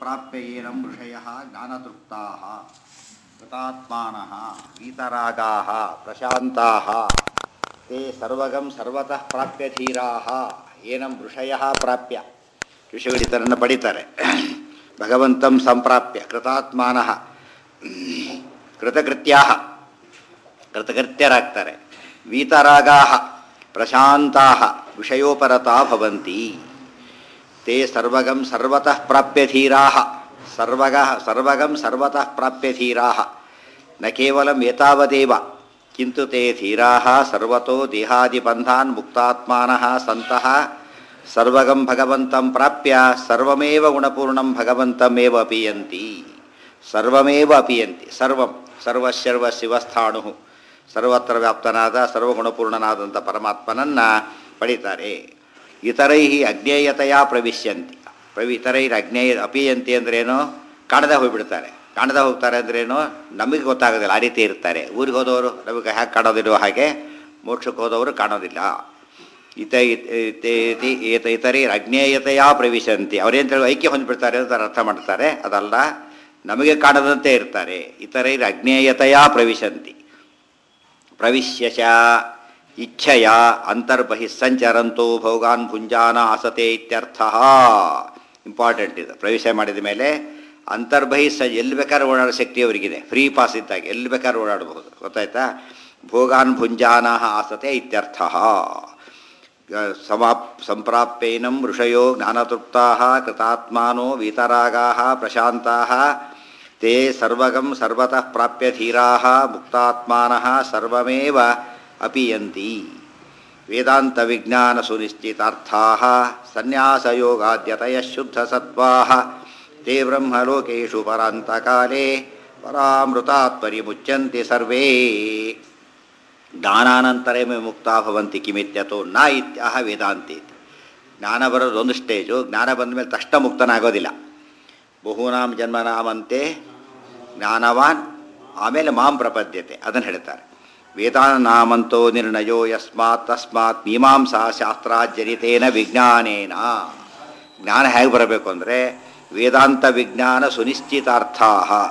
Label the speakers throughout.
Speaker 1: ಸಂಪ್ರಾಪ್ಯ ಏನಂ ಋಷಯ ಜ್ಞಾನತೃಪ್ತಾ ಕೃತಾತ್ಮಾನ ವೀತರಾಗಾ ಪ್ರಶಾಂತಾ ತೇ ಸರ್ವಗಂ ಸರ್ವತಃ ಪ್ರಾಪ್ಯ ಧೀರಾ ಏನಂ ಋಷಯ ಪ್ರಾಪ್ಯ ಋಷಿಗಳಿತರನ್ನು ಪಡಿತಾರೆ ಭಗವಂತಂ ಸಂಪ್ರಾಪ್ಯ ಕೃತಾತ್ಮಾನ ಕೃತಕೃತ್ಯಾ ಕೃತಕೃತ್ಯರಾಗ್ತಾರೆ ವೀತರಾಗಾ ಪ್ರಶಾಂತಾ ವಿಷಯೋಪರತಾ ಭವಂತಿ ತೇ ಸರ್ವಗಂ ಸರ್ವತಃ ಪ್ರಾಪ್ಯಧೀರಾ ಸರ್ವಗ ಸರ್ವಗಂ ಸರ್ವತಃ ಪ್ರಾಪ್ಯಧೀರಾ ನ ಕೇವಲಂ ಏತಾವದೇವ ಕಿಂತು ತೇ ಧೀರಾ ಸರ್ವತೋ ದೇಹಾದಿಬಂಧಾನ್ ಮುಕ್ತಾತ್ಮಾನಃ ಸಂತಃ ಸರ್ವಗಂ ಭಗವಂತಂ ಪ್ರಾಪ್ಯ ಸರ್ವಮೇವ ಗುಣಪೂರ್ಣಂ ಭಗವಂತಮೇವ ಅಪಿಯಂತಿ ಸರ್ವಮೇವ ಅಪಿಯಂತಿ ಸರ್ವಂ ಸರ್ವಶರ್ವ ಶಿವಸ್ಥಾಣು ಸರ್ವತ್ರ ವ್ಯಾಪ್ತನಾದ ಸರ್ವಗುಣಪೂರ್ಣನಾದಂಥ ಪರಮಾತ್ಮನನ್ನು ಪಡಿತಾರೆ ಇತರೈ ಅಜ್ಞೇಯತೆಯ ಪ್ರವಿಶ್ಯಂತಿ ಪ್ರವಿ ಇತರೈರ್ ಅಜ್ಞೇಯ ಅಪಿಯಂತಿ ಅಂದ್ರೇನು ಕಾಣದೆ ಹೋಗ್ಬಿಡ್ತಾರೆ ಕಾಣದೆ ಹೋಗ್ತಾರೆ ಅಂದ್ರೇನು ನಮಗೆ ಗೊತ್ತಾಗೋದಿಲ್ಲ ಆ ರೀತಿ ಇರ್ತಾರೆ ಊರಿಗೆ ಹೋದವರು ನಮಗೆ ಹ್ಯಾಗೆ ಕಾಣೋದಿರೋ ಹಾಗೆ ಮೋಕ್ಷಕ್ಕೆ ಹೋದವರು ಕಾಣೋದಿಲ್ಲ ಇತ ಏತ ಇತರೈರ್ ಅಜ್ಞೇಯತೆಯ ಪ್ರವಿಶಂತಿ ಅವ್ರೇನು ಹೇಳಿ ಐಕ್ಯ ಹೊಂದ್ಬಿಡ್ತಾರೆ ಅಂತ ಅರ್ಥ ಮಾಡ್ತಾರೆ ಅದಲ್ಲ ನಮಗೆ ಕಾಣದಂತೆ ಇರ್ತಾರೆ ಇತರೈರ್ ಅಜ್ಞೇಯತೆಯ ಪ್ರವಿಶಂತಿ ಪ್ರವಿಶ್ಯ ಚ ಇಚ್ಛೆಯ ಅಂತರ್ಬಹಿ ಸಂಚರಂತೋ ಭೋಗಾನ್ ಭುಂಜಾನ ಅಸತೆ ಇತ್ಯರ್ಥ ಇಂಪಾರ್ಟೆಂಟ್ ಇದು ಪ್ರವೇಶ ಮಾಡಿದ ಮೇಲೆ ಅಂತರ್ಬಹಿ ಸ ಎಲ್ಲಿ ಬೇಕಾದ್ರೂ ಓಡಾಡೋ ಶಕ್ತಿ ಅವರಿಗಿದೆ ಫ್ರೀ ಪಾಸ್ ಇದ್ದಾಗ ಎಲ್ಲಿ ಬೇಕಾದ್ರೂ ಓಡಾಡಬಹುದು ಗೊತ್ತಾಯ್ತಾ ಭೋಗಾನ್ ಭುಂಜಾನ ಆಸತೆ ಇತ್ಯರ್ಥ ಸಮಾಪ್ ಸಂಪ್ರಾಪ್ಯೈನಂ ಋಷಯೋ ಜ್ಞಾನತೃಪ್ತಾ ಕೃತಾತ್ಮಾನೋ ವೀತರಾಗಾ ಪ್ರಶಾಂತಾ ತೇ ಸರ್ವಗಂ ಸರ್ವತಃ ಪ್ರಾಪ್ಯಧೀರಾ ಮುಕ್ತಾತ್ಮಾನಃ ಸರ್ವಮೇವ ಅಪಿಯಂತಿ ವೇದಾಂತ ವಿಜ್ಞಾನ ಸುನಿಶ್ಚಿತಾರ್ಥಾ ಸನ್ಯಾಸಯೋಗಾದ್ಯತಯ ಶುದ್ಧ ಸತ್ವಾ ತೇ ಬ್ರಹ್ಮಲೋಕೇಶು ಪರಾಂತಕಾಲೇ ಪರಾಮೃತಾತ್ ಪರಿಮುಚ್ಯಂತಿ ಸರ್ವೇ ಜ್ಞಾನಾನಂತರೇ ಮುಕ್ತಾ ಭವಂತಿ ಕಿಮಿತ್ಯತೋ ನ ಇತ್ಯಾಹ ವೇದಾಂತಿ ಜ್ಞಾನ ಬರೋದು ಒಂದು ಸ್ಟೇಜು ಜ್ಞಾನ ಬಂದ ಮೇಲೆ ತಕ್ಷಣ ಮುಕ್ತನಾಗೋದಿಲ್ಲ ಬಹೂನಾಂ ಜನ್ಮನಾಮಂತೆ ಜ್ಞಾನವಾನ್ ಆಮೇಲೆ ಮಾಂ ಪ್ರಪದ್ಯತೆ ಅದನ್ನು ಹೇಳ್ತಾರೆ ವೇದಾನಾಮಂತೋ ನಿರ್ಣಯೋ ಯಸ್ಮಾತ್ ತಸ್ಮಾತ್ ಮೀಮಾಂಸಾ ಶಾಸ್ತ್ರಾಜ್ಜರಿತೇನ ವಿಜ್ಞಾನೇನ ಜ್ಞಾನ ಹೇಗೆ ಬರಬೇಕು ಅಂದರೆ ವೇದಾಂತ ವಿಜ್ಞಾನ ಸುನಿಶ್ಚಿತಾರ್ಥಾ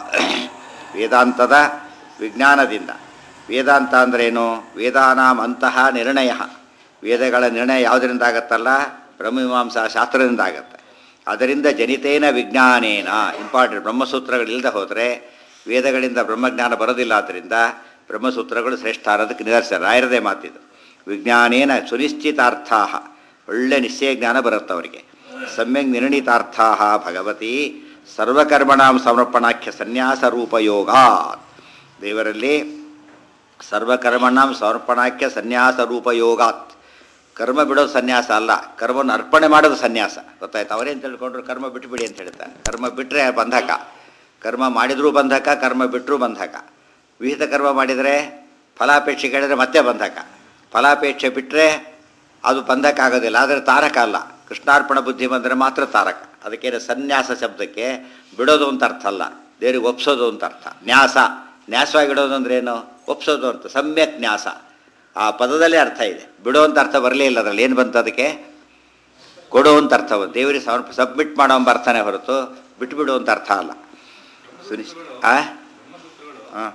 Speaker 1: ವೇದಾಂತದ ವಿಜ್ಞಾನದಿಂದ ವೇದಾಂತ ಅಂದ್ರೇನು ವೇದಾನಾಂ ಅಂತಹ ನಿರ್ಣಯ ವೇದಗಳ ನಿರ್ಣಯ ಯಾವುದರಿಂದ ಆಗತ್ತಲ್ಲ ಬ್ರಹ್ಮಮೀಮಾಂಸಾ ಶಾಸ್ತ್ರದಿಂದ ಆಗತ್ತೆ ಅದರಿಂದ ಜನಿತೇನ ವಿಜ್ಞಾನೇನ ಇಂಪಾರ್ಟೆಂಟ್ ಬ್ರಹ್ಮಸೂತ್ರಗಳಿಲ್ಲದೆ ಹೋದರೆ ವೇದಗಳಿಂದ ಬ್ರಹ್ಮಜ್ಞಾನ ಬರೋದಿಲ್ಲ ಆದ್ದರಿಂದ ಬ್ರಹ್ಮಸೂತ್ರಗಳು ಶ್ರೇಷ್ಠ ಅನ್ನೋದಕ್ಕೆ ನಿದರ್ಶನ ರಾಯರದೇ ಮಾತಿದು ವಿಜ್ಞಾನೇನ ಸುನಿಶ್ಚಿತಾರ್ಥಾ ಒಳ್ಳೆ ನಿಶ್ಚಯ ಜ್ಞಾನ ಬರುತ್ತೆ ಅವರಿಗೆ ಸಮ್ಯಕ್ ನಿರ್ಣಿತಾರ್ಥಾ ಭಗವತಿ ಸರ್ವಕರ್ಮಣಾಂ ಸಮರ್ಪಣಾಖ್ಯ ಸನ್ಯಾಸ ರೂಪಯೋಗಾತ್ ದೇವರಲ್ಲಿ ಸರ್ವಕರ್ಮಣಾಂ ಸಮರ್ಪಣಾಖ್ಯ ಸನ್ಯಾಸ ರೂಪಯೋಗಾತ್ ಕರ್ಮ ಬಿಡೋದು ಸನ್ಯಾಸ ಅಲ್ಲ ಕರ್ಮವನ್ನು ಅರ್ಪಣೆ ಮಾಡೋದು ಸನ್ಯಾಸ ಗೊತ್ತಾಯ್ತು ಅವರೇನು ತಿಳ್ಕೊಂಡ್ರು ಕರ್ಮ ಬಿಟ್ಟುಬಿಡಿ ಅಂತ ಹೇಳ್ತಾರೆ ಕರ್ಮ ಬಿಟ್ಟರೆ ಬಂಧಕ ಕರ್ಮ ಮಾಡಿದರೂ ಬಂಧಕ ಕರ್ಮ ಬಿಟ್ಟರೂ ಬಂಧಕ ವಿಹಿತ ಕರ್ಮ ಮಾಡಿದರೆ ಫಲಾಪೇಕ್ಷೆ ಕೇಳಿದರೆ ಮತ್ತೆ ಬಂಧಕ ಫಲಾಪೇಕ್ಷೆ ಬಿಟ್ಟರೆ ಅದು ಬಂಧಕ ಆಗೋದಿಲ್ಲ ಆದರೆ ತಾರಕ ಅಲ್ಲ ಕೃಷ್ಣಾರ್ಪಣ ಬುದ್ಧಿ ಬಂದರೆ ಮಾತ್ರ ತಾರಕ ಅದಕ್ಕೇನು ಸನ್ಯಾಸ ಶಬ್ದಕ್ಕೆ ಬಿಡೋದು ಅಂತ ಅರ್ಥ ಅಲ್ಲ ದೇವರಿಗೆ ಒಪ್ಸೋದು ಅಂತ ಅರ್ಥ ನ್ಯಾಸ ನ್ಯಾಸವಾಗಿಡೋದು ಅಂದ್ರೆ ಏನು ಒಪ್ಸೋದು ಅಂತ ಸಮ್ಯಕ್ ನ್ಯಾಸ ಆ ಪದದಲ್ಲೇ ಅರ್ಥ ಇದೆ ಬಿಡೋ ಅಂತ ಅರ್ಥ ಬರಲೇ ಇಲ್ಲ ಅದರಲ್ಲಿ ಏನು ಬಂತು ಅದಕ್ಕೆ ಕೊಡೋ ಅಂತ ಅರ್ಥ ಬಂತು ದೇವರಿಗೆ ಸಮರ್ಪ ಸಬ್ಮಿಟ್ ಮಾಡೋ ಎಂಬ ಅರ್ಥನೇ ಹೊರತು ಬಿಟ್ಟುಬಿಡು ಅಂತ ಅರ್ಥ ಅಲ್ಲ ಸುನಿಶ್ ಆ ಹಾಂ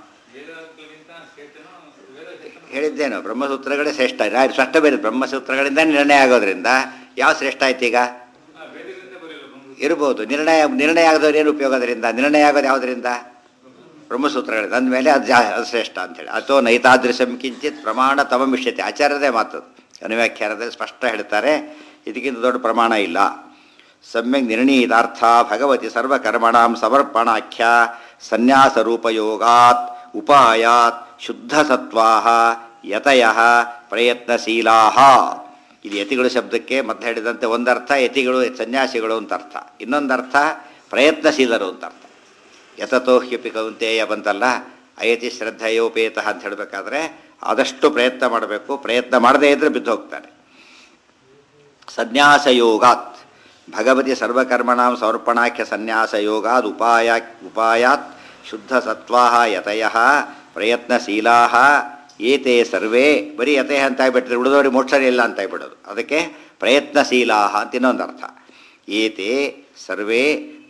Speaker 1: ಹೇಳಿದ್ದೇನು ಬ್ರಹ್ಮಸೂತ್ರಗಳೇ ಶ್ರೇಷ್ಠ ರಾಯರು ಸ್ಪಷ್ಟ ಬೇರೆ ಬ್ರಹ್ಮಸೂತ್ರಗಳಿಂದ ನಿರ್ಣಯ ಆಗೋದ್ರಿಂದ ಯಾವ ಶ್ರೇಷ್ಠ ಆಯ್ತು ಈಗ ಇರ್ಬೋದು ನಿರ್ಣಯ ನಿರ್ಣಯ ಆಗದವ್ರು ಏನು ಉಪಯೋಗ ಅದರಿಂದ ನಿರ್ಣಯ ಆಗೋದು ಯಾವುದರಿಂದ ಬ್ರಹ್ಮಸೂತ್ರಗಳಿಂದ ಅಂದಮೇಲೆ ಅದು ಜಾ ಅದು ಶ್ರೇಷ್ಠ ಅಂತೇಳಿ ಅಥವಾ ನೈತಾದೃಶಂ ಕಿಂಚಿತ್ ಪ್ರಮಾಣ ತಮ ಮಿಷ್ಯತೆ ಆಚಾರ್ಯದೇ ಮಾತು ಅನುವ್ಯಾಖ್ಯಾನದಲ್ಲಿ ಸ್ಪಷ್ಟ ಹೇಳ್ತಾರೆ ಇದಕ್ಕಿಂತ ದೊಡ್ಡ ಪ್ರಮಾಣ ಇಲ್ಲ ಸಮ್ಯಕ್ ನಿರ್ಣೀತಾರ್ಥ ಭಗವತಿ ಸರ್ವಕರ್ಮಣಾಂ ಸಮರ್ಪಣಾಖ್ಯ ಸನ್ಯಾಸ ರೂಪಯೋಗಾತ್ ಉಪಾಯಾತ್ ಶುದ್ಧ ಸತ್ವಾ ಯತಯ ಪ್ರಯತ್ನಶೀಲಾ ಇದು ಯತಿಗಳು ಶಬ್ದಕ್ಕೆ ಮತ್ತೆ ಹೇಳಿದಂತೆ ಒಂದರ್ಥ ಯತಿಗಳು ಸನ್ಯಾಸಿಗಳು ಅಂತ ಅರ್ಥ ಇನ್ನೊಂದರ್ಥ ಪ್ರಯತ್ನಶೀಲರು ಅಂತ ಅರ್ಥ ಯತತೋ ಹ್ಯಪಿ ಕೌಂತೆಯ ಬಂತಲ್ಲ ಅಯತಿ ಶ್ರದ್ಧೆಯೋಪೇತ ಅಂತ ಹೇಳಬೇಕಾದ್ರೆ ಆದಷ್ಟು ಪ್ರಯತ್ನ ಮಾಡಬೇಕು ಪ್ರಯತ್ನ ಮಾಡದೇ ಇದ್ದರೆ ಬಿದ್ದು ಹೋಗ್ತಾರೆ ಸನ್ಯಾಸಯೋಗಾತ್ ಭಗವತಿ ಸರ್ವಕರ್ಮಣಾಂ ಸಮರ್ಪಣಾಖ್ಯ ಸನ್ಯಾಸಯೋಗಾದ್ ಉಪಾಯ ಉಪಾಯಾತ್ ಶುದ್ಧ ಸತ್ವಾ ಯತಯ ಪ್ರಯತ್ನಶೀಲಾ ಏತೆ ಸರ್ವೇ ಬರೀ ಯತೆ ಅಂತ ಆಗ್ಬಿಟ್ರೆ ಉಳಿದವ್ರಿಗೆ ಮೋಕ್ಷನೇ ಇಲ್ಲ ಅಂತ ಆಗ್ಬಿಡೋದು ಅದಕ್ಕೆ ಪ್ರಯತ್ನಶೀಲಾ ಅಂತ ಇನ್ನೊಂದು ಅರ್ಥ ಏತೆ ಸರ್ವೇ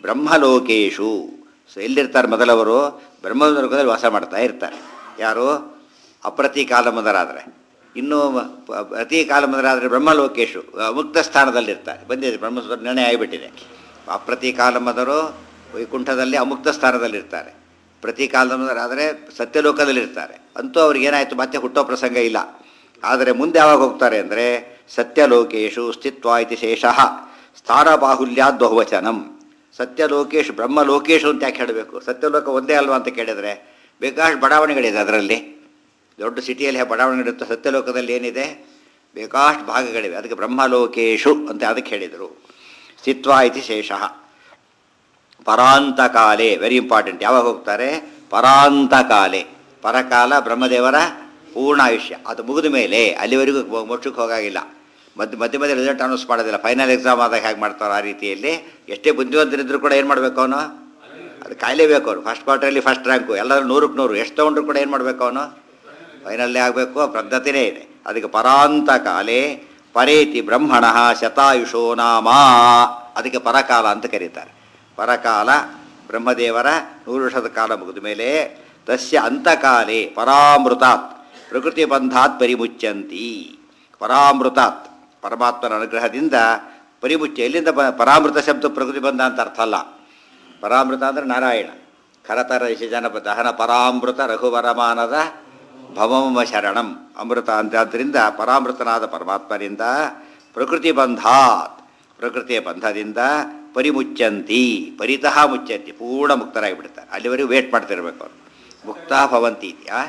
Speaker 1: ಬ್ರಹ್ಮಲೋಕೇಶು ಸೊ ಎಲ್ಲಿರ್ತಾರೆ ಮೊದಲವರು ಬ್ರಹ್ಮಲೋಕದಲ್ಲಿ ವಾಸ ಮಾಡ್ತಾ ಇರ್ತಾರೆ ಯಾರು ಅಪ್ರತಿ ಕಾಲಮದರಾದರೆ ಇನ್ನು ಪ- ಪ್ರತಿ ಕಾಲಮದರಾದರೆ ಬ್ರಹ್ಮಲೋಕೇಶು ಮುಕ್ತ ಸ್ಥಾನದಲ್ಲಿರ್ತಾರೆ ಬಂದಿದೆ ಬ್ರಹ್ಮಸೂತ್ರ ನಿರ್ಣಯ ಆಗಿಬಿಟ್ಟಿದೆ ಅಪ್ರತಿ ಕಾಲಮದರು ವೈಕುಂಠದಲ್ಲಿ ಅಮುಕ್ತ ಸ್ಥಾನದಲ್ಲಿರ್ತಾರೆ ಪ್ರತಿ ಕಾಲಮದರಾದರೆ ಸತ್ಯಲೋಕದಲ್ಲಿರ್ತಾರೆ ಅಂತೂ ಅವ್ರಿಗೆ ಏನಾಯಿತು ಮತ್ತೆ ಹುಟ್ಟೋ ಪ್ರಸಂಗ ಇಲ್ಲ ಆದರೆ ಮುಂದೆ ಯಾವಾಗ ಹೋಗ್ತಾರೆ ಅಂದರೆ ಸತ್ಯಲೋಕೇಶು ಸ್ಥಿತ್ವ ಇತಿ ಶೇಷಃ ಸ್ಥಾನ ಬಾಹುಲ್ಯಾದ್ ಬಹುವಚನಂ ಸತ್ಯಲೋಕೇಶು ಬ್ರಹ್ಮಲೋಕೇಶು ಅಂತ ಯಾಕೆ ಹೇಳಬೇಕು ಸತ್ಯಲೋಕ ಒಂದೇ ಅಲ್ವಾ ಅಂತ ಕೇಳಿದರೆ ಬೇಕಾಷ್ಟು ಬಡಾವಣೆಗಳಿದೆ ಅದರಲ್ಲಿ ದೊಡ್ಡ ಸಿಟಿಯಲ್ಲಿ ಬಡಾವಣೆಗಳಿರುತ್ತೆ ಸತ್ಯಲೋಕದಲ್ಲಿ ಏನಿದೆ ಬೇಕಾಷ್ಟು ಭಾಗಗಳಿವೆ ಅದಕ್ಕೆ ಬ್ರಹ್ಮಲೋಕೇಶು ಅಂತ ಅದಕ್ಕೆ ಹೇಳಿದರು ಸ್ಥಿತ್ವ ಇತಿ ಶೇಷಃ ಪರಾಂತಕಾಲೆ ವೆರಿ ಇಂಪಾರ್ಟೆಂಟ್ ಯಾವಾಗ ಹೋಗ್ತಾರೆ ಪರಾಂತಕಾಲೆ ಪರಕಾಲ ಬ್ರಹ್ಮದೇವರ ಪೂರ್ಣ ಆಯುಷ್ಯ ಅದು ಮುಗಿದ ಮೇಲೆ ಅಲ್ಲಿವರೆಗೂ ಮೊ- ಮೋಕ್ಷಕ್ಕೆ ಹೋಗಾಗಿಲ್ಲ ಮಧ್ಯ ಮಧ್ಯ ಮಧ್ಯೆ ರಿಸಲ್ಟ್ ಅನೌನ್ಸ್ ಮಾಡೋದಿಲ್ಲ ಫೈನಲ್ ಎಕ್ಸಾಮ್ ಆದಾಗ ಹೇಗೆ ಮಾಡ್ತಾರೋ ಆ ರೀತಿಯಲ್ಲಿ ಎಷ್ಟೇ ಬುದ್ಧಿವಂತರಿದ್ರು ಕೂಡ ಏನು ಮಾಡಬೇಕು ಅವನು ಅದು ಕಾಯಲೇಬೇಕು ಅವನು ಫಸ್ಟ್ ಕ್ವಾರ್ಟರಲ್ಲಿ ಫಸ್ಟ್ ರ್ಯಾಂಕು ಎಲ್ಲರೂ ನೂರಕ್ಕೆ ನೂರು ಎಷ್ಟು ತೊಗೊಂಡ್ರು ಕೂಡ ಏನು ಮಾಡಬೇಕು ಅವನು ಫೈನಲ್ಲೇ ಆಗಬೇಕು ಪದ್ಧತಿನೇ ಇದೆ ಅದಕ್ಕೆ ಪರಾಂತ ಕಾಲೇ ಪರೇತಿ ಬ್ರಹ್ಮಣ ಶತಾಯುಷೋ ನಾಮ ಅದಕ್ಕೆ ಪರಕಾಲ ಅಂತ ಕರೀತಾರೆ ಪರಕಾಲ ಬ್ರಹ್ಮದೇವರ ನೂರು ವರ್ಷದ ಕಾಲ ಮುಗಿದ ಮೇಲೆ ತಸ್ಯ ಅಂತಕಾಲೇ ಪರಾಮೃತಾತ್ ಪ್ರಕೃತಿ ಬಂಧಾತ್ ಪರಿಮುಚ್ಚಂತಿ ಪರಾಮೃತಾತ್ ಪರಮಾತ್ಮನ ಅನುಗ್ರಹದಿಂದ ಪರಿಮುಚ್ಚ ಎಲ್ಲಿಂದ ಬ ಪರಾಮೃತ ಶಬ್ದ ಪ್ರಕೃತಿ ಬಂಧ ಅಂತ ಅರ್ಥ ಅಲ್ಲ ಪರಾಮೃತ ಅಂದರೆ ನಾರಾಯಣ ಖರತರ ಯಶಜನ ದಹನ ಪರಾಮೃತ ರಘುವರಮಾನದ ಭವಮ ಶರಣಂ ಅಮೃತ ಅಂತಾದ್ದರಿಂದ ಪರಾಮೃತನಾದ ಪರಮಾತ್ಮರಿಂದ ಪ್ರಕೃತಿ ಬಂಧಾತ್ ಪ್ರಕೃತಿಯ ಬಂಧದಿಂದ ಪರಿಮುಚ್ಚಂತಿ ಪರಿತಃ ಮುಚ್ಚಂತಿ ಪೂರ್ಣ ಮುಕ್ತರಾಗಿ ಬಿಡ್ತಾರೆ ಅಲ್ಲಿವರೆಗೂ ವೇಟ್ ಮಾಡ್ತಿರ್ಬೇಕು ಅವರು ಮುಕ್ತ ಭವಂತಿ ಆ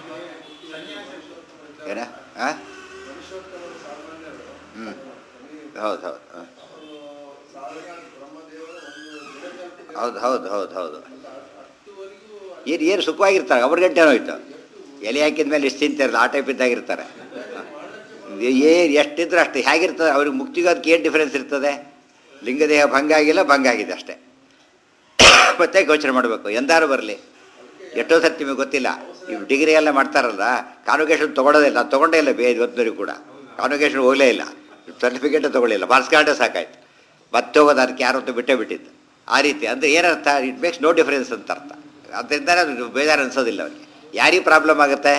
Speaker 1: ಏನ ಆ? ಹ್ಞೂ ಹೌದು ಹೌದು ಹಾಂ ಹೌದು ಹೌದು ಹೌದು ಹೌದು ಏನು ಏನು ಸುಖವಾಗಿರ್ತಾರೆ ಅವ್ರ ಗಂಟೆ ಹೋಯ್ತು ಎಲೆ ಹಾಕಿದ ಮೇಲೆ ಇಷ್ಟು ತಿಂತಿರಲ್ಲ ಆ ಟೈಪ್ ಇದ್ದಾಗಿರ್ತಾರೆ ಏನು ಎಷ್ಟಿದ್ರೆ ಅಷ್ಟು ಹೇಗಿರ್ತದೆ ಅವ್ರಿಗೆ ಮುಕ್ತಿಗೆ ಅದಕ್ಕೆ ಏನು ಡಿಫ್ರೆನ್ಸ್ ಇರ್ತದೆ ಲಿಂಗದೇಹ ಭಂಗ ಆಗಿಲ್ಲ ಭಂಗ ಆಗಿದೆ ಅಷ್ಟೇ ಮತ್ತೆ ಯೋಚನೆ ಮಾಡಬೇಕು ಎಂದಾರು ಬರಲಿ ಎಷ್ಟೋ ಸರ್ತಿ ನಿಮಗೆ ಗೊತ್ತಿಲ್ಲ ಇವು ಡಿಗ್ರಿ ಎಲ್ಲ ಮಾಡ್ತಾರಲ್ಲ ಕಾನ್ವೊಕೇಶನ್ ತೊಗೊಳೋದೇ ಇಲ್ಲ ತೊಗೊಂಡೇ ಇಲ್ಲ ಬೇ ಇವತ್ತಿನವರೆಗೂ ಕೂಡ ಕಾನ್ವೊಕೇಶನ್ ಹೋಗಲೇ ಇಲ್ಲ ಸರ್ಟಿಫಿಕೇಟೇ ತೊಗೊಳ್ಳಿಲ್ಲ ಮಾರ್ಕ್ಸ್ ಕಾರ್ಡೇ ಸಾಕಾಯ್ತು ಮತ್ತೆ ಹೋಗೋದು ಅದಕ್ಕೆ ಯಾರು ಹೊತ್ತು ಬಿಟ್ಟೇ ಬಿಟ್ಟಿದ್ದು ಆ ರೀತಿ ಅಂದರೆ ಏನರ್ಥ ಇಟ್ ಮೇಕ್ಸ್ ನೋ ಡಿಫರೆನ್ಸ್ ಅಂತ ಅರ್ಥ ಅದರಿಂದ ಅದು ಬೇಜಾರು ಅನ್ಸೋದಿಲ್ಲ ಅವರಿಗೆ ಯಾರಿಗೆ ಪ್ರಾಬ್ಲಮ್ ಆಗುತ್ತೆ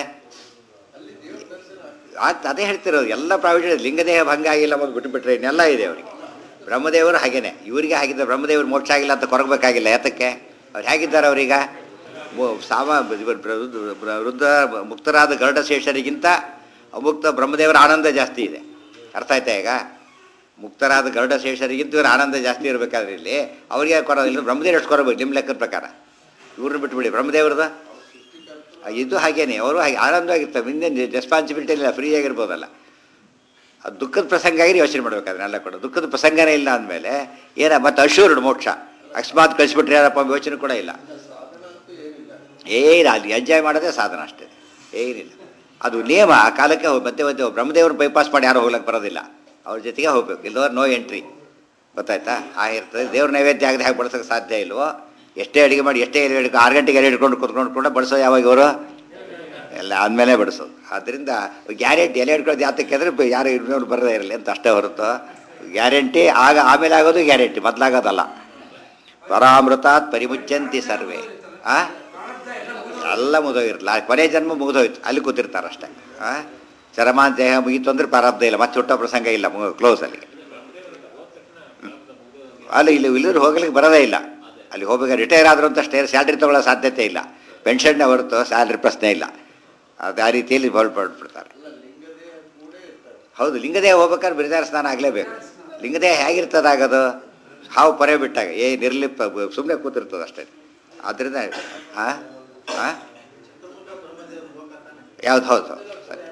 Speaker 1: ಆತ್ ಅದೇ ಹೇಳ್ತಿರೋದು ಎಲ್ಲ ಪ್ರಾವಿಷನ್ ಲಿಂಗದೇಹ ಭಂಗ ಆಗಿಲ್ಲ ಮತ್ತು ಬಿಟ್ಟುಬಿಟ್ರೆ ಇನ್ನೆಲ್ಲ ಇದೆ ಅವರಿಗೆ ಬ್ರಹ್ಮದೇವರು ಹಾಗೇನೆ ಇವರಿಗೆ ಹಾಗಿದ್ದ ಬ್ರಹ್ಮದೇವರು ಮೋಕ್ಷ ಆಗಿಲ್ಲ ಅಂತ ಕೊರಗಬೇಕಾಗಿಲ್ಲ ಯಾತಕ್ಕೆ ಅವ್ರು ಹೇಗಿದ್ದಾರೆ ಅವರೀಗ ಮು- ಸಾಮ ಇವರು ವೃದ್ಧ- ವೃದ್ಧ ಮುಕ್ತರಾದ ಗರುಡಶೇಷರಿಗಿಂತ ಅಮುಕ್ತ ಬ್ರಹ್ಮದೇವರ ಆನಂದ ಜಾಸ್ತಿ ಇದೆ ಅರ್ಥ ಆಯ್ತಾ ಈಗ ಮುಕ್ತರಾದ ಗರುಡಶೇಷರಿಗಿಂತ ಇವರು ಆನಂದ ಜಾಸ್ತಿ ಇರಬೇಕಾದ್ರೆ ಇಲ್ಲಿ ಅವರಿಗೆ ಕೊರೋದಿಲ್ಲ ಬ್ರಹ್ಮದೇವರು ಎಷ್ಟು ಕೊರಬೇಕು ನಿಮ್ಮ ಲೆಕ್ಕದ ಪ್ರಕಾರ ಇವ್ರನ್ನ ಬಿಟ್ಬಿಡಿ ಬ್ರಹ್ಮದೇವ್ರದ ಇದು ಹಾಗೇನೆ ಅವರು ಹಾಗೆ ಆನಂದವಾಗಿರ್ತಾರೆ ಹಿಂದೆ ರೆಸ್ಪಾನ್ಸಿಬಿಲಿಟಿ ಇಲ್ಲ ಫ್ರೀ ಆಗಿರ್ಬೋದಲ್ಲ ಅದು ದುಃಖದ ಪ್ರಸಂಗ ಆಗಿ ಯೋಚನೆ ಮಾಡ್ಬೇಕಾದ್ರೆ ಎಲ್ಲ ಕೂಡ ದುಃಖದ ಪ್ರಸಂಗನೇ ಇಲ್ಲ ಅಂದಮೇಲೆ ಏನ ಮತ್ತೆ ಅಶೂರ್ಡ್ ಮೋಕ್ಷ ಅಕಸ್ಮಾತ್ ಕಳಿಸ್ಬಿಟ್ರೆ ಯಾರಪ್ಪ ಎಂಬ ಯೋಚನೆ ಕೂಡ ಇಲ್ಲ ಏನಿಲ್ಲ ಅಲ್ಲಿ ಎಂಜಾಯ್ ಮಾಡೋದೇ ಸಾಧನ ಅಷ್ಟೇ ಏನಿಲ್ಲ ಅದು ನಿಯಮ ಆ ಕಾಲಕ್ಕೆ ಹೋಗ್- ಮತ್ತೆ ಮತ್ತೆ ಬ್ರಹ್ಮದೇವ್ರನ್ನ ಬೈಪಾಸ್ ಮಾಡಿ ಯಾರು ಹೋಗ್ಲಿಕ್ಕೆ ಬರೋದಿಲ್ಲ ಅವ್ರ ಜೊತೆಗೆ ಹೋಗ್ಬೇಕು ಇಲ್ಲದವ್ರು ನೋ ಎಂಟ್ರಿ ಗೊತ್ತಾಯ್ತಾ ಆ ಇರ್ತದೆ ದೇವ್ರ ನೈವೇದ್ಯ ಆಗದೆ ಹಾಗೆ ಬಳಸೋಕೆ ಸಾಧ್ಯ ಇಲ್ವೋ ಎಷ್ಟೇ ಅಡುಗೆ ಮಾಡಿ ಎಷ್ಟೇ ಎಲೆ ಹಿಡ್ಕೊ ಆರು ಗಂಟೆಗೆ ಎಲೆ ಹಿಡ್ಕೊಂಡು ಕುತ್ಕೊಂಡು ಕೂಡ ಬಡಿಸೋದು ಯಾವಾಗ ಇವರು ಎಲ್ಲ ಆದಮೇಲೆ ಬಡಿಸೋದು ಆದ್ದರಿಂದ ಗ್ಯಾರಂಟಿ ಎಲೆ ಹಿಡ್ಕೊಳ್ಳೋದು ಯಾತಕ್ಕೆ ಅಂದರೆ ಬ- ಯಾರು ಇನ್ನೊಂದು ಬರದೇ ಇರಲಿ ಅಂತ ಅಷ್ಟೇ ಹೊರತು ಗ್ಯಾರಂಟಿ ಆಗ ಆಮೇಲೆ ಆಗೋದು ಗ್ಯಾರಂಟಿ ಮೊದಲಾಗೋದಲ್ಲ ಪರಾಮೃತಾತ್ ಪರಿಮುಚ್ಚಂತಿ ಸರ್ವೇ ಆ ಎಲ್ಲ ಮುಗಿದೋಗಿರಲ್ಲ ಕೊನೆ ಜನ್ಮ ಮುಗಿದೋಯ್ತು ಅಲ್ಲಿ ಕೂತಿರ್ತಾರೆ ಅಷ್ಟೇ ಆ ಚರಮಾನ್ ದೇಹ ಮುಗೀತು ಅಂದ್ರೆ ಪ್ರಾರಬ್ಧ ಇಲ್ಲ ಮತ್ತೆ ಹುಟ್ಟೋ ಪ್ರಸಂಗ ಇಲ್ಲ ಕ್ಲೋಸ್ ಅಲ್ಲಿಗೆ ಹ್ಮ್. ಅಲ್ಲಿ ಇಲ್ಲಿ ಇಲ್ಲರೂ ಹೋಗ್ಲಿಕ್ಕೆ ಬರೋದೇ ಇಲ್ಲ ಅಲ್ಲಿ ಹೋಗ್ಬೇಕಾದ್ರೆ ರಿಟೈರ್ ಆದರೂ ಅಂತ ಸ್ಟೇ ಸ್ಯಾಲ್ರಿ ತೊಗೊಳ್ಳೋ ಸಾಧ್ಯತೆ ಇಲ್ಲ ಪೆನ್ಷನ್ನೇ ಹೊರತು ಸ್ಯಾಲ್ರಿ ಪ್ರಶ್ನೆ ಇಲ್ಲ ಅದು ಆ ರೀತಿಯಲ್ಲಿ ಹೊರಟ್ಬಿಡ್ತಾರೆ ಹೌದು ಲಿಂಗದೇಹ ಹೋಗ್ಬೇಕಾದ್ರೆ ಬಿರಿದಾರ ಸ್ನಾನ ಆಗಲೇಬೇಕು ಲಿಂಗದೇಹ ಹೇಗಿರ್ತದೆ ಆಗೋದು ಹಾವು ಪರೆ ಬಿಟ್ಟಾಗ ಏ ನಿರ್ಲಿಪ್ಪ ಸುಮ್ಮನೆ ಕೂತಿರ್ತದೆ ಅಷ್ಟೇ ಆದ್ದರಿಂದ ಹಾಂ ಹಾಂ ಯಾವ್ದು ಹೌದು ಹೌದು ಸರಿ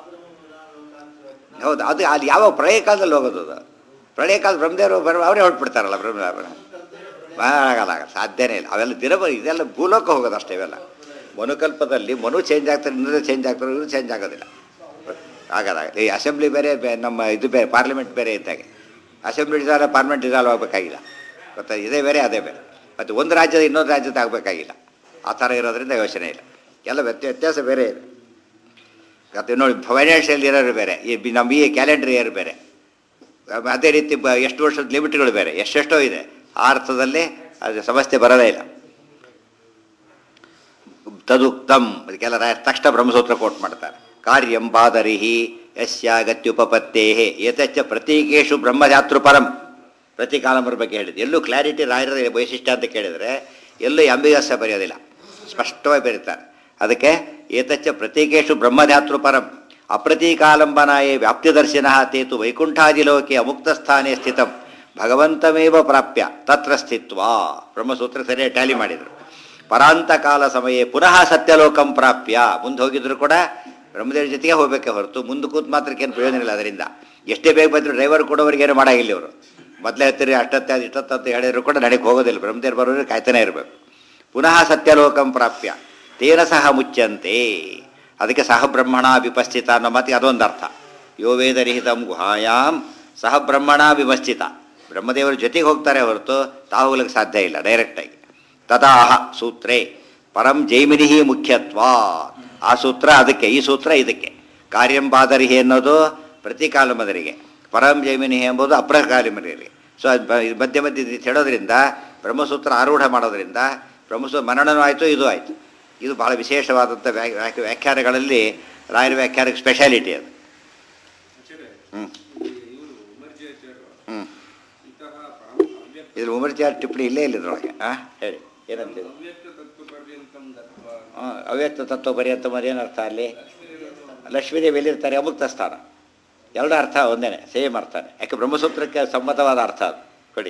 Speaker 1: ಹೌದು ಅದು ಅಲ್ಲಿ ಯಾವ ಪ್ರಳಯ ಕಾಲದಲ್ಲಿ ಹೋಗೋದು ಅದು ಪ್ರಳಯ ಕಾಲ ಬ್ರಹ್ಮದೇವರು ಬರ ಅವರೇ ಹೊರಟ್ಬಿಡ್ತಾರಲ್ಲ ಬ್ರಹ್ಮ ಆಗಲ್ಲ ಆಗಲ್ಲ ಸಾಧ್ಯನೇ ಇಲ್ಲ ಅವೆಲ್ಲ ದಿನ ಇದೆಲ್ಲ ಭೂಲೋಕ ಹೋಗೋದು ಅಷ್ಟೇ ಇವೆಲ್ಲ ಮನುಕಲ್ಪದಲ್ಲಿ ಮನು ಚೇಂಜ್ ಆಗ್ತಾರೆ ಇನ್ನೂ ಚೇಂಜ್ ಆಗ್ತಾರೆ ಇವರು ಚೇಂಜ್ ಆಗೋದಿಲ್ಲ ಆಗಲ್ಲ ಈ ಅಸೆಂಬ್ಲಿ ಬೇರೆ ಬೇ- ನಮ್ಮ ಇದು ಬೇರೆ ಪಾರ್ಲಿಮೆಂಟ್ ಬೇರೆ ಇದ್ದಾಗೆ ಅಸೆಂಬ್ಲಿ ಡಿಸಾಲ್ವ್ ಪಾರ್ಲಿಮೆಂಟ್ ಡಿಸಾಲ್ವ್ ಆಗಬೇಕಾಗಿಲ್ಲ ಗೊತ್ತಾ ಇದೇ ಬೇರೆ ಅದೇ ಬೇರೆ ಮತ್ತು ಒಂದು ರಾಜ್ಯದ ಇನ್ನೊಂದು ರಾಜ್ಯದ ಆಗಬೇಕಾಗಿಲ್ಲ ಆ ಥರ ಇರೋದ್ರಿಂದ ಯೋಚನೆ ಇಲ್ಲ ಎಲ್ಲ ವ್ಯತ್ಯ ವ್ಯತ್ಯಾಸ ಬೇರೆ ಇದೆ ಮತ್ತು ನೋಡಿ ಫೈನಾನ್ಷಿಯಲ್ ಇರೋರು ಬೇರೆ ಈ ಬಿ- ನಮ್ಮ ಈ ಕ್ಯಾಲೆಂಡರ್ ಇಯರ್ ಬೇರೆ ಅದೇ ರೀತಿ ಬ ಎಷ್ಟು ವರ್ಷದ ಲಿಮಿಟ್ಗಳು ಬೇರೆ ಎಷ್ಟೆಷ್ಟೋ ಇದೆ ಆ ಅರ್ಥದಲ್ಲಿ ಅದು ಸಮಸ್ಯೆ ಬರೋದೇ ಇಲ್ಲ ತದುಕ್ತಂ ಅದಕ್ಕೆಲ್ಲ ರಾಯ ತಕ್ಷಣ ಬ್ರಹ್ಮಸೂತ್ರ ಕೋಟ್ ಮಾಡ್ತಾರೆ ಕಾರ್ಯಂ ಬಾದರಿಹಿ ಯಸ್ಯ ಗತ್ಯುಪಪತ್ತೇ ಏತಚ್ಚ ಪ್ರತೀಕೇಶು ಬ್ರಹ್ಮಜಾತೃಪರಂ ಪ್ರತಿಕಾಲಂಬರ ಬಗ್ಗೆ ಹೇಳಿದೆ ಎಲ್ಲೂ ಕ್ಲಾರಿಟಿ ರಾಯರ ವೈಶಿಷ್ಟ್ಯ ಅಂತ ಕೇಳಿದರೆ ಎಲ್ಲೂ ಅಂಬಿಗಸ ಬರೆಯೋದಿಲ್ಲ ಸ್ಪಷ್ಟವಾಗಿ ಬರೀತಾರೆ ಅದಕ್ಕೆ ಏತಚ್ಚ ಪ್ರತೀಕೇಶು ಬ್ರಹ್ಮಜಾತೃಪರಂ ಅಪ್ರತೀಕಾಲಂಬನಾಯೇ ವ್ಯಾಪ್ತಿದರ್ಶಿನಃ ತೇತು ವೈಕುಂಠಾದಿಲೋಕೆ ಅಮುಕ್ತ ಸ್ಥಾನೇ ಸ್ಥಿತಂ ಭಗವಂತಮೇವ ಪ್ರಾಪ್ಯ ತತ್ರ ಸ್ಥಿತ್ವಾ ಬ್ರಹ್ಮಸೂತ್ರ ಸರಿಯಾಗಿ ಟ್ಯಾಲಿ ಮಾಡಿದರು ಪರಾಂತಕಾಲ ಸಮಯ ಪುನಃ ಸತ್ಯಲೋಕಂ ಪ್ರಾಪ್ಯ ಮುಂದೆ ಹೋಗಿದ್ರು ಕೂಡ ಬ್ರಹ್ಮದೇವ್ರ ಜೊತೆಗೆ ಹೋಗಬೇಕೆ ಹೊರತು ಮುಂದೆ ಕೂತ್ ಮಾತ್ರಕ್ಕೇನು ಪ್ರಯೋಜನ ಇಲ್ಲ ಅದರಿಂದ ಎಷ್ಟೇ ಬೇಗ ಬಂದರೂ ಡ್ರೈವರ್ ಕೊಡೋರಿಗೆ ಏನು ಮಾಡಾಗಿಲ್ಲ ಇವರು ಮೊದಲೇ ಹತ್ತಿರ ಅಷ್ಟೊತ್ತೆ ಇಷ್ಟೊತ್ತಂತ ಹೇಳಿದ್ರು ಕೂಡ ನಡೆಗೆ ಹೋಗೋದಿಲ್ಲ ಬ್ರಹ್ಮದೇವ್ರು ಬರೋರಿಗೆ ಕಾಯ್ತಾನೆ ಇರಬೇಕು ಪುನಃ ಸತ್ಯಲೋಕಂ ಪ್ರಾಪ್ಯ ತೇನ ಸಹ ಮುಚ್ಚಂತೆ ಅದಕ್ಕೆ ಸಹ ಬ್ರಹ್ಮಣ ವಿಪಸ್ಥಿತ ಅನ್ನೋ ಮಾತಿಗೆ ಅದೊಂದು ಅರ್ಥ ಯೋ ವೇದರಹಿತಂ ಗುಹಾಯಾಮ್ ಸಹ ಬ್ರಹ್ಮಣ ವಿಪಸ್ಥಿತ ಬ್ರಹ್ಮದೇವರ ಜೊತೆಗೆ ಹೋಗ್ತಾರೆ ಹೊರತು ತಾವು ಹೋಗ್ಲಿಕ್ಕೆ ಸಾಧ್ಯ ಇಲ್ಲ ಡೈರೆಕ್ಟಾಗಿ ತದಾಹ ಸೂತ್ರೇ ಪರಂ ಜೈಮಿನಿ ಮುಖ್ಯತ್ವ ಆ ಸೂತ್ರ ಅದಕ್ಕೆ ಈ ಸೂತ್ರ ಇದಕ್ಕೆ ಕಾರ್ಯಂ ಬಾದರಿಹಿ ಅನ್ನೋದು ಪ್ರತಿಕಾಲಮದರಿಗೆ ಪರಂ ಜೈಮಿನಿ ಎಂಬುದು ಅಪ್ರಕಾಲಿಮರಿಗೆ ಸೊ ಅದು ಬ- ಇದು ಮಧ್ಯ ಮಧ್ಯ ಇದು ಹೇಳೋದ್ರಿಂದ ಬ್ರಹ್ಮಸೂತ್ರ ಆರೂಢ ಮಾಡೋದ್ರಿಂದ ಬ್ರಹ್ಮಸೂತ್ರ ಮನನೂ ಆಯಿತು ಇದು ಆಯಿತು ಇದು ಬಹಳ ವಿಶೇಷವಾದಂಥ ವ್ಯಾ ವ್ಯಾಖ್ಯ- ವ್ಯಾಖ್ಯಾನಗಳಲ್ಲಿ ರಾಯರ ವ್ಯಾಖ್ಯಾನಕ್ಕೆ ಸ್ಪೆಷಾಲಿಟಿ ಅದು ಹ್ಞೂ ಹ್ಞೂ
Speaker 2: ಇಂತಹ ಪರಮ ಅವ್ಯಕ್ತ
Speaker 1: ಇದ್ರ ಉಮರ್ಚಾರ್ ಟಿಪ್ಪಣಿ ಇಲ್ಲೇ ಇಲ್ಲ ಇದ್ರೊಳಗೆ ಹಾಂ ಹೇಳಿ ಏನಂತೀವಿ
Speaker 2: ಅವ್ಯಕ್ತ ತತ್ವ ಪರ್ಯಂತಂ ದತ್ವ
Speaker 1: ಹಾಂ ಅವ್ಯಕ್ತ ತತ್ವ ಪರ್ಯಂತ ಮರಿ ಏನರ್ಥ ಅಲ್ಲಿ ಲಕ್ಷ್ಮೀದೇವಿ ಎಲ್ಲಿರ್ತಾರೆ ಅಮುಕ್ತ ಸ್ಥಾನ ಎರಡು ಅರ್ಥ ಒಂದೇನೆ ಸೇಮ್ ಅರ್ಥನೇ ಯಾಕೆ ಬ್ರಹ್ಮಸೂತ್ರಕ್ಕೆ ಸಮ್ಮತವಾದ ಅರ್ಥ ಅದು ಕೊಡಿ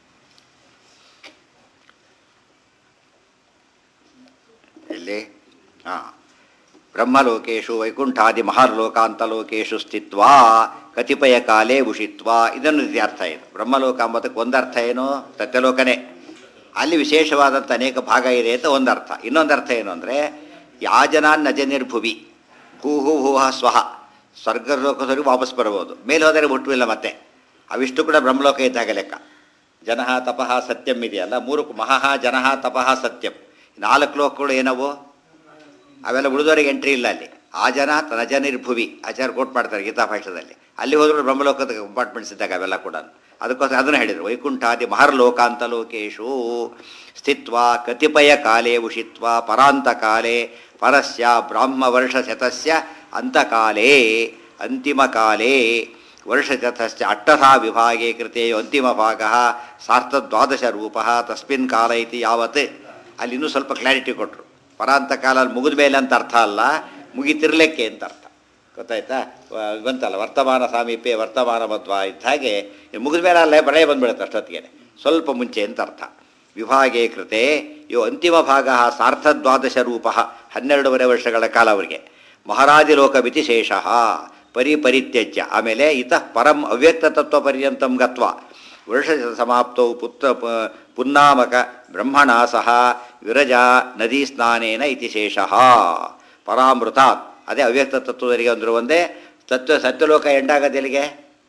Speaker 1: ಇಲ್ಲಿ ಹಾಂ ಬ್ರಹ್ಮಲೋಕೇಶು ವೈಕುಂಠಾದಿ ಮಹಾರ್ಲೋಕಾಂತಲೋಕೇಶು ಸ್ಥಿತ್ವಾ ಕತಿಪಯ ಕಾಲೇ ಉಷಿತ್ವಾ ಇದನ್ನು ರೀತಿ ಅರ್ಥ ಇದು ಬ್ರಹ್ಮಲೋಕ ಅಂಬತಕ್ಕೆ ಒಂದು ಅರ್ಥ ಏನು ಸತ್ಯಲೋಕನೇ ಅಲ್ಲಿ ವಿಶೇಷವಾದಂಥ ಅನೇಕ ಭಾಗ ಇದೆ ಅಂತ ಒಂದು ಅರ್ಥ ಇನ್ನೊಂದು ಅರ್ಥ ಏನು ಅಂದರೆ ಯಾಜನಾನ್ ನಜನಿರ್ಭುವಿ ಹೂ ಹೂ ಹೂಹ ಸ್ವಹ ಸ್ವರ್ಗಲೋಕದವರೆಗೂ ವಾಪಸ್ ಬರ್ಬೋದು ಮೇಲೆ ಹೋದರೆ ಹುಟ್ಟುವಿಲ್ಲ ಮತ್ತೆ ಅವಿಷ್ಟು ಕೂಡ ಬ್ರಹ್ಮಲೋಕ ಇದ್ದಾಗ ಲೆಕ್ಕ ಜನಃ ತಪಃ ಸತ್ಯಂ ಇದೆಯಲ್ಲ ಮೂರು ಮಹಃ ಜನಃ ತಪಃ ಸತ್ಯಂ ನಾಲ್ಕು ಲೋಕಗಳು ಏನವು ಅವೆಲ್ಲ ಉಳಿದವರಿಗೆ ಎಂಟ್ರಿ ಇಲ್ಲ ಅಲ್ಲಿ ಆ ಜನ ನಜನಿರ್ಭುವಿ ಆಚಾರ ಕೋಟ್ ಮಾಡ್ತಾರೆ ಗೀತಾ ಭಾಷೆದಲ್ಲಿ ಅಲ್ಲಿ ಹೋದ್ರು ಬ್ರಹ್ಮಲೋಕದ ಕಂಪಾರ್ಟ್ಮೆಂಟ್ಸ್ ಇದ್ದಾಗ ಅವೆಲ್ಲ ಕೂಡ ಅದಕ್ಕೋಸ್ಕರ ಅದನ್ನು ಹೇಳಿದರು ವೈಕುಂಠಾದಿ ಮಹರ್ಲೋಕಾಂತ ಲೋಕೇಶು ಸ್ಥಿತ್ವ ಕತಿಪಯ ಕಾಲೇ ಉಷಿತ್ವ ಪರಾಂತ ಕಾಲೇ ಪರಸ್ಯ ಬ್ರಾಹ್ಮವರ್ಷ ಶತಸ್ಯ ಅಂತಕಾಲೇ ಅಂತಿಮ ಕಾಲೇ ವರ್ಷಶತಸ್ಯ ಅಟ್ಟಥಾ ವಿಭಾಗೆ ಕೃತೆ ಅಂತಿಮ ಭಾಗ ಸಾರ್ಥದ್ವಾದಶ ರೂಪ ತಸ್ಮಿನ್ ಕಾಲ ಇತಿ ಯಾವತ್ ಅಲ್ಲಿ ಇನ್ನೂ ಸ್ವಲ್ಪ ಕ್ಲಾರಿಟಿ ಕೊಟ್ಟರು ಪರಾಂತ ಕಾಲ ಮುಗಿದ ಮೇಲೆ ಅಂತ ಅರ್ಥ ಅಲ್ಲ ಮುಗಿತಿರ್ಲಿಕ್ಕೆ ಅಂತ ಅರ್ಥ ಗೊತ್ತಾಯ್ತಾ ವ- ಬಂತಲ್ಲ ವರ್ತಮಾನ ಸಾಮೀಪ್ಯ ವರ್ತಮಾನ ಮಧ್ವ ಇದ್ದ ಹಾಗೆ ಮುಗಿದ ಮೇಲೆ ಅಲ್ಲೇ ಬರೇ ಬಂದ್ಬಿಡುತ್ತೆ ಅಷ್ಟೊತ್ತಿಗೆ ಸ್ವಲ್ಪ ಮುಂಚೆ ಅಂತ ಅರ್ಥ ವಿಭಾಗೆ ಕೃತೆ ಇವು ಅಂತಿಮ ಭಾಗ ಸಾರ್ಥದ್ವಾದಶ ರೂಪ ಹನ್ನೆರಡೂವರೆ ವರ್ಷಗಳ ಕಾಲ ಅವರಿಗೆ ಮಹಾರಾಜಿ ಲೋಕಮಿತಿ ಶೇಷ ಪರಿ ಪರಿತ್ಯಜ್ಯ ಆಮೇಲೆ ಇತಃ ಪರಂ ಅವ್ಯಕ್ತ ತತ್ವ ಪರ್ಯಂತಂ ಗತ್ವ ವರ್ಷ ಸಮಾಪ್ತೌ ಪುತ್ರ ಪ- ಪುನ್ನಾಮಕ ಬ್ರಹ್ಮಣ ಸಹ ವಿರಜಾ ನದಿ ಸ್ನಾನೇನ ಇತಿ ಶೇಷ ಪರಾಮೃತಾತ್ ಅದೇ ಅವ್ಯಕ್ತ ತತ್ವದರಿಗೆ ಅಂದರು ಒಂದೇ ತತ್ವ ಸತ್ಯಲೋಕ ಎಂಡಾಗದು ಎಲ್ಲಿಗೆ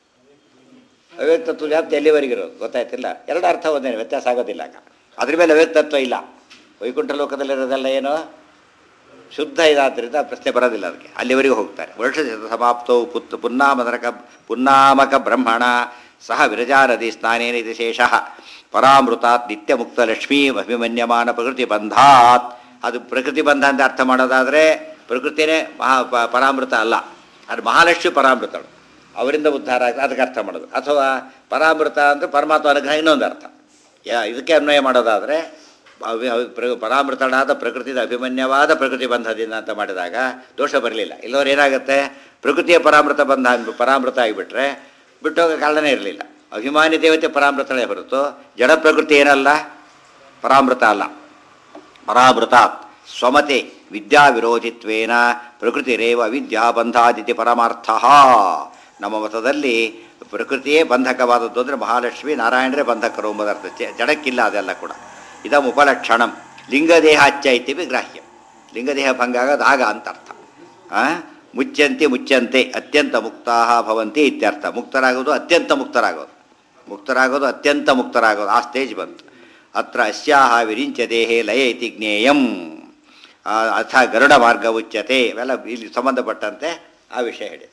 Speaker 1: ಅವ್ಯಕ್ತ ತತ್ವ ವ್ಯಾಪ್ತಿ ಎಲ್ಲಿವರೆಗಿರೋದು ಗೊತ್ತಾಯ್ತಿಲ್ಲ ಎರಡು ಅರ್ಥ ಒಂದೇನು ವ್ಯತ್ಯಾಸ ಆಗೋದಿಲ್ಲ ಆಗ ಅದ್ರ ಮೇಲೆ ಅವ್ಯಕ್ತ ತತ್ವ ಇಲ್ಲ ವೈಕುಂಠ ಲೋಕದಲ್ಲಿರೋದೆಲ್ಲ ಏನು ಶುದ್ಧ ಇದಾದ್ರಿಂದ ಪ್ರಶ್ನೆ ಬರೋದಿಲ್ಲ ಅದಕ್ಕೆ ಅಲ್ಲಿವರೆಗೂ ಹೋಗ್ತಾರೆ ವರ್ಷ ಸಮಾಪ್ತೌ ಪುತ್ ಪುನ್ನಾಮಕ ಪುನ್ನಾಮಕ ಬ್ರಹ್ಮಣ ಸಹ ವಿರಜಾ ನದಿ ಸ್ನಾನೇನ ಇದು ಶೇಷ ಪರಾಮೃತಾತ್ ನಿತ್ಯ ಮುಕ್ತ ಲಕ್ಷ್ಮೀ ಅಭಿಮನ್ಯಮಾನ ಪ್ರಕೃತಿ ಬಂಧಾತ್ ಅದು ಪ್ರಕೃತಿ ಬಂಧ ಅಂತ ಅರ್ಥ ಮಾಡೋದಾದರೆ ಪ್ರಕೃತಿನೇ ಮಹಾ ಪ- ಪರಾಮೃತ ಅಲ್ಲ ಅದು ಮಹಾಲಕ್ಷ್ಮಿ ಪರಾಮೃತಳು ಅವರಿಂದ ಉದ್ಧಾರ ಆಗ ಅದಕ್ಕೆ ಅರ್ಥ ಮಾಡೋದು ಅಥವಾ ಪರಾಮೃತ ಅಂದರೆ ಪರಮಾತ್ಮ ಅನುಗ್ರಹ ಇನ್ನೊಂದು ಅರ್ಥ ಯಾ ಇದಕ್ಕೆ ಅನ್ವಯ ಮಾಡೋದಾದರೆ ಅವಿ- ಅವಿ- ಪ್ರ- ಪರಾಮೃತಳಾದ ಪ್ರಕೃತಿದ ಅಭಿಮನ್ಯವಾದ ಪ್ರಕೃತಿ ಬಂಧದಿಂದ ಅಂತ ಮಾಡಿದಾಗ ದೋಷ ಬರಲಿಲ್ಲ ಇಲ್ಲವ್ರು ಏನಾಗುತ್ತೆ ಪ್ರಕೃತಿಯ ಪರಾಮೃತ ಬಂಧ ಅಂದ್ಬಿ- ಪರಾಮೃತ ಆಗಿಬಿಟ್ರೆ ಬಿಟ್ಟೋಗೋ ಕಾರಣನೇ ಇರಲಿಲ್ಲ ಅಭಿಮಾನಿ ದೇವತೆ ಪರಾಮೃತಳೇ ಹೊರತು ಜಡ ಪ್ರಕೃತಿ ಏನಲ್ಲ ಪರಾಮೃತ ಅಲ್ಲ ಪರಾಮೃತಾತ್ ಸ್ವಮತೆ ವಿದ್ಯಾ ವಿರೋಧಿತ್ವೇನ ಪ್ರಕೃತಿರೇವ ವಿದ್ಯಾ ಬಂಧಾದಿತಿ ಪರಮಾರ್ಥ ನಮ್ಮ ಮತದಲ್ಲಿ ಪ್ರಕೃತಿಯೇ ಬಂಧಕವಾದದ್ದು ಅಂದರೆ ಮಹಾಲಕ್ಷ್ಮಿ ನಾರಾಯಣರೇ ಬಂಧಕರು ಎಂಬುದರ್ಥ ಚ- ಜಡಕ್ಕಿಲ್ಲ ಅದೆಲ್ಲ ಕೂಡ ಇದಂ ಉಪಲಕ್ಷಣಂ ಲಿಂಗದೇಹ ಅಚ್ಚೈತಿ ಗ್ರಾಹ್ಯ ಲಿಂಗದೇಹ ಭಂಗ ಆಗೋದು ಆಗ ಅಂತ ಅರ್ಥ ಆ? ಮುಚ್ಚಂತೆ ಮುಚ್ಚಂತೆ ಅತ್ಯಂತ ಮುಕ್ತಾ ಭವಂತಿ ಇತ್ಯರ್ಥ ಮುಕ್ತರಾಗೋದು ಅತ್ಯಂತ ಮುಕ್ತರಾಗೋದು ಮುಕ್ತರಾಗೋದು ಅತ್ಯಂತ ಮುಕ್ತರಾಗೋದು ಆ ಸ್ಟೇಜ್ ಬಂತು ಅತ್ರ ಅಸ್ಯಾಹ ವಿರಿಂಚದೇಹೇ ಲಯ ಇತಿ ಜ್ಞೇಯಂ ಆ, ಅಥ ಗರುಡ ಮಾರ್ಗ ಉಚ್ಯತೆ ಇವೆಲ್ಲ ಇಲ್ಲಿ ಸಂಬಂಧಪಟ್ಟಂತೆ ಆ ವಿಷಯ ಹೇಳಿ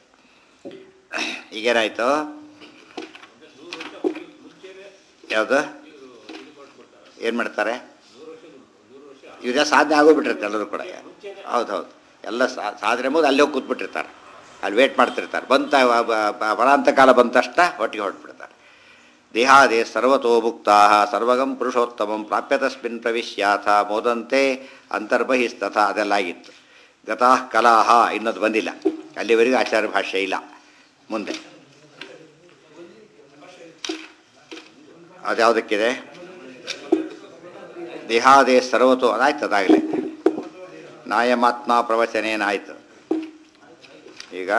Speaker 1: ಈಗೇನಾಯಿತು ಯಾವುದು ಏನು ಮಾಡ್ತಾರೆ ಇವ್ರ ಸಾಧನೆ ಆಗೋಗ್ಬಿಟ್ಟಿರುತ್ತೆ ಎಲ್ಲರೂ ಕೂಡ ಹೌದು ಹೌದು ಎಲ್ಲ ಸಾ- ಸಾಧನೆ ಮುಗಿದು ಅಲ್ಲೇ ಹೋಗಿ ಕೂತ್ಬಿಟ್ಟಿರ್ತಾರೆ ಅಲ್ಲಿ ವೇಟ್ ಮಾಡ್ತಿರ್ತಾರೆ ಬಂತ ಬರಾಂತ ಕಾಲ ಬಂದ ತಕ್ಷಣ ಒಟ್ಟಿಗೆ ಹೊರಟ್ಬಿಡ್ತಾರೆ ದೇಹಾದೇ ಸರ್ವತೋಭುಕ್ತಾ ಸರ್ವಗಂ ಪುರುಷೋತ್ತಮಂ ಪ್ರಾಪ್ಯ ತಸ್ಮಿನ್ ಪ್ರವಿಶ್ಯಾಥ ಮೋದಂತೆ ಅಂತರ್ಬಹಿಸ್ತಥ ಅದೆಲ್ಲ ಆಗಿತ್ತು ಗತಃ ಕಲಾಹ ಇನ್ನೊಂದು ಬಂದಿಲ್ಲ ಅಲ್ಲಿವರೆಗೂ ಆಚಾರ್ಯ ಭಾಷೆ ಇಲ್ಲ ಮುಂದೆ ಅದ್ಯಾವುದಕ್ಕಿದೆ ದೇಹಾದೇ ಸರ್ವತೋ ಅದಾಯ್ತು ಅದಾಗಲೇ ನಾಯಮಾತ್ಮ ಪ್ರವಚನೇನಾಯಿತು ಈಗ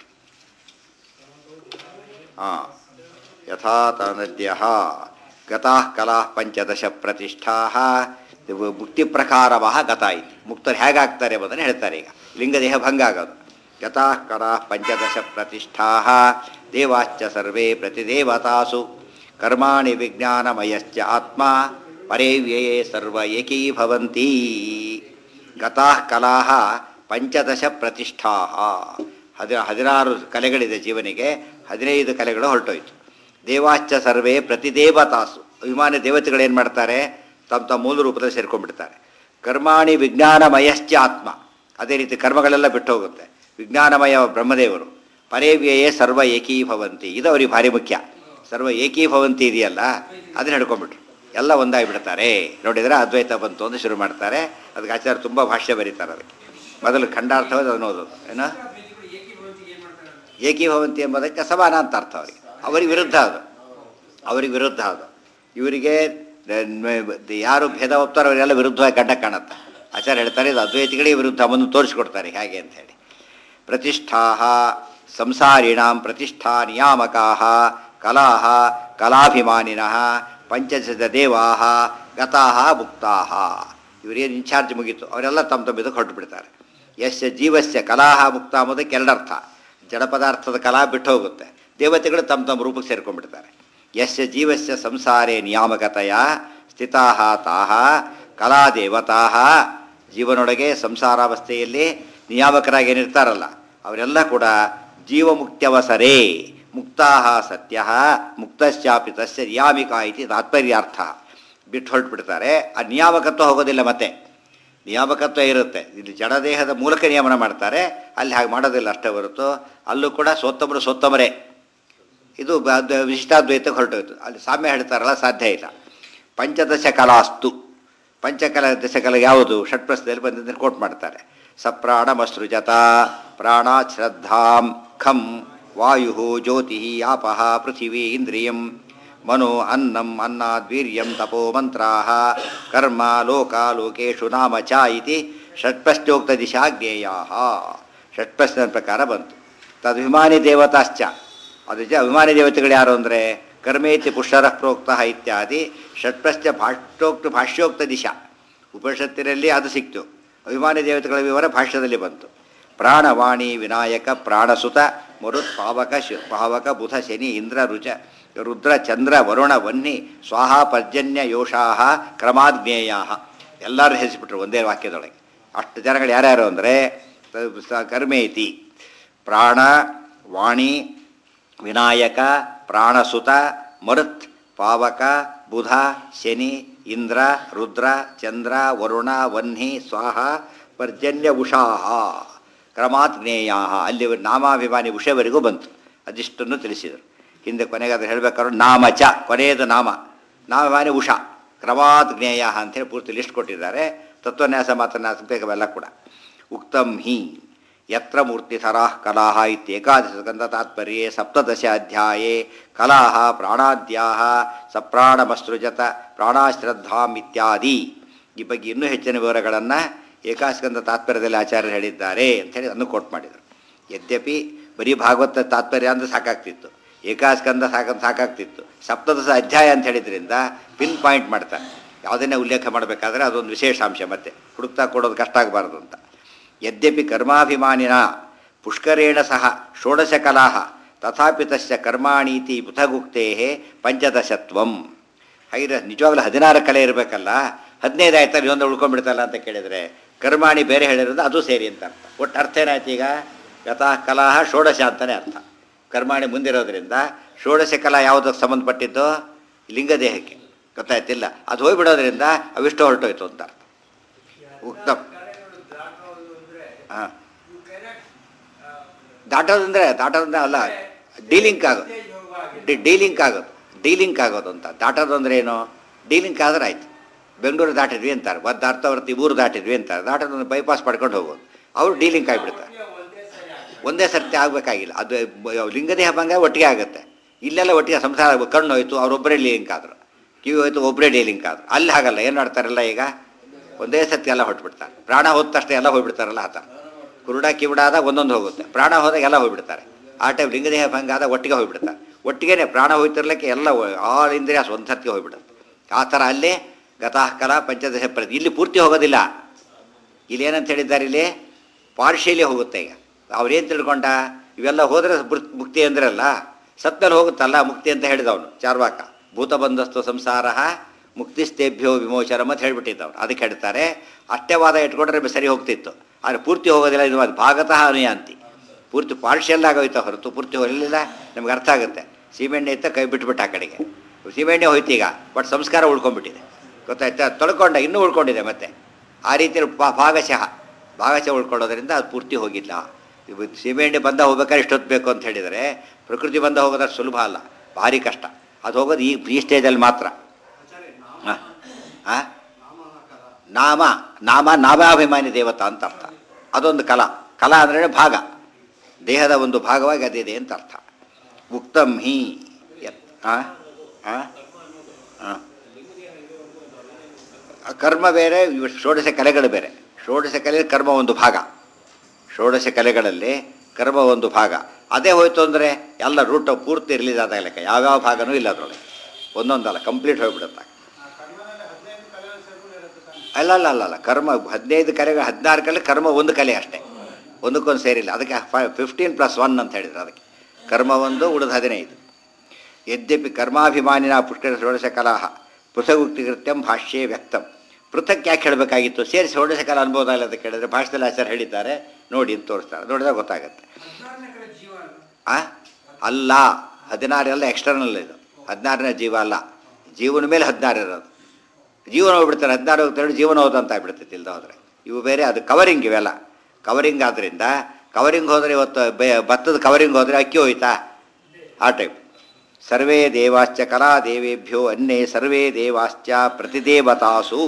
Speaker 1: ಹಾಂ ಯಥಾ ತನದ್ಯ ಗತಾ ಕಲಾ ಪಂಚದಶ ಪ್ರತಿಷ್ಠಾ ಮುಕ್ತಿ ಪ್ರಕಾರವ ಗತ ಇತಿ ಮುಕ್ತರು ಹೇಗಾಗ್ತಾರೆ ಎಂಬುದನ್ನು ಹೇಳ್ತಾರೆ ಈಗ ಲಿಂಗದೇಹ ಭಂಗ ಆಗೋದು ಗತಾ ಕಲಾ ಪಂಚದಶ ಪ್ರತಿಷ್ಠಾ ದೇವಾಶ್ಚ ಸರ್ವೇ ಪ್ರತಿದೇವತಾಸು ಕರ್ಮಾಣಿ ವಿಜ್ಞಾನಮಯಶ್ಚ ಆತ್ಮ ಪರೇ ವ್ಯಯೇ ಸರ್ವ ಏಕೀಭವಂತಿ ಗತಾ ಕಲಾ ಪಂಚದಶ ಪ್ರತಿಷ್ಠಾ ಹದಿ ಹದಿನಾರು ಕಲೆಗಳಿದೆ ಜೀವನಿಗೆ ಹದಿನೈದು ಕಲೆಗಳು ಹೊರಟೋಯ್ತು ದೇವಾಶ್ಚ ಸರ್ವೇ ಪ್ರತಿದೇವತಾಸು ಅಭಿಮಾನಿ ದೇವತೆಗಳು ಏನು ಮಾಡ್ತಾರೆ ತಮ್ಮ ತಮ್ಮ ಮೂಲ ರೂಪದಲ್ಲಿ ಸೇರ್ಕೊಂಡ್ಬಿಡ್ತಾರೆ ಕರ್ಮಾಣಿ ವಿಜ್ಞಾನಮಯಶ್ಚ ಆತ್ಮ ಅದೇ ರೀತಿ ಕರ್ಮಗಳೆಲ್ಲ ಬಿಟ್ಟು ಹೋಗುತ್ತೆ ವಿಜ್ಞಾನಮಯ ಬ್ರಹ್ಮದೇವರು ಪರೇವ್ಯಯೇ ಸರ್ವ ಏಕೀಭವಂತಿ ಇದು ಅವ್ರಿಗೆ ಭಾರಿ ಮುಖ್ಯ ಸರ್ವ ಏಕೀಭವಂತಿ ಇದೆಯಲ್ಲ ಅದನ್ನ ಹಿಡ್ಕೊಂಡ್ಬಿಟ್ರು ಎಲ್ಲ ಒಂದಾಗಿಬಿಡ್ತಾರೆ ನೋಡಿದರೆ ಅದ್ವೈತ ಬಂತು ಅಂತ ಶುರು ಮಾಡ್ತಾರೆ ಅದಕ್ಕೆ ಆಚಾರ್ಯ ತುಂಬ ಭಾಷ್ಯ ಬರೀತಾರೆ ಅದಕ್ಕೆ ಮೊದಲು ಖಂಡಾರ್ಥವಾದ ಅದನ್ನು ಓದೋದು ಏನೋ ಏಕೀಭವಂತಿ ಎಂಬುದಕ್ಕೆ ಸಮಾನ ಅಂತ ಅರ್ಥ ಅವರಿಗೆ ಅವರಿಗೆ ವಿರುದ್ಧ ಅದು ಅವರಿಗೆ ವಿರುದ್ಧ ಅದು ಇವರಿಗೆ ಯಾರು ಭೇದ ಒಪ್ತಾರೋ ಅವರೆಲ್ಲ ವಿರುದ್ಧವಾಗಿ ಗಡ್ಡ ಕಾಣುತ್ತೆ ಆಚಾರ್ಯ ಹೇಳ್ತಾರೆ ಇದು ಅದ್ವೈತಿಗಳಿಗೆ ವಿರುದ್ಧ ಬಂದು ತೋರಿಸ್ಕೊಡ್ತಾರೆ ಹೇಗೆ ಅಂತ ಹೇಳಿ ಪ್ರತಿಷ್ಠಾ ಸಂಸಾರಿಣಾಂ ಪ್ರತಿಷ್ಠಾ ನಿಯಾಮಕಾ ಕಲಾ ಕಲಾಭಿಮಾನಿನಃ ಪಂಚದಶ ದೇವಾ ಗತಾ ಮುಕ್ತಾ ಇವರೇನು ಇನ್ಚಾರ್ಜ್ ಮುಗೀತು ಅವರೆಲ್ಲ ತಮ್ಮ ತಮ್ಮ ಇದಕ್ಕೆ ಹೊರಟು ಬಿಡ್ತಾರೆ ಯಶ ಜೀವಸ್ಯ ಕಲಾ ಮುಕ್ತ ಅನ್ನೋದಕ್ಕೆ ಎರಡರ್ಥ ಜಡ ಪದಾರ್ಥದ ಕಲಾ ಬಿಟ್ಟು ಹೋಗುತ್ತೆ ದೇವತೆಗಳು ತಮ್ಮ ತಮ್ಮ ರೂಪಕ್ಕೆ ಸೇರ್ಕೊಂಡ್ಬಿಡ್ತಾರೆ ಯಶ ಜೀವಸ್ಯ ಸಂಸಾರೇ ನಿಯಾಮಕತೆಯ ಸ್ಥಿತಾ ತಾಹ ಕಲಾ ದೇವತಾ ಜೀವನೊಳಗೆ ಸಂಸಾರಾವಸ್ಥೆಯಲ್ಲಿ ನಿಯಾಮಕರಾಗಿ ಏನಿರ್ತಾರಲ್ಲ ಅವರೆಲ್ಲ ಕೂಡ ಜೀವಮುಕ್ತ್ಯವಸರೇ ಮುಕ್ತಾ ಸತ್ಯ ಮುಕ್ತಶ್ಚಾಪಿ ತಸ್ಯ ನಿಯಾಮಿಕ ಇತಿ ತಾತ್ಪರ್ಯಾರ್ಥ ಬಿಟ್ಟು ಹೊರಟ್ಬಿಡ್ತಾರೆ ಆ ನಿಯಾಮಕತ್ವ ಹೋಗೋದಿಲ್ಲ ಮತ್ತೆ ನಿಯಾಮಕತ್ವ ಇರುತ್ತೆ ಇಲ್ಲಿ ಜಡದೇಹದ ಮೂಲಕ ನಿಯಮನ ಮಾಡ್ತಾರೆ ಅಲ್ಲಿ ಹಾಗೆ ಮಾಡೋದಿಲ್ಲ ಅಷ್ಟೇ ಹೊರತು ಅಲ್ಲೂ ಕೂಡ ಸೋತ್ತಮರು ಸೋತ್ತಮರೇ ಇದು ಬ- ಅದ್- ವಿಶಿಷ್ಟಾದ್ವೈತಕ್ಕೆ ಹೊರಟೋಯ್ತು ಅಲ್ಲಿ ಸಾಮ್ಯ ಹೇಳ್ತಾರಲ್ಲ ಸಾಧ್ಯ ಇಲ್ಲ ಪಂಚದಶ ಕಲಾಸ್ತು ಪಂಚಕಲ ದಶಕಲ ಯಾವುದು ಷಟ್ಪ್ರಸ್ಥದಲ್ಲಿ ಬಂದಿದ್ದನ್ನು ಕೋಟ್ ಮಾಡ್ತಾರೆ ಸಪ್ರಾಣಮಸೃಜತ ಪ್ರಾಣ ಶ್ರದ್ಧಾಂ ಖಂ ವಾಯು ಜ್ಯೋತಿ ಆಪಃ ಪೃಥಿವೀ ಇಂದ್ರಿಯಂ ಮನೋ ಅನ್ನಂ ಅನ್ನದ್ವೀರ್ಯಂ ತಪೋ ಮಂತ್ರಾ ಕರ್ಮ ಲೋಕ ಲೋಕೇಶು ನಾಮ ಚ ಇತಿ ಷಟ್ಪಶ್ಚೋಕ್ತ ದಿಶಾ ಜ್ಞೇಯಾ ಷಟ್ಪಶ್ನ ಪ್ರಕಾರ ಬಂತು ತದ್ವಿಮಾನಿ ದೇವತಾಶ್ಚ ಅದು ಜ ಅಭಿಮಾನಿ ದೇವತೆಗಳು ಯಾರು ಅಂದರೆ ಕರ್ಮೇತಿ ಪುಷ್ಕರ ಪ್ರೋಕ್ತ ಇತ್ಯಾದಿ ಷಟ್ಪಶ್ಚ ಭಾಷ್ಯೋಕ್ತ ಭಾಷ್ಯೋಕ್ತ ದಿಶಾ ಉಪನಿಷತ್ತಿನಲ್ಲಿ ಅದು ಸಿಕ್ತು ಅಭಿಮಾನಿ ದೇವತೆಗಳ ವಿವರ ಭಾಷ್ಯದಲ್ಲಿ ಬಂತು ಪ್ರಾಣವಾಣಿ ವಿನಾಯಕ ಪ್ರಾಣಸುತ ಮರುತ್ ಪಾವಕ ಶು ಪಾವಕ ಬುಧ ಶನಿ ಇಂದ್ರ ರುಚ ರುದ್ರ ಚಂದ್ರ ವರುಣ ವನ್ನಿ ಸ್ವಾಹ ಪರ್ಜನ್ಯ ಯೋಷಾಹ ಕ್ರಮಾಜ್ಞೇಯ ಎಲ್ಲರೂ ಹೆಸರಿಬಿಟ್ರು ಒಂದೇ ವಾಕ್ಯದೊಳಗೆ ಅಷ್ಟು ಜನಗಳು ಯಾರ್ಯಾರು ಅಂದರೆ ಕರ್ಮೇತಿ ಪ್ರಾಣ ವಾಣಿ ವಿನಾಯಕ ಪ್ರಾಣಸುತ ಮರುತ್ ಪಾವಕ ಬುಧ ಶನಿ ಇಂದ್ರ ರುದ್ರ ಚಂದ್ರ ವರುಣ ವನ್ಹಿ ಸ್ವಾಹ ಪರ್ಜನ್ಯ ಉಷಾಹ ಕ್ರಮಾತ್ ಜ್ಞೇಯ ಅಲ್ಲಿ ನಾಮಾಭಿಮಾನಿ ಉಷವರೆಗೂ ಬಂತು ಅದಿಷ್ಟನ್ನು ತಿಳಿಸಿದರು ಹಿಂದೆ ಕೊನೆಗೆ ಅದನ್ನು ಹೇಳಬೇಕಾದ್ರೆ ನಾಮ ಚ ಕೊನೆಯದು ನಾಮ ನಾಮಾಭಿಮಾನಿ ಉಷಾ ಕ್ರಮಾತ್ ಜ್ಞೇಯ ಅಂತೇಳಿ ಪೂರ್ತಿ ಲಿಸ್ಟ್ ಕೊಟ್ಟಿದ್ದಾರೆ ತತ್ವನ್ಯಾಸ ಮಾತನ್ಯಾಸ ಬೇಕವೆಲ್ಲ ಕೂಡ ಉಕ್ತಂ ಹಿ ಯತ್ರ ಮೂರ್ತಿಧರಾ ಕಲಾ ಇತ್ಯೇಕಾದಶಸ್ಕಂದ ತಾತ್ಪರ್ಯೆ ಸಪ್ತದಶ ಅಧ್ಯಾಯೇ ಕಲಾ ಪ್ರಾಣಾದ್ಯಾ ಸಪ್ರಾಣಮಸೃಜತ ಪ್ರಾಣಾಶ್ರದ್ಧಾಂ ಇತ್ಯಾದಿ ಈ ಬಗ್ಗೆ ಇನ್ನೂ ಹೆಚ್ಚಿನ ವಿವರಗಳನ್ನು ಏಕಾಸ್ಕಂದ ತಾತ್ಪರ್ಯದಲ್ಲಿ ಆಚಾರ್ಯರು ಹೇಳಿದ್ದಾರೆ ಅಂಥೇಳಿ ಅದನ್ನು ಕೋಟ್ ಮಾಡಿದರು ಯದ್ಯಪಿ ಬರೀ ಭಾಗವತ ತಾತ್ಪರ್ಯ ಅಂದರೆ ಸಾಕಾಗ್ತಿತ್ತು ಏಕಾಸ್ಕಂದ ಸಾಕ ಸಾಕಾಗ್ತಿತ್ತು ಸಪ್ತದಶ ಅಧ್ಯಾಯ ಅಂತ ಹೇಳಿದ್ರಿಂದ ಪಿನ್ ಪಾಯಿಂಟ್ ಮಾಡ್ತಾರೆ ಯಾವುದನ್ನೇ ಉಲ್ಲೇಖ ಮಾಡಬೇಕಾದ್ರೆ ಅದೊಂದು ವಿಶೇಷಾಂಶ ಮತ್ತೆ ಹುಡುಕ್ತಾ ಕೊಡೋದು ಕಷ್ಟ ಆಗಬಾರ್ದು ಅಂತ ಯದ್ಯಪಿ ಕರ್ಮಾಭಿಮಾನಿನ ಪುಷ್ಕರೇಣ ಸಹ ಷೋಡಶ ಕಲಾ ತಥಾಪಿ ತಸ್ಯ ಕರ್ಮಾಣೀತಿ ಪೃಥಗುಕ್ತೇ ಪಂಚದಶತ್ವಂ ಹಾಗಿದ್ರೆ ನಿಜವಾಗ್ಲೂ ಹದಿನಾರು ಕಲೆ ಇರಬೇಕಲ್ಲ ಹದಿನೈದು ಆಯ್ತಲ್ಲ ಇನ್ನೊಂದು ಉಳ್ಕೊಂಡ್ಬಿಡ್ತಲ್ಲ ಅಂತ ಕೇಳಿದರೆ ಕರ್ಮಾಣಿ ಬೇರೆ ಹೇಳಿರೋದು ಅದು ಸೇರಿ ಅಂತ ಅರ್ಥ ಒಟ್ಟು ಅರ್ಥ ಏನಾಯ್ತು ಈಗ ಯಥಾ ಕಲಾಹ ಷೋಡಶ ಅಂತಲೇ ಅರ್ಥ ಕರ್ಮಾಣಿ ಮುಂದಿರೋದ್ರಿಂದ ಷೋಡಶ ಕಲಾ ಯಾವುದಕ್ಕೆ ಸಂಬಂಧಪಟ್ಟಿದ್ದು ಲಿಂಗದೇಹಕ್ಕೆ ಗೊತ್ತಾಯ್ತಿಲ್ಲ ಅದು ಹೋಗ್ಬಿಡೋದ್ರಿಂದ ಅವಿಷ್ಟು ಹೊರಟೋಯ್ತು ಅಂತ ಅರ್ಥ ಉಕ್ತಂ ಹಾಂ ದಾಟೋದಂದ್ರೆ ದಾಟೋದಂದ್ರೆ ಅಲ್ಲ ಡೀಲಿಂಕ್ ಆಗೋದು ಡೀಲಿಂಕ್ ಆಗೋದು ಡೀಲಿಂಕ್ ಆಗೋದು ಅಂತ ದಾಟೋದು ಅಂದ್ರೆ ಏನು ಡೀಲಿಂಕ್ ಆದ್ರೆ ಆಯ್ತು ಬೆಂಗಳೂರು ದಾಟಿದ್ವಿ ಅಂತಾರೆ ಒಂದು ಅರ್ಥವರ್ತಿ ಊರು ದಾಟಿದ್ವಿ ಅಂತಾರೆ ದಾಟೋದೊಂದು ಬೈಪಾಸ್ ಪಡ್ಕೊಂಡು ಹೋಗೋದು ಅವರು ಡೀಲಿಂಕ್ ಆಗಿಬಿಡ್ತಾರೆ ಒಂದೇ ಸರ್ತಿ ಆಗಬೇಕಾಗಿಲ್ಲ ಅದು ಬ- ಲಿಂಗದೇಹ ಭಂಗ ಒಟ್ಟಿಗೆ ಆಗುತ್ತೆ ಇಲ್ಲೆಲ್ಲ ಒಟ್ಟಿಗೆ ಸಂಸಾರ ಆಗ್ಬೇಕು. ಕಣ್ಣು ಹೋಯ್ತು ಅವರೊಬ್ಬರೇ ಲಿಂಕ್ ಆದರು ಕಿವಿ ಹೋಯ್ತು ಒಬ್ಬರೇ ಡೀಲಿಂಕ್ ಆದರು ಅಲ್ಲಿ ಹಾಗಲ್ಲ ಏನು ಮಾಡ್ತಾರಲ್ಲ ಈಗ ಒಂದೇ ಸರ್ತಿ ಎಲ್ಲ ಹೊಟ್ಬಿಡ್ತಾರೆ ಪ್ರಾಣ ಹೋದ ತಕ್ಷಣ ಎಲ್ಲ ಹೋಗ್ಬಿಡ್ತಾರಲ್ಲ ಆತ ಕುರುಡ ಕಿವುಡ ಆದಾಗ ಒಂದೊಂದು ಹೋಗುತ್ತೆ ಪ್ರಾಣ ಹೋದಾಗ ಎಲ್ಲ ಹೋಗ್ಬಿಡ್ತಾರೆ ಆ ಟೈಮ್ ಲಿಂಗದೇಹ ಭಂಗ ಆದಾಗ ಒಟ್ಟಿಗೆ ಹೋಗ್ಬಿಡ್ತಾರೆ ಒಟ್ಟಿಗೆನೆ ಪ್ರಾಣ ಹೋಯ್ತಿರ್ಲಿಕ್ಕೆ ಎಲ್ಲ ಆಲ್ ಇಂದ್ರಿಯಾಸ್ ಒಂದು ಸರ್ತಿ ಹೋಗ್ಬಿಡುತ್ತೆ ಆ ಥರ ಅಲ್ಲಿ ಗತಃ ಕಲಾ ಪಂಚದಶ ಪ್ರತಿ ಇಲ್ಲಿ ಪೂರ್ತಿ ಹೋಗೋದಿಲ್ಲ ಇಲ್ಲಿ ಏನಂತ ಹೇಳಿದ್ದಾರೆ ಇಲ್ಲಿ ಪಾರ್ಶಿಯಲಿ ಹೋಗುತ್ತೆ ಈಗ ಅವ್ರೇನು ತಿಳ್ಕೊಂಡ ಇವೆಲ್ಲ ಹೋದರೆ ಬೃ- ಮುಕ್ತಿ ಅಂದ್ರಲ್ಲ ಸತ್ಮೇಲೆ ಹೋಗುತ್ತಲ್ಲ ಮುಕ್ತಿ ಅಂತ ಹೇಳಿದವನು ಚಾರ್ವಾಕ ಭೂತ ಬಂಧಸ್ತು ಸಂಸಾರ ಮುಕ್ತಿಸ್ತೇಭ್ಯೋ ವಿಮೋಚನ ಅಂತ ಹೇಳ್ಬಿಟ್ಟಿದ್ದವನು ಅದಕ್ಕೆ ಹೇಳ್ತಾರೆ ಅಷ್ಟೇ ವಾದ ಇಟ್ಕೊಂಡ್ರೆ ಸರಿ ಹೋಗ್ತಿತ್ತು ಆದರೆ ಪೂರ್ತಿ ಹೋಗೋದಿಲ್ಲ ಇದು ಅದು ಭಾಗತಃ ಅನುಯಾಂತಿ ಪೂರ್ತಿ ಪಾರ್ಶಿಯಲ್ ಆಗೋಯ್ತು ಹೊರತು ಪೂರ್ತಿ ಹೋಗಲಿಲ್ಲ ನಮ್ಗೆ ಅರ್ಥ ಆಗುತ್ತೆ ಸೀಮೆಣ್ಣೆ ಇತ್ತ ಕೈ ಬಿಟ್ಬಿಟ್ಟು ಆ ಕಡೆಗೆ ಸೀಮೆಣ್ಣೆ ಹೋಯ್ತು ಈಗ ಬಟ್ ಸಂಸ್ಕಾರ ಉಳ್ಕೊಂಡ್ಬಿಟ್ಟಿದೆ ಗೊತ್ತಾಯ್ತಾ ತೊಳ್ಕೊಂಡ ಇನ್ನೂ ಉಳ್ಕೊಂಡಿದೆ ಮತ್ತೆ ಆ ರೀತಿ ಪಾ- ಭಾಗಶಃ ಭಾಗಶಃ ಉಳ್ಕೊಳ್ಳೋದ್ರಿಂದ ಅದು ಪೂರ್ತಿ ಹೋಗಿಲ್ಲ ಇವು ಸೀಮೆಎಣ್ಣೆ ಬಂದ ಹೋಗ್ಬೇಕಾದ್ರೆ ಇಷ್ಟೊತ್ತು ಬೇಕು ಅಂತ ಹೇಳಿದರೆ ಪ್ರಕೃತಿ ಬಂದ ಹೋಗೋದಷ್ಟು ಸುಲಭ ಅಲ್ಲ ಭಾರಿ ಕಷ್ಟ ಅದು ಹೋಗೋದು ಈ ಈ ಸ್ಟೇಜಲ್ಲಿ ಮಾತ್ರ ಹಾಂ ಹಾಂ ನಾಮ ನಾಮ ನಾಮಾಭಿಮಾನಿ ದೇವತಾ ಅಂತ ಅರ್ಥ ಅದೊಂದು ಕಲಾ ಕಲಾ ಅಂದರೆ ಭಾಗ ದೇಹದ ಒಂದು ಭಾಗವಾಗಿ ಅದಿದೆ ಅಂತ ಅರ್ಥ ಉಕ್ತಂ ಹಿ ಯತ್ ಹಾಂ ಹಾಂ ಹಾಂ ಕರ್ಮ ಬೇರೆ ಇವು ಷೋಡಶ ಕಲೆಗಳು ಬೇರೆ ಷೋಡಶ ಕಲೆ ಕರ್ಮ ಒಂದು ಭಾಗ ಷೋಡಶ ಕಲೆಗಳಲ್ಲಿ ಕರ್ಮ ಒಂದು ಭಾಗ ಅದೇ ಹೋಯ್ತು ಅಂದರೆ ಎಲ್ಲ ರೂಟ್ ಪೂರ್ತಿ ರಿಲೀಸ್ ಆದಾಗ ಲೆಕ್ಕ ಯಾವ್ಯಾವ ಭಾಗನೂ ಇಲ್ಲ ಅದರೊಳಗೆ ಒಂದೊಂದಲ್ಲ ಕಂಪ್ಲೀಟ್ ಹೋಗ್ಬಿಡುತ್ತೆ ಅಲ್ಲ ಅಲ್ಲ ಅಲ್ಲ ಅಲ್ಲ ಕರ್ಮ ಹದಿನೈದು ಕಲೆಗಳು ಹದಿನಾರು ಕಲೆ ಕರ್ಮ ಒಂದು ಕಲೆ ಅಷ್ಟೇ ಒಂದಕ್ಕೊಂದು ಸೇರಿಲ್ಲ ಅದಕ್ಕೆ ಫಿಫ್ಟೀನ್ ಪ್ಲಸ್ ಒನ್ ಅಂತ ಹೇಳಿದ್ರು ಅದಕ್ಕೆ ಕರ್ಮ ಒಂದು ಉಳಿದ ಹದಿನೈದು ಯದ್ಯಪಿ ಕರ್ಮಾಭಿಮಾನಿನ ಪುಷ್ಕರ ಷೋಡಶ ಕಲಾ ಪೃಥಗುಕ್ತಿ ಕೃತ್ಯಂ ಭಾಷ್ಯೇ ವ್ಯಕ್ತಂ ಪೃಥಕ್ ಯಾಕೆ ಹೇಳಬೇಕಾಗಿತ್ತು ಸೇರಿಸಿ ಷೋಡಶ ಕಲಾ ಅನುಭವ ಇಲ್ಲ ಅಂತ ಕೇಳಿದ್ರೆ ಭಾಷೆದಲ್ಲಿ ಆಚಾರ್ಯ ಹೇಳಿದ್ದಾರೆ ನೋಡಿ ಅಂತ ತೋರಿಸ್ತಾರೆ ನೋಡಿದಾಗ ಗೊತ್ತಾಗುತ್ತೆ ಆ ಅಲ್ಲ ಹದಿನಾರೆಲ್ಲ ಎಕ್ಸ್ಟರ್ನಲ್ ಇದು ಹದಿನಾರನೇ ಜೀವ ಅಲ್ಲ ಜೀವನ ಮೇಲೆ ಹದಿನಾರು ಇರೋದು ಜೀವನ ಹೋಗ್ಬಿಡ್ತಾರೆ ಹದಿನಾರು ಹೋಗ್ತಾರೆ ಜೀವನ ಹೋದಂತ ಆಗ್ಬಿಡ್ತೈತಿ ಇಲ್ದ ಹೋದ್ರೆ ಇವು ಬೇರೆ ಅದು ಕವರಿಂಗ್ ಇವೆಲ್ಲ ಕವರಿಂಗ್ ಆದ್ದರಿಂದ ಕವರಿಂಗ್ ಹೋದರೆ ಇವತ್ತು ಬೆ ಭತ್ತದ ಕವರಿಂಗ್ ಹೋದರೆ ಅಕ್ಕಿ ಹೋಯ್ತಾ ಆ ಟೈಪ್ ಸರ್ವೇ ದೇವಾಶ್ಚ ಕಲಾ ದೇವೇಭ್ಯೋ ಅನ್ನೇ ಸರ್ವೇ ದೇವಾಶ್ಚ ಪ್ರತಿದೇವತಾಸು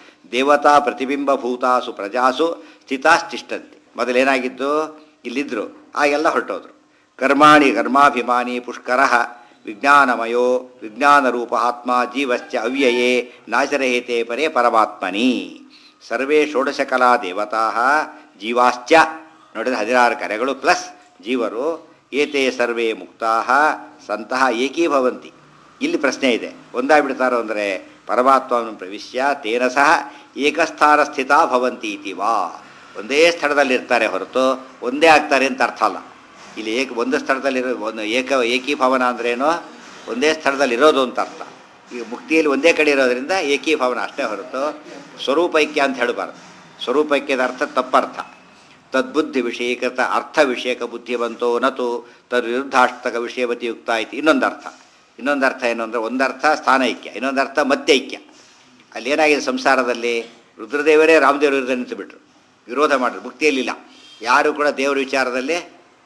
Speaker 1: ದೇವತಾ ಪ್ರತಿಬಿಂಬಭೂತಾಸು ಪ್ರಜಾಸು ಸ್ಥಿತಾಶ್ಚಿಷ್ಟಂತೆ ಮೊದಲೇನಾಗಿದ್ದು ಇಲ್ಲಿದ್ದರು ಆಗೆಲ್ಲ ಹೊರಟೋದ್ರು ಕರ್ಮಾಣಿ ಕರ್ಮಾಭಿಮಾನಿ ಪುಷ್ಕರ ವಿಜ್ಞಾನಮಯೋ ವಿಜ್ಞಾನರೂಪ ಆತ್ಮ ಜೀವಶ್ಚ ಅವ್ಯಯೇ ನಾಶರಹಿತೆ ಪರೇ ಪರಮಾತ್ಮನಿ ಸರ್ವೇ ಷೋಡಶಕಲಾ ದೇವತಾ ಜೀವಾಶ್ಚ ನೋಡಿದ್ರೆ ಹದಿನಾರು ಕರೆಗಳು ಪ್ಲಸ್ ಜೀವರು ಏತೆ ಸರ್ವೇ ಮುಕ್ತಾ ಸಂತಹ ಏಕೀಭವಂತಿ ಇಲ್ಲಿ ಪ್ರಶ್ನೆ ಇದೆ ಒಂದಾಗ್ಬಿಡ್ತಾರೋ ಅಂದರೆ ಪರಮಾತ್ಮವನ್ನು ಪ್ರವಿಶ್ಯ ತೇನ ಸಹ ಏಕಸ್ಥಾನ ಸ್ಥಿತಾ ಭವಂತಿ ಇತಿ ವಾ ಒಂದೇ ಸ್ಥಳದಲ್ಲಿ ಇರ್ತಾರೆ ಹೊರತು ಒಂದೇ ಆಗ್ತಾರೆ ಅಂತ ಅರ್ಥ ಅಲ್ಲ ಇಲ್ಲಿ ಏಕ ಒಂದು ಸ್ಥಳದಲ್ಲಿರೋ ಒಂದು ಏಕ ಏಕೀಭವನ ಅಂದ್ರೇನು ಒಂದೇ ಸ್ಥಳದಲ್ಲಿ ಇರೋದು ಅಂತ ಅರ್ಥ ಈಗ ಮುಕ್ತಿಯಲ್ಲಿ ಒಂದೇ ಕಡೆ ಇರೋದ್ರಿಂದ ಏಕೀಭವನ ಅಷ್ಟೇ ಹೊರತು ಸ್ವರೂಪೈಕ್ಯ ಅಂತ ಹೇಳಬಾರ್ದು ಸ್ವರೂಪೈಕ್ಯದ ಅರ್ಥ ತಪ್ಪರ್ಥ ತದ್ಬುದ್ಧಿ ವಿಷಯೀಕೃತ ಅರ್ಥ ವಿಷಯಕ ಬುದ್ಧಿವಂತೋ ನತು ತದ್ವಿರುದ್ಧಾಷ್ಟಕ ವಿಷಯವತಿ ಯುಕ್ತ ಐತಿ ಇನ್ನೊಂದು ಅರ್ಥ ಇನ್ನೊಂದು ಅರ್ಥ ಏನು ಅಂದರೆ ಒಂದರ್ಥ ಸ್ಥಾನೈಕ್ಯ ಇನ್ನೊಂದು ಅರ್ಥ ಮತ್ತೈಕ್ಯ ಅಲ್ಲಿ ಏನಾಗಿದೆ ಸಂಸಾರದಲ್ಲಿ ರುದ್ರದೇವರೇ ರಾಮದೇವರು ವಿರುದ್ಧ ನಿಂತುಬಿಟ್ರು ವಿರೋಧ ಮಾಡಿದ್ರು ಮುಕ್ತಿಯಲ್ಲಿಲ್ಲ ಯಾರು ಕೂಡ ದೇವರ ವಿಚಾರದಲ್ಲಿ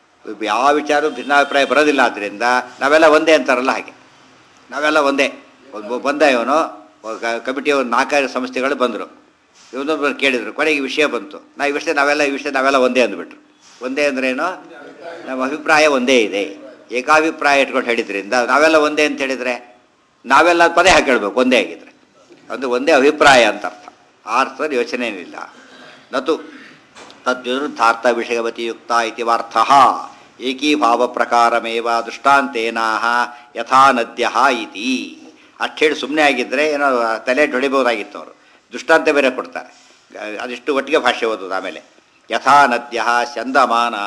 Speaker 1: ಯಾವ ವಿಚಾರ ಭಿನ್ನಾಭಿಪ್ರಾಯ ಬರೋದಿಲ್ಲ ಆದ್ದರಿಂದ ನಾವೆಲ್ಲ ಒಂದೇ ಅಂತಾರಲ್ಲ ಹಾಗೆ ನಾವೆಲ್ಲ ಒಂದೇ ಒಬ್ಬ ಬಂದ ಇವನು ಕಮಿಟಿಯ ಒಂದು ನಾಲ್ಕೈದು ಸಂಸ್ಥೆಗಳು ಬಂದರು ಇವನೊಬ್ಬರು ಕೇಳಿದರು ಕೊನೆಗೆ ಈ ವಿಷಯ ಬಂತು ನಾವು ಈ ವಿಷಯ ನಾವೆಲ್ಲ ಈ ವಿಷಯ ನಾವೆಲ್ಲ ಒಂದೇ ಅಂದ್ಬಿಟ್ರು ಒಂದೇ ಅಂದ್ರೇನು ನಮ್ಮ ಅಭಿಪ್ರಾಯ ಒಂದೇ ಇದೆ ಏಕಾಭಿಪ್ರಾಯ ಇಟ್ಕೊಂಡು ಹೇಳಿದ್ರಿಂದ ನಾವೆಲ್ಲ ಒಂದೇ ಅಂತ ಹೇಳಿದರೆ ನಾವೆಲ್ಲ ಪದೇ ಹಾಕಿ ಹೇಳ್ಬೇಕು ಒಂದೇ ಆಗಿದ್ರೆ ಅದು ಒಂದೇ ಅಭಿಪ್ರಾಯ ಅಂತ ಅರ್ಥ ಆ ಅರ್ಥದಲ್ಲಿ ಯೋಚನೆ ಏನಿಲ್ಲ ನತು ತದ್ವಿರುದ್ಧಾರ್ಥ ವಿಷಯವತಿ ಯುಕ್ತ ಇತಿ ವಾರ್ಥ ಏಕೀಭಾವ ಪ್ರಕಾರಮೇವ ದೃಷ್ಟಾಂತೇನಾಹ ಯಥಾ ನದ್ಯ ಇತಿ ಅಷ್ಟು ಹೇಳಿ ಸುಮ್ಮನೆ ಆಗಿದ್ದರೆ ಏನೋ ತಲೆ ಹೊಡಿಬೋದಾಗಿತ್ತು ಅವರು ದೃಷ್ಟಾಂತ ಬೇರೆ ಕೊಡ್ತಾರೆ ಅದಿಷ್ಟು ಒಟ್ಟಿಗೆ ಭಾಷೆ ಓದೋದು ಆಮೇಲೆ ಯಥಾ ನದ್ಯ ಚಂದಮಾನಾ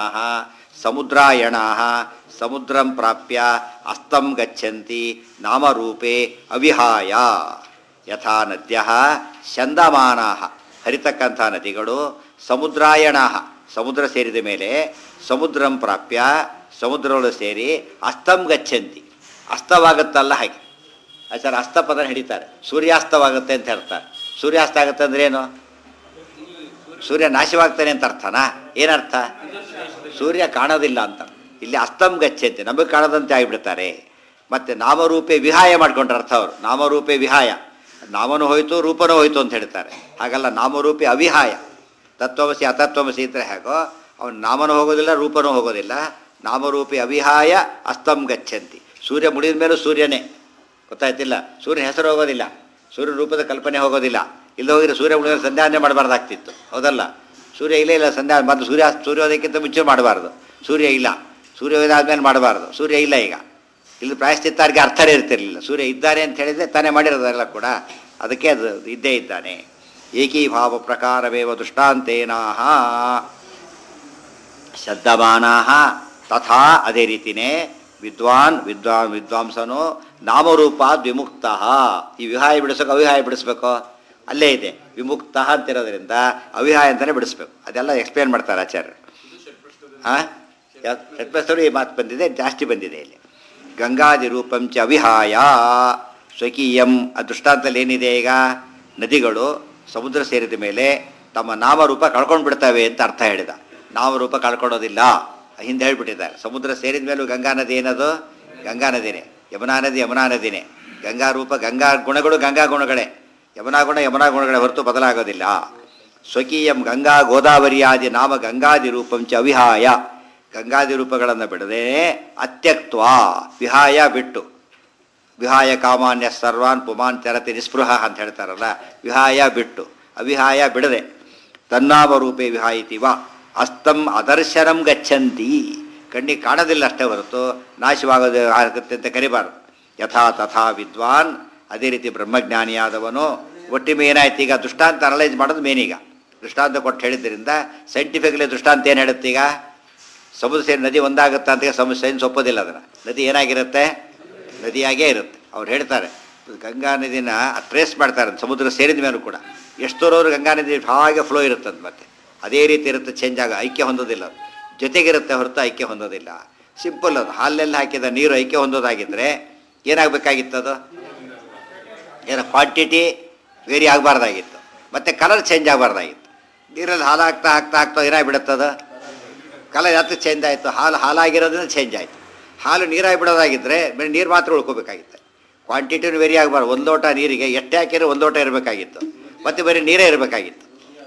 Speaker 1: ಸಮುದ್ರಾಯಣಾ ಸಮುದ್ರಂ ಪ್ರಾಪ್ಯ ಅಸ್ತಂ ಗಚ್ಚಂತಿ ನಾಮರೂಪೇ ಅವಿಹಾಯ ಯಥಾ ನದ್ಯ ಚಂದಮಾನಾ ಹರಿತಕ್ಕಂಥ ನದಿಗಳು ಸಮುದ್ರಾಯಣ ಸಮುದ್ರ ಸೇರಿದ ಮೇಲೆ ಸಮುದ್ರಂ ಪ್ರಾಪ್ಯ ಸಮುದ್ರಗಳು ಸೇರಿ ಅಸ್ತಂ ಗಚ್ಚಂತಿ ಅಸ್ತವಾಗುತ್ತಲ್ಲ ಹಾಗೆ ಆಚಾರ ಅಸ್ತಪದ ಹಿಡಿತಾರೆ ಸೂರ್ಯಾಸ್ತವಾಗುತ್ತೆ ಅಂತ ಹೇಳ್ತಾರೆ ಸೂರ್ಯಾಸ್ತ ಆಗುತ್ತೆ ಅಂದ್ರೆ ಏನು ಸೂರ್ಯ ನಾಶವಾಗ್ತಾನೆ ಅಂತ ಅರ್ಥನಾ ಏನರ್ಥ ಸೂರ್ಯ ಕಾಣೋದಿಲ್ಲ ಅಂತ ಇಲ್ಲಿ ಅಸ್ತಂ ಗಚ್ಚಂತೆ ನಮಗೆ ಕಾಣದಂತೆ ಆಗಿಬಿಡ್ತಾರೆ ಮತ್ತೆ ನಾಮರೂಪೆ ವಿಹಾಯ ಮಾಡ್ಕೊಂಡ್ರೆ ಅರ್ಥ ಅವರು ನಾಮರೂಪೆ ವಿಹಾಯ ನಾಮನೂ ಹೋಯ್ತು ರೂಪನೂ ಹೋಯ್ತು ಅಂತ ಹೇಳ್ತಾರೆ ಹಾಗಲ್ಲ ನಾಮರೂಪೆ ಅವಿಹಾಯ ತತ್ವಮಸಿ ಅತತ್ವಮಸಿ ಇದ್ರೆ ಹೇಗೋ ಅವನು ನಾಮನೂ ಹೋಗೋದಿಲ್ಲ ರೂಪನೂ ಹೋಗೋದಿಲ್ಲ ನಾಮರೂಪಿ ಅವಿಹಾಯ ಅಸ್ತಂ ಗಚ್ಚಂತಿ ಸೂರ್ಯ ಮುಡಿದ ಮೇಲೂ ಸೂರ್ಯನೇ ಗೊತ್ತಾಯ್ತಿಲ್ಲ ಸೂರ್ಯನ ಹೆಸರು ಹೋಗೋದಿಲ್ಲ ಸೂರ್ಯ ರೂಪದ ಕಲ್ಪನೆ ಹೋಗೋದಿಲ್ಲ ಇಲ್ಲಿ ಹೋಗಿದ್ರೆ ಸೂರ್ಯ ಮುಡಿದ್ರೆ ಸಂಧ್ಯಾನೆ ಮಾಡಬಾರ್ದಾಗ್ತಿತ್ತು ಹೌದಲ್ಲ ಸೂರ್ಯ ಇಲ್ಲೇ ಇಲ್ಲ ಸಂಧ್ಯಾ ಮತ್ತು ಸೂರ್ಯ ಸೂರ್ಯೋದಯಕ್ಕಿಂತ ಮುಂಚೆ ಮಾಡಬಾರ್ದು ಸೂರ್ಯ ಇಲ್ಲ ಸೂರ್ಯೋದಯ ಆದ್ಮೇಲೆ ಮಾಡಬಾರ್ದು ಸೂರ್ಯ ಇಲ್ಲ ಈಗ ಇಲ್ಲಿ ಪ್ರಾಯಶ್ಚಿತ್ತಾರಿಗೆ ಅರ್ಥನೇ ಇರ್ತಿರ್ಲಿಲ್ಲ ಸೂರ್ಯ ಇದ್ದಾನೆ ಅಂತ ಹೇಳಿದ್ರೆ ತಾನೇ ಮಾಡಿರೋದೆಲ್ಲ ಕೂಡ ಅದಕ್ಕೆ ಅದು ಇದ್ದೇ ಇದ್ದಾನೆ ಏಕೀಭಾವ ಪ್ರಕಾರವೇವ ದೃಷ್ಟಾಂತೇನಾಹ ಶಬ್ದಮಾನಾಹ ತಥಾ ಅದೇ ರೀತಿನೇ ವಿದ್ವಾನ್ ವಿದ್ವಾನ್ ವಿದ್ವಾಂಸನು ನಾಮರೂಪಾದ್ ವಿಮುಕ್ತ ಈ ವಿಹಾಯ ಬಿಡಿಸೋಕೆ ಅವಿಹಾಯ ಬಿಡಿಸ್ಬೇಕು ಅಲ್ಲೇ ಇದೆ ವಿಮುಕ್ತ ಅಂತಿರೋದ್ರಿಂದ ಅವಿಹಾಯ ಅಂತಲೇ ಬಿಡಿಸ್ಬೇಕು ಅದೆಲ್ಲ ಎಕ್ಸ್ಪ್ಲೇನ್ ಮಾಡ್ತಾರೆ ಆಚಾರ್ಯರು ಹಾಂ ಷಟ್ಪಸ್ತರು ಈ ಮಾತು ಬಂದಿದೆ ಜಾಸ್ತಿ ಬಂದಿದೆ ಇಲ್ಲಿ ಗಂಗಾದಿ ರೂಪಂಚ ಅವಿಹಾಯ ಸ್ವಕೀಯಂ ಆ ದೃಷ್ಟಾಂತದಲ್ಲಿ ಏನಿದೆ ಈಗ ನದಿಗಳು ಸಮುದ್ರ ಸೇರಿದ ಮೇಲೆ ತಮ್ಮ ನಾಮರೂಪ ಕಳ್ಕೊಂಡು ಬಿಡ್ತವೆ ಅಂತ ಅರ್ಥ ಹೇಳಿದ ನಾಮರೂಪ ಕಳ್ಕೊಳ್ಳೋದಿಲ್ಲ ಹಿಂದೆ ಹೇಳ್ಬಿಟ್ಟಿದ್ದಾರೆ ಸಮುದ್ರ ಸೇರಿದ ಮೇಲೂ ಗಂಗಾ ನದಿ ಏನದು ಗಂಗಾ ನದಿನೇ ಯಮುನಾ ನದಿ ಯಮುನಾ ನದಿನೇ ಗಂಗಾ ರೂಪ ಗಂಗಾ ಗುಣಗಳು ಗಂಗಾ ಗುಣಗಳೇ ಯಮುನಾ ಗುಣ ಯಮುನಾ ಗುಣಗಳೇ ಹೊರತು ಬದಲಾಗೋದಿಲ್ಲ ಸ್ವಕೀಯಂ ಗಂಗಾ ಗೋದಾವರಿಯಾದಿ ನಾಮ ಗಂಗಾದಿ ರೂಪಂಚ ಅವಿಹಾಯ ಗಂಗಾದಿ ರೂಪಗಳನ್ನು ಬಿಡದೆ ಅತ್ಯಕ್ತ್ವ ವಿಹಾಯ ಬಿಟ್ಟು ವಿಹಾಯ ಕಾಮಾನ್ಯ ಸರ್ವಾನ್ ಪುಮಾನ್ ತೆರತಿ ನಿಸ್ಪೃಹ ಅಂತ ಹೇಳ್ತಾರಲ್ಲ ವಿಹಾಯ ಬಿಟ್ಟು ಅವಿಹಾಯ ಬಿಡದೆ ತನ್ನಾಮ ರೂಪೇ ವಿಹಾಯಿತಿವ ಅಸ್ತಂ ಅದರ್ಶನಂ ಗಚ್ಚಂತಿ ಕಣ್ಣಿಗೆ ಕಾಣೋದಿಲ್ಲ ಅಷ್ಟೇ ಹೊರತು ನಾಶವಾಗೋದು ಆಗುತ್ತೆ ಅಂತ ಕರಿಬಾರ್ದು ಯಥಾ ತಥಾ ವಿದ್ವಾನ್ ಅದೇ ರೀತಿ ಬ್ರಹ್ಮಜ್ಞಾನಿಯಾದವನು ಒಟ್ಟಿಗೆ ಏನಾಯ್ತು ಈಗ ದೃಷ್ಟಾಂತ ಅನಲೈಸ್ ಮಾಡೋದು ಮೇನೀಗ ದೃಷ್ಟಾಂತ ಕೊಟ್ಟು ಹೇಳಿದ್ರಿಂದ ಸೈಂಟಿಫಿಕಲಿ ದೃಷ್ಟಾಂತ ಏನು ಹೇಳುತ್ತೆ ಈಗ ಸಮುದ್ರ ಸೇರಿ ನದಿ ಒಂದಾಗುತ್ತಾ ಅಂತ ಸಮ ಸೈನ್ಸ್ ಒಪ್ಪೋದಿಲ್ಲ ಅದನ್ನು ನದಿ ಏನಾಗಿರುತ್ತೆ ನದಿಯಾಗೇ ಇರುತ್ತೆ ಅವ್ರು ಹೇಳ್ತಾರೆ ಗಂಗಾ ನದಿನ ಟ್ರೇಸ್ ಮಾಡ್ತಾರೆ ಸಮುದ್ರ ಸೇರಿದ ಮೇಲೂ ಕೂಡ ಎಷ್ಟು ದೂರವರು ಗಂಗಾ ನದಿ ಹಾಗೆ ಫ್ಲೋ ಇರುತ್ತಂತ ಮತ್ತೆ ಅದೇ ರೀತಿ ಇರುತ್ತೆ ಚೇಂಜ್ ಆಗ ಐಕ್ಯ ಹೊಂದೋದಿಲ್ಲ ಅದು ಜೊತೆಗಿರುತ್ತೆ ಹೊರತು ಐಕ್ಯ ಹೊಂದೋದಿಲ್ಲ ಸಿಂಪಲ್ ಅದು ಹಾಲಲ್ಲಿ ಹಾಕಿದ ನೀರು ಐಕ್ಯ ಹೊಂದೋದಾಗಿದ್ದರೆ ಏನಾಗಬೇಕಾಗಿತ್ತು ಅದು ಏನೋ ಕ್ವಾಂಟಿಟಿ ವೇರಿ ಆಗಬಾರ್ದಾಗಿತ್ತು ಮತ್ತು ಕಲರ್ ಚೇಂಜ್ ಆಗಬಾರ್ದಾಗಿತ್ತು ನೀರಲ್ಲಿ ಹಾಲು ಹಾಕ್ತಾ ಹಾಕ್ತಾ ಹಾಕ್ತಾ ಏನಾಗ್ಬಿಡುತ್ತದ ಕಲರ್ ಯಾಕೆ ಚೇಂಜ್ ಆಯಿತು ಹಾಲು ಹಾಲಾಗಿರೋದ್ರಿಂದ ಚೇಂಜ್ ಆಯಿತು ಹಾಲು ನೀರಾಗಿ ಬಿಡೋದಾಗಿದ್ದರೆ ಬರೀ ನೀರು ಮಾತ್ರ ಉಳ್ಕೋಬೇಕಾಗಿತ್ತು ಕ್ವಾಂಟಿಟಿನೂ ವೇರಿ ಆಗಬಾರ್ದು ಒಂದು ಲೋಟ ನೀರಿಗೆ ಎಷ್ಟೇ ಹಾಕಿದ್ರೆ ಒಂದು ಲೋಟ ಇರಬೇಕಾಗಿತ್ತು ಮತ್ತು ಬರೀ ನೀರೇ ಇರಬೇಕಾಗಿತ್ತು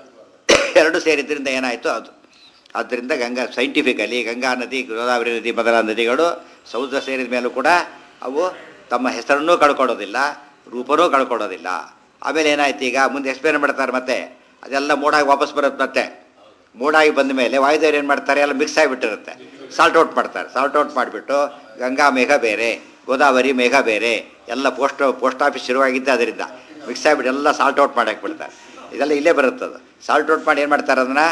Speaker 1: ಎರಡು ಸೇರಿದ್ರಿಂದ ಏನಾಯಿತು ಅದು ಆದ್ದರಿಂದ ಗಂಗಾ ಸೈಂಟಿಫಿಕಲಿ ಗಂಗಾ ನದಿ ಗೋದಾವರಿ ನದಿ ಮೊದಲಾದ ನದಿಗಳು ಸಮುದ್ರ ಸೇರಿದ ಮೇಲೂ ಕೂಡ ಅವು ತಮ್ಮ ಹೆಸರನ್ನೂ ಕಳ್ಕೊಳ್ಳೋದಿಲ್ಲ ರೂಪನೂ ಕಳ್ಕೊಳ್ಳೋದಿಲ್ಲ ಆಮೇಲೆ ಏನಾಯ್ತು ಈಗ ಮುಂದೆ ಎಕ್ಸ್ಪ್ಲೇನ್ ಮಾಡ್ತಾರೆ ಮತ್ತೆ ಅದೆಲ್ಲ ಮೋಡಾಗಿ ವಾಪಸ್ ಬರುತ್ತೆ ಮತ್ತೆ ಮೋಡಾಗಿ ಬಂದ ಮೇಲೆ ವಾಯುದೇವರು ಏನು ಮಾಡ್ತಾರೆ ಎಲ್ಲ ಮಿಕ್ಸ್ ಆಗಿಬಿಟ್ಟಿರುತ್ತೆ ಸಾಲ್ಟ್ ಔಟ್ ಮಾಡ್ತಾರೆ ಸಾಲ್ಟ್ ಔಟ್ ಮಾಡಿಬಿಟ್ಟು ಗಂಗಾ ಮೇಘ ಬೇರೆ ಗೋದಾವರಿ ಮೇಘ ಬೇರೆ ಎಲ್ಲ ಪೋಸ್ಟ್ ಪೋಸ್ಟ್ ಆಫೀಸ್ ಶುರುವಾಗಿದ್ದೆ ಅದರಿಂದ ಮಿಕ್ಸ್ ಆಗಿಬಿಟ್ಟು ಎಲ್ಲ ಸಾಲ್ಟ್ ಔಟ್ ಮಾಡಿ ಹಾಕ್ಬಿಡ್ತಾರೆ ಇದೆಲ್ಲ ಇಲ್ಲೇ ಬರುತ್ತದು ಸಾಲ್ಟ್ ಔಟ್ ಮಾಡಿ ಏನು ಮಾಡ್ತಾರೆ ಅದನ್ನು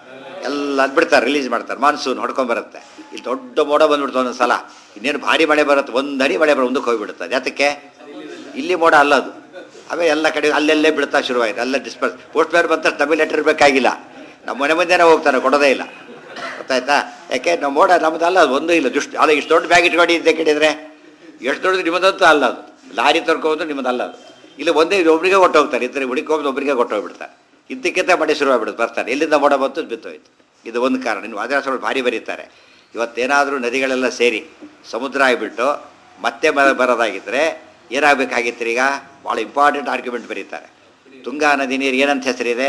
Speaker 1: ಎಲ್ಲ ಅದ್ಬಿಡ್ತಾರೆ ರಿಲೀಸ್ ಮಾಡ್ತಾರೆ ಮಾನ್ಸೂನ್ ಹೊಡ್ಕೊಂಬರುತ್ತೆ ಇಲ್ಲಿ ದೊಡ್ಡ ಮೋಡ ಬಂದ್ಬಿಡ್ತು ಒಂದೊಂದು ಸಲ ಇನ್ನೇನು ಭಾರಿ ಮಳೆ ಬರುತ್ತೆ ಒಂದು ಅಡಿ ಮಳೆ ಬರೋ ಮುಂದಕ್ಕೆ ಹೋಗಿಬಿಡುತ್ತೆ ಯಾತಕ್ಕೆ ಇಲ್ಲಿ ಮೋಡ ಅಲ್ಲ ಅದು ಆಮೇಲೆ ಎಲ್ಲ ಕಡೆ ಅಲ್ಲೆಲ್ಲೇ ಬಿಡ್ತಾ ಶುರುವಾಯಿತು ಎಲ್ಲ ಡಿಸ್ಪರ್ಸ್ ಪೋಸ್ಟ್ ಮ್ಯಾನ್ ಬಂತ ಡಬಲ್ ಲೆಟರ್ ಇರಬೇಕಾಗಿಲ್ಲ ನಮ್ಮ ಮನೆ ಮುಂದೆನೇ ಹೋಗ್ತಾನೆ ಕೊಡೋದೇ ಇಲ್ಲ ಗೊತ್ತಾಯ್ತಾ ಯಾಕೆ ನಮ್ಮ ಮೋಡ ನಮ್ಮದು ಅಲ್ಲ ಅದು ಒಂದು ಇಲ್ಲ ದುಷ್ಟು ಅಲ್ಲ ಇಷ್ಟು ದೊಡ್ಡ ಬ್ಯಾಗ್ ಇಟ್ಕೊಂಡು ಇದ್ದೆ ಕೇಳಿದರೆ ಎಷ್ಟು ದೊಡ್ಡದು ನಿಮ್ಮದಂತೂ ಅಲ್ಲ ಅದು ಲಾರಿ ತರ್ಕೊಂಡು ನಿಮ್ಮದಲ್ಲ ಅದು ಇಲ್ಲಿ ಒಂದೇ ಇದು ಒಬ್ಬರಿಗೆ ಕೊಟ್ಟು ಹೋಗ್ತಾರೆ ಇದ್ರೆ ಹುಡುಕಿ ಹೋಗಿ ಒಬ್ಬರಿಗೆ ಕೊಟ್ಟು ಹೋಗ್ಬಿಡ್ತಾರೆ ಇದ್ದಕ್ಕಿಂತ ಮಡಿ ಶುರುವಾಗ್ಬಿಡುತ್ತೆ ಬರ್ತಾರೆ ಎಲ್ಲಿಂದ ಮೋಡ ಬಂತು ಬಿತ್ತೋಯ್ತು ಇದು ಒಂದು ಕಾರಣ ಇನ್ನು ವಾದಿರಾಸಗಳು ಭಾರಿ ಬರೀತಾರೆ ಇವತ್ತೇನಾದರೂ ನದಿಗಳೆಲ್ಲ ಸೇರಿ ಸಮುದ್ರ ಆಗಿಬಿಟ್ಟು ಮತ್ತೆ ಬರ ಬರೋದಾಗಿದ್ದರೆ ಏನಾಗಬೇಕಾಗಿತ್ತು ಈಗ ಭಾಳ ಇಂಪಾರ್ಟೆಂಟ್ ಆರ್ಗ್ಯುಮೆಂಟ್ ಬರೀತಾರೆ ತುಂಗಾ ನದಿ ನೀರು ಏನಂತ ಹೆಸರಿದೆ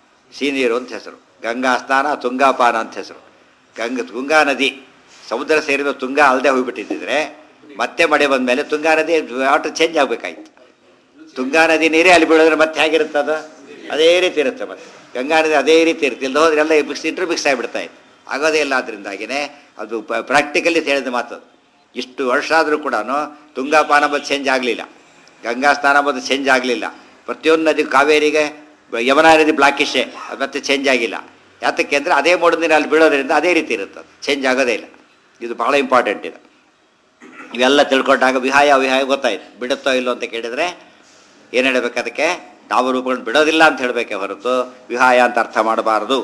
Speaker 1: ನೀರು ಅಂತ ಹೆಸರು ಗಂಗಾ ಸ್ನಾನ ತುಂಗಾಪಾನ ಅಂತ ಹೆಸರು ಗಂಗ ತುಂಗಾ ನದಿ ಸಮುದ್ರ ಸೇರಿದ ತುಂಗಾ ಅಲ್ಲದೆ ಹೋಗ್ಬಿಟ್ಟಿದ್ದಿದ್ರೆ ಮತ್ತೆ ಮಳೆ ಬಂದ ಮೇಲೆ ತುಂಗಾ ನದಿ ವಾಟರ್ ಚೇಂಜ್ ಆಗಬೇಕಾಗಿತ್ತು ತುಂಗಾ ನದಿ ನೀರೇ ಅಲ್ಲಿ ಬೀಳೋದ್ರೆ ಮತ್ತೆ ಹೇಗಿರುತ್ತೆ ಅದು ಅದೇ ರೀತಿ ಇರುತ್ತೆ ಮತ್ತೆ ಗಂಗಾ ನದಿ ಅದೇ ರೀತಿ ಇರುತ್ತೆ ಇಲ್ಲದ ಹೋದ್ರೆ ಎಲ್ಲ ಮಿಕ್ಸ್ ಇಟ್ಟರು ಮಿಕ್ಸ್ ಆಗಿಬಿಡ್ತಾ ಇತ್ತು ಆಗೋದೇ ಇಲ್ಲ ಅದರಿಂದಾಗಿನೇ ಅದು ಪ್ರಾಕ್ಟಿಕಲಿ ಹೇಳಿದ ಮಾತು ಅದು. ಇಷ್ಟು ವರ್ಷ ಆದರೂ ಕೂಡ ತುಂಗಾಪಾನ ಬಂದು ಚೇಂಜ್ ಆಗಲಿಲ್ಲ ಗಂಗಾ ಸ್ನಾನ ಬಂದು ಚೇಂಜ್ ಆಗಲಿಲ್ಲ ಪ್ರತಿಯೊಂದು ನದಿ ಕಾವೇರಿಗೆ ಯಮುನಾ ನದಿ ಬ್ಲಾಕಿಶೇ ಅದು ಮತ್ತೆ ಚೇಂಜ್ ಆಗಿಲ್ಲ ಯಾತಕ್ಕೆ ಅಂದರೆ ಅದೇ ಮೋಡದ ನೀರು ಅಲ್ಲಿ ಬೀಳೋದ್ರಿಂದ ಅದೇ ರೀತಿ ಇರುತ್ತೆ ಅದು ಚೇಂಜ್ ಆಗೋದೇ ಇಲ್ಲ ಇದು ಬಹಳ ಇಂಪಾರ್ಟೆಂಟ್ ಇದು ಇವೆಲ್ಲ ತಿಳ್ಕೊಂಡಾಗ ವಿಹಾಯ ವಿಹಾಯ ಗೊತ್ತಾಯ್ತು ಬಿಡುತ್ತೋ ಇಲ್ಲೋ ಅಂತ ಕೇಳಿದರೆ ಏನು ಹೇಳಬೇಕು ಅದಕ್ಕೆ ನಾವು ರೂಪಗಳನ್ನು ಬಿಡೋದಿಲ್ಲ ಅಂತ ಹೇಳಬೇಕೆ ಹೊರತು ವಿಹಾಯ ಅಂತ ಅರ್ಥ ಮಾಡಬಾರ್ದು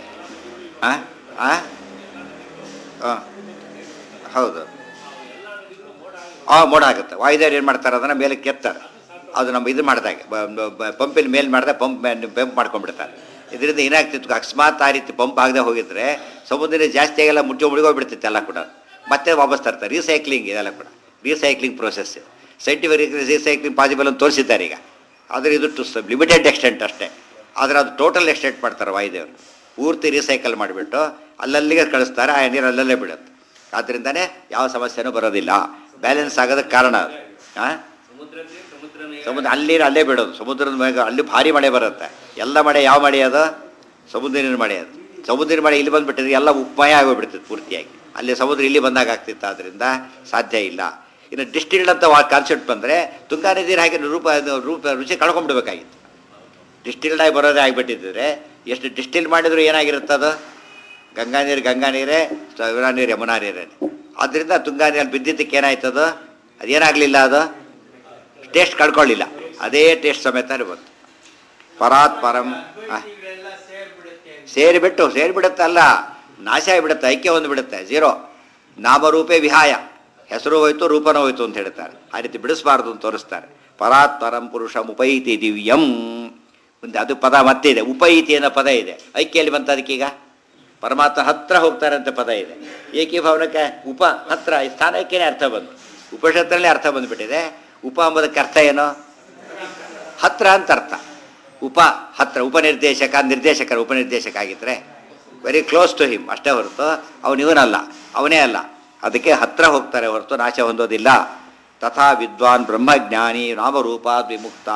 Speaker 1: ಆ ಆ? ಆ. ಹೌದು ಆ ಮೋಡ ಆಗುತ್ತೆ ವಾಯುದೇವ್ರು ಏನು ಮಾಡ್ತಾರೆ ಅದನ್ನು ಮೇಲೆ ಕೆತ್ತಾರೆ ಅದು ನಮ್ಮ ಇದು ಮಾಡಿದಾಗ ಪಂಪಿನ ಮೇಲೆ ಮಾಡಿದಾಗ ಪಂಪ್ ಪಂಪ್ ಮಾಡ್ಕೊಂಡ್ಬಿಡ್ತಾರೆ ಇದರಿಂದ ಏನಾಗ್ತಿತ್ತು ಅಕಸ್ಮಾತ್ ಆ ರೀತಿ ಪಂಪ್ ಆಗದೆ ಹೋಗಿದ್ರೆ ಸಮುದ್ರ ಜಾಸ್ತಿ ಆಗೆಲ್ಲ ಮುಚ್ಚಿ ಮುಳುಗೋಗ್ಬಿಡ್ತಿತ್ತು ಎಲ್ಲ ಕೂಡ ಮತ್ತೆ ವಾಪಸ್ ತರ್ತಾರೆ ರೀಸೈಕ್ಲಿಂಗ್ ಇದೆಲ್ಲ ಕೂಡ recycling process scientific recycling possible ಅಂತ ತೋರಿಸಿದ್ದಾರೆ ಈಗ ಆದರೆ ಇದು ಟು ಲಿಮಿಟೆಡ್ ಎಕ್ಸ್ಟೆಂಟ್ ಅಷ್ಟೇ ಆದರೆ ಅದು ಟೋಟಲ್ ಎಕ್ಸ್ಟೆಂಟ್ ಮಾಡ್ತಾರೆ ವಾಯುದೇವರು ಪೂರ್ತಿ ರೀಸೈಕಲ್ ಮಾಡಿಬಿಟ್ಟು ಅಲ್ಲಲ್ಲಿಗೆ ಕಳಿಸ್ತಾರೆ ಆ ನೀರು ಅಲ್ಲಲ್ಲೇ ಬಿಡುತ್ತೆ ಆದ್ದರಿಂದನೇ ಯಾವ ಸಮಸ್ಯೆನೂ ಬರೋದಿಲ್ಲ ಬ್ಯಾಲೆನ್ಸ್ ಆಗೋದಕ್ಕೆ ಕಾರಣ ಅದು ಹಾಂ
Speaker 2: ಸಮುದ್ರಕ್ಕೆ ಸಮುದ್ರನೇ
Speaker 1: ಸಮುದ್ರ ಅಲ್ಲಿ ಅಲ್ಲೇ ಬಿಡೋದು ಸಮುದ್ರದ ಮೇಲೆ ಅಲ್ಲಿ ಭಾರಿ ಮಳೆ ಬರುತ್ತೆ ಎಲ್ಲ ಮಳೆ ಯಾವ ಮಳೆ ಅದು ಸಮುದ್ರ ನೀರಿನ ಮಳೆ ಅದು ಸಮುದ್ರ ನೀರಿನ ಮಳೆ ಇಲ್ಲಿ ಬಂದುಬಿಟ್ಟಿದ್ರೆ ಎಲ್ಲ ಉಪಮಯ ಆಗೋಗ್ಬಿಡ್ತಿತ್ತು ಪೂರ್ತಿಯಾಗಿ ಅಲ್ಲಿ ಸಮುದ್ರ ಇಲ್ಲಿ ಬಂದಾಗ ಆಗ್ತಿತ್ತು ಆದ್ದರಿಂದ ಸಾಧ್ಯ ಇಲ್ಲ ಇನ್ನು ಡಿಸ್ಟಿಲ್ಡ್ ಅಂತ ಕಾನ್ಸೆಪ್ಟ್ ಬಂದರೆ ತುಂಗಾ ನದಿರು ಹಾಗೆ ರೂಪ ಅದು ರೂಪ ರುಚಿ ಕಳ್ಕೊಂಡ್ಬಿಡ್ಬೇಕಾಗಿತ್ತು ಡಿಸ್ಟಿಲ್ಡ್ ಆಗಿ ಬರೋದೇ ಆಗಿಬಿಟ್ಟಿದ್ರೆ ಎಷ್ಟು ಡಿಸ್ಟಿಲ್ ಮಾಡಿದ್ರು ಏನಾಗಿರುತ್ತೆ ಅದು ಗಂಗಾ ನೀರು ಗಂಗಾ ನೀರೇ ಯಮುನಾ ನೀರು ಯಮುನಾ ನೀರೇ ಆದ್ದರಿಂದ ತುಂಗಾ ನೀರಲ್ಲಿ ಬಿದ್ದಿದ್ದಕ್ಕೆ ಏನಾಯ್ತದು ಅದೇನಾಗಲಿಲ್ಲ ಅದು ಟೇಸ್ಟ್ ಕಳ್ಕೊಳ್ಳಿಲ್ಲ ಅದೇ ಟೇಸ್ಟ್ ಸಮೇತ ಬಂತು ಪರಾತ್ ಪರಂ ಆ,
Speaker 2: ಇವೆಲ್ಲ ಸೇರ್ಬಿಡುತ್ತೆ
Speaker 1: ಸೇರಿಬಿಟ್ಟು ಸೇರಿಬಿಡುತ್ತೆ ಅಲ್ಲ ನಾಶ ಆಗಿಬಿಡುತ್ತೆ ಐಕ್ಯ ಒಂದು ಬಿಡುತ್ತೆ ಝೀರೋ ನಾಮರೂಪೇ ವಿಹಾಯ ಹೆಸರು ಹೋಯ್ತು ರೂಪನೂ ಹೋಯ್ತು ಅಂತ ಹೇಳ್ತಾರೆ ಆ ರೀತಿ ಬಿಡಿಸಬಾರ್ದು ಅಂತ ತೋರಿಸ್ತಾರೆ ಪರಾತ್ ಪರಂ ಪುರುಷಂ ಉಪೈತಿ ದಿವ್ಯಂ ಮುಂದೆ ಅದು ಪದ ಮತ್ತೆ ಇದೆ ಉಪೈತಿ ಅನ್ನೋ ಪದ ಇದೆ ಐಕ್ಯಲ್ಲಿ ಬಂತ ಅದಕ್ಕೀಗ ಪರಮಾತ್ಮ ಹತ್ರ ಹೋಗ್ತಾರೆ ಅಂತ ಪದ ಇದೆ ಏಕೀಭಾವನಕ್ಕೆ ಉಪ ಹತ್ರ ಈ ಸ್ಥಾನಕ್ಕೇನೆ ಅರ್ಥ ಬಂತು ಉಪನಿಷತ್ತಲ್ಲೇ ಅರ್ಥ ಬಂದುಬಿಟ್ಟಿದೆ ಉಪ ಎಂಬುದಕ್ಕೆ ಅರ್ಥ ಏನು ಹತ್ರ ಅಂತ ಅರ್ಥ ಉಪ ಹತ್ರ ಉಪನಿರ್ದೇಶಕ ನಿರ್ದೇಶಕರ ಉಪನಿರ್ದೇಶಕ ಆಗಿದ್ರೆ ವೆರಿ ಕ್ಲೋಸ್ ಟು ಹಿಮ್ ಅಷ್ಟೇ ಹೊರತು ಅವನು ಇವನಲ್ಲ ಅವನೇ ಅಲ್ಲ ಅದಕ್ಕೆ ಹತ್ರ ಹೋಗ್ತಾರೆ ಹೊರತು ನಾಶ ಹೊಂದೋದಿಲ್ಲ ತಥಾ ವಿದ್ವಾನ್ ಬ್ರಹ್ಮಜ್ಞಾನಿ ನಾಮರೂಪಾದ್ ವಿಮುಕ್ತ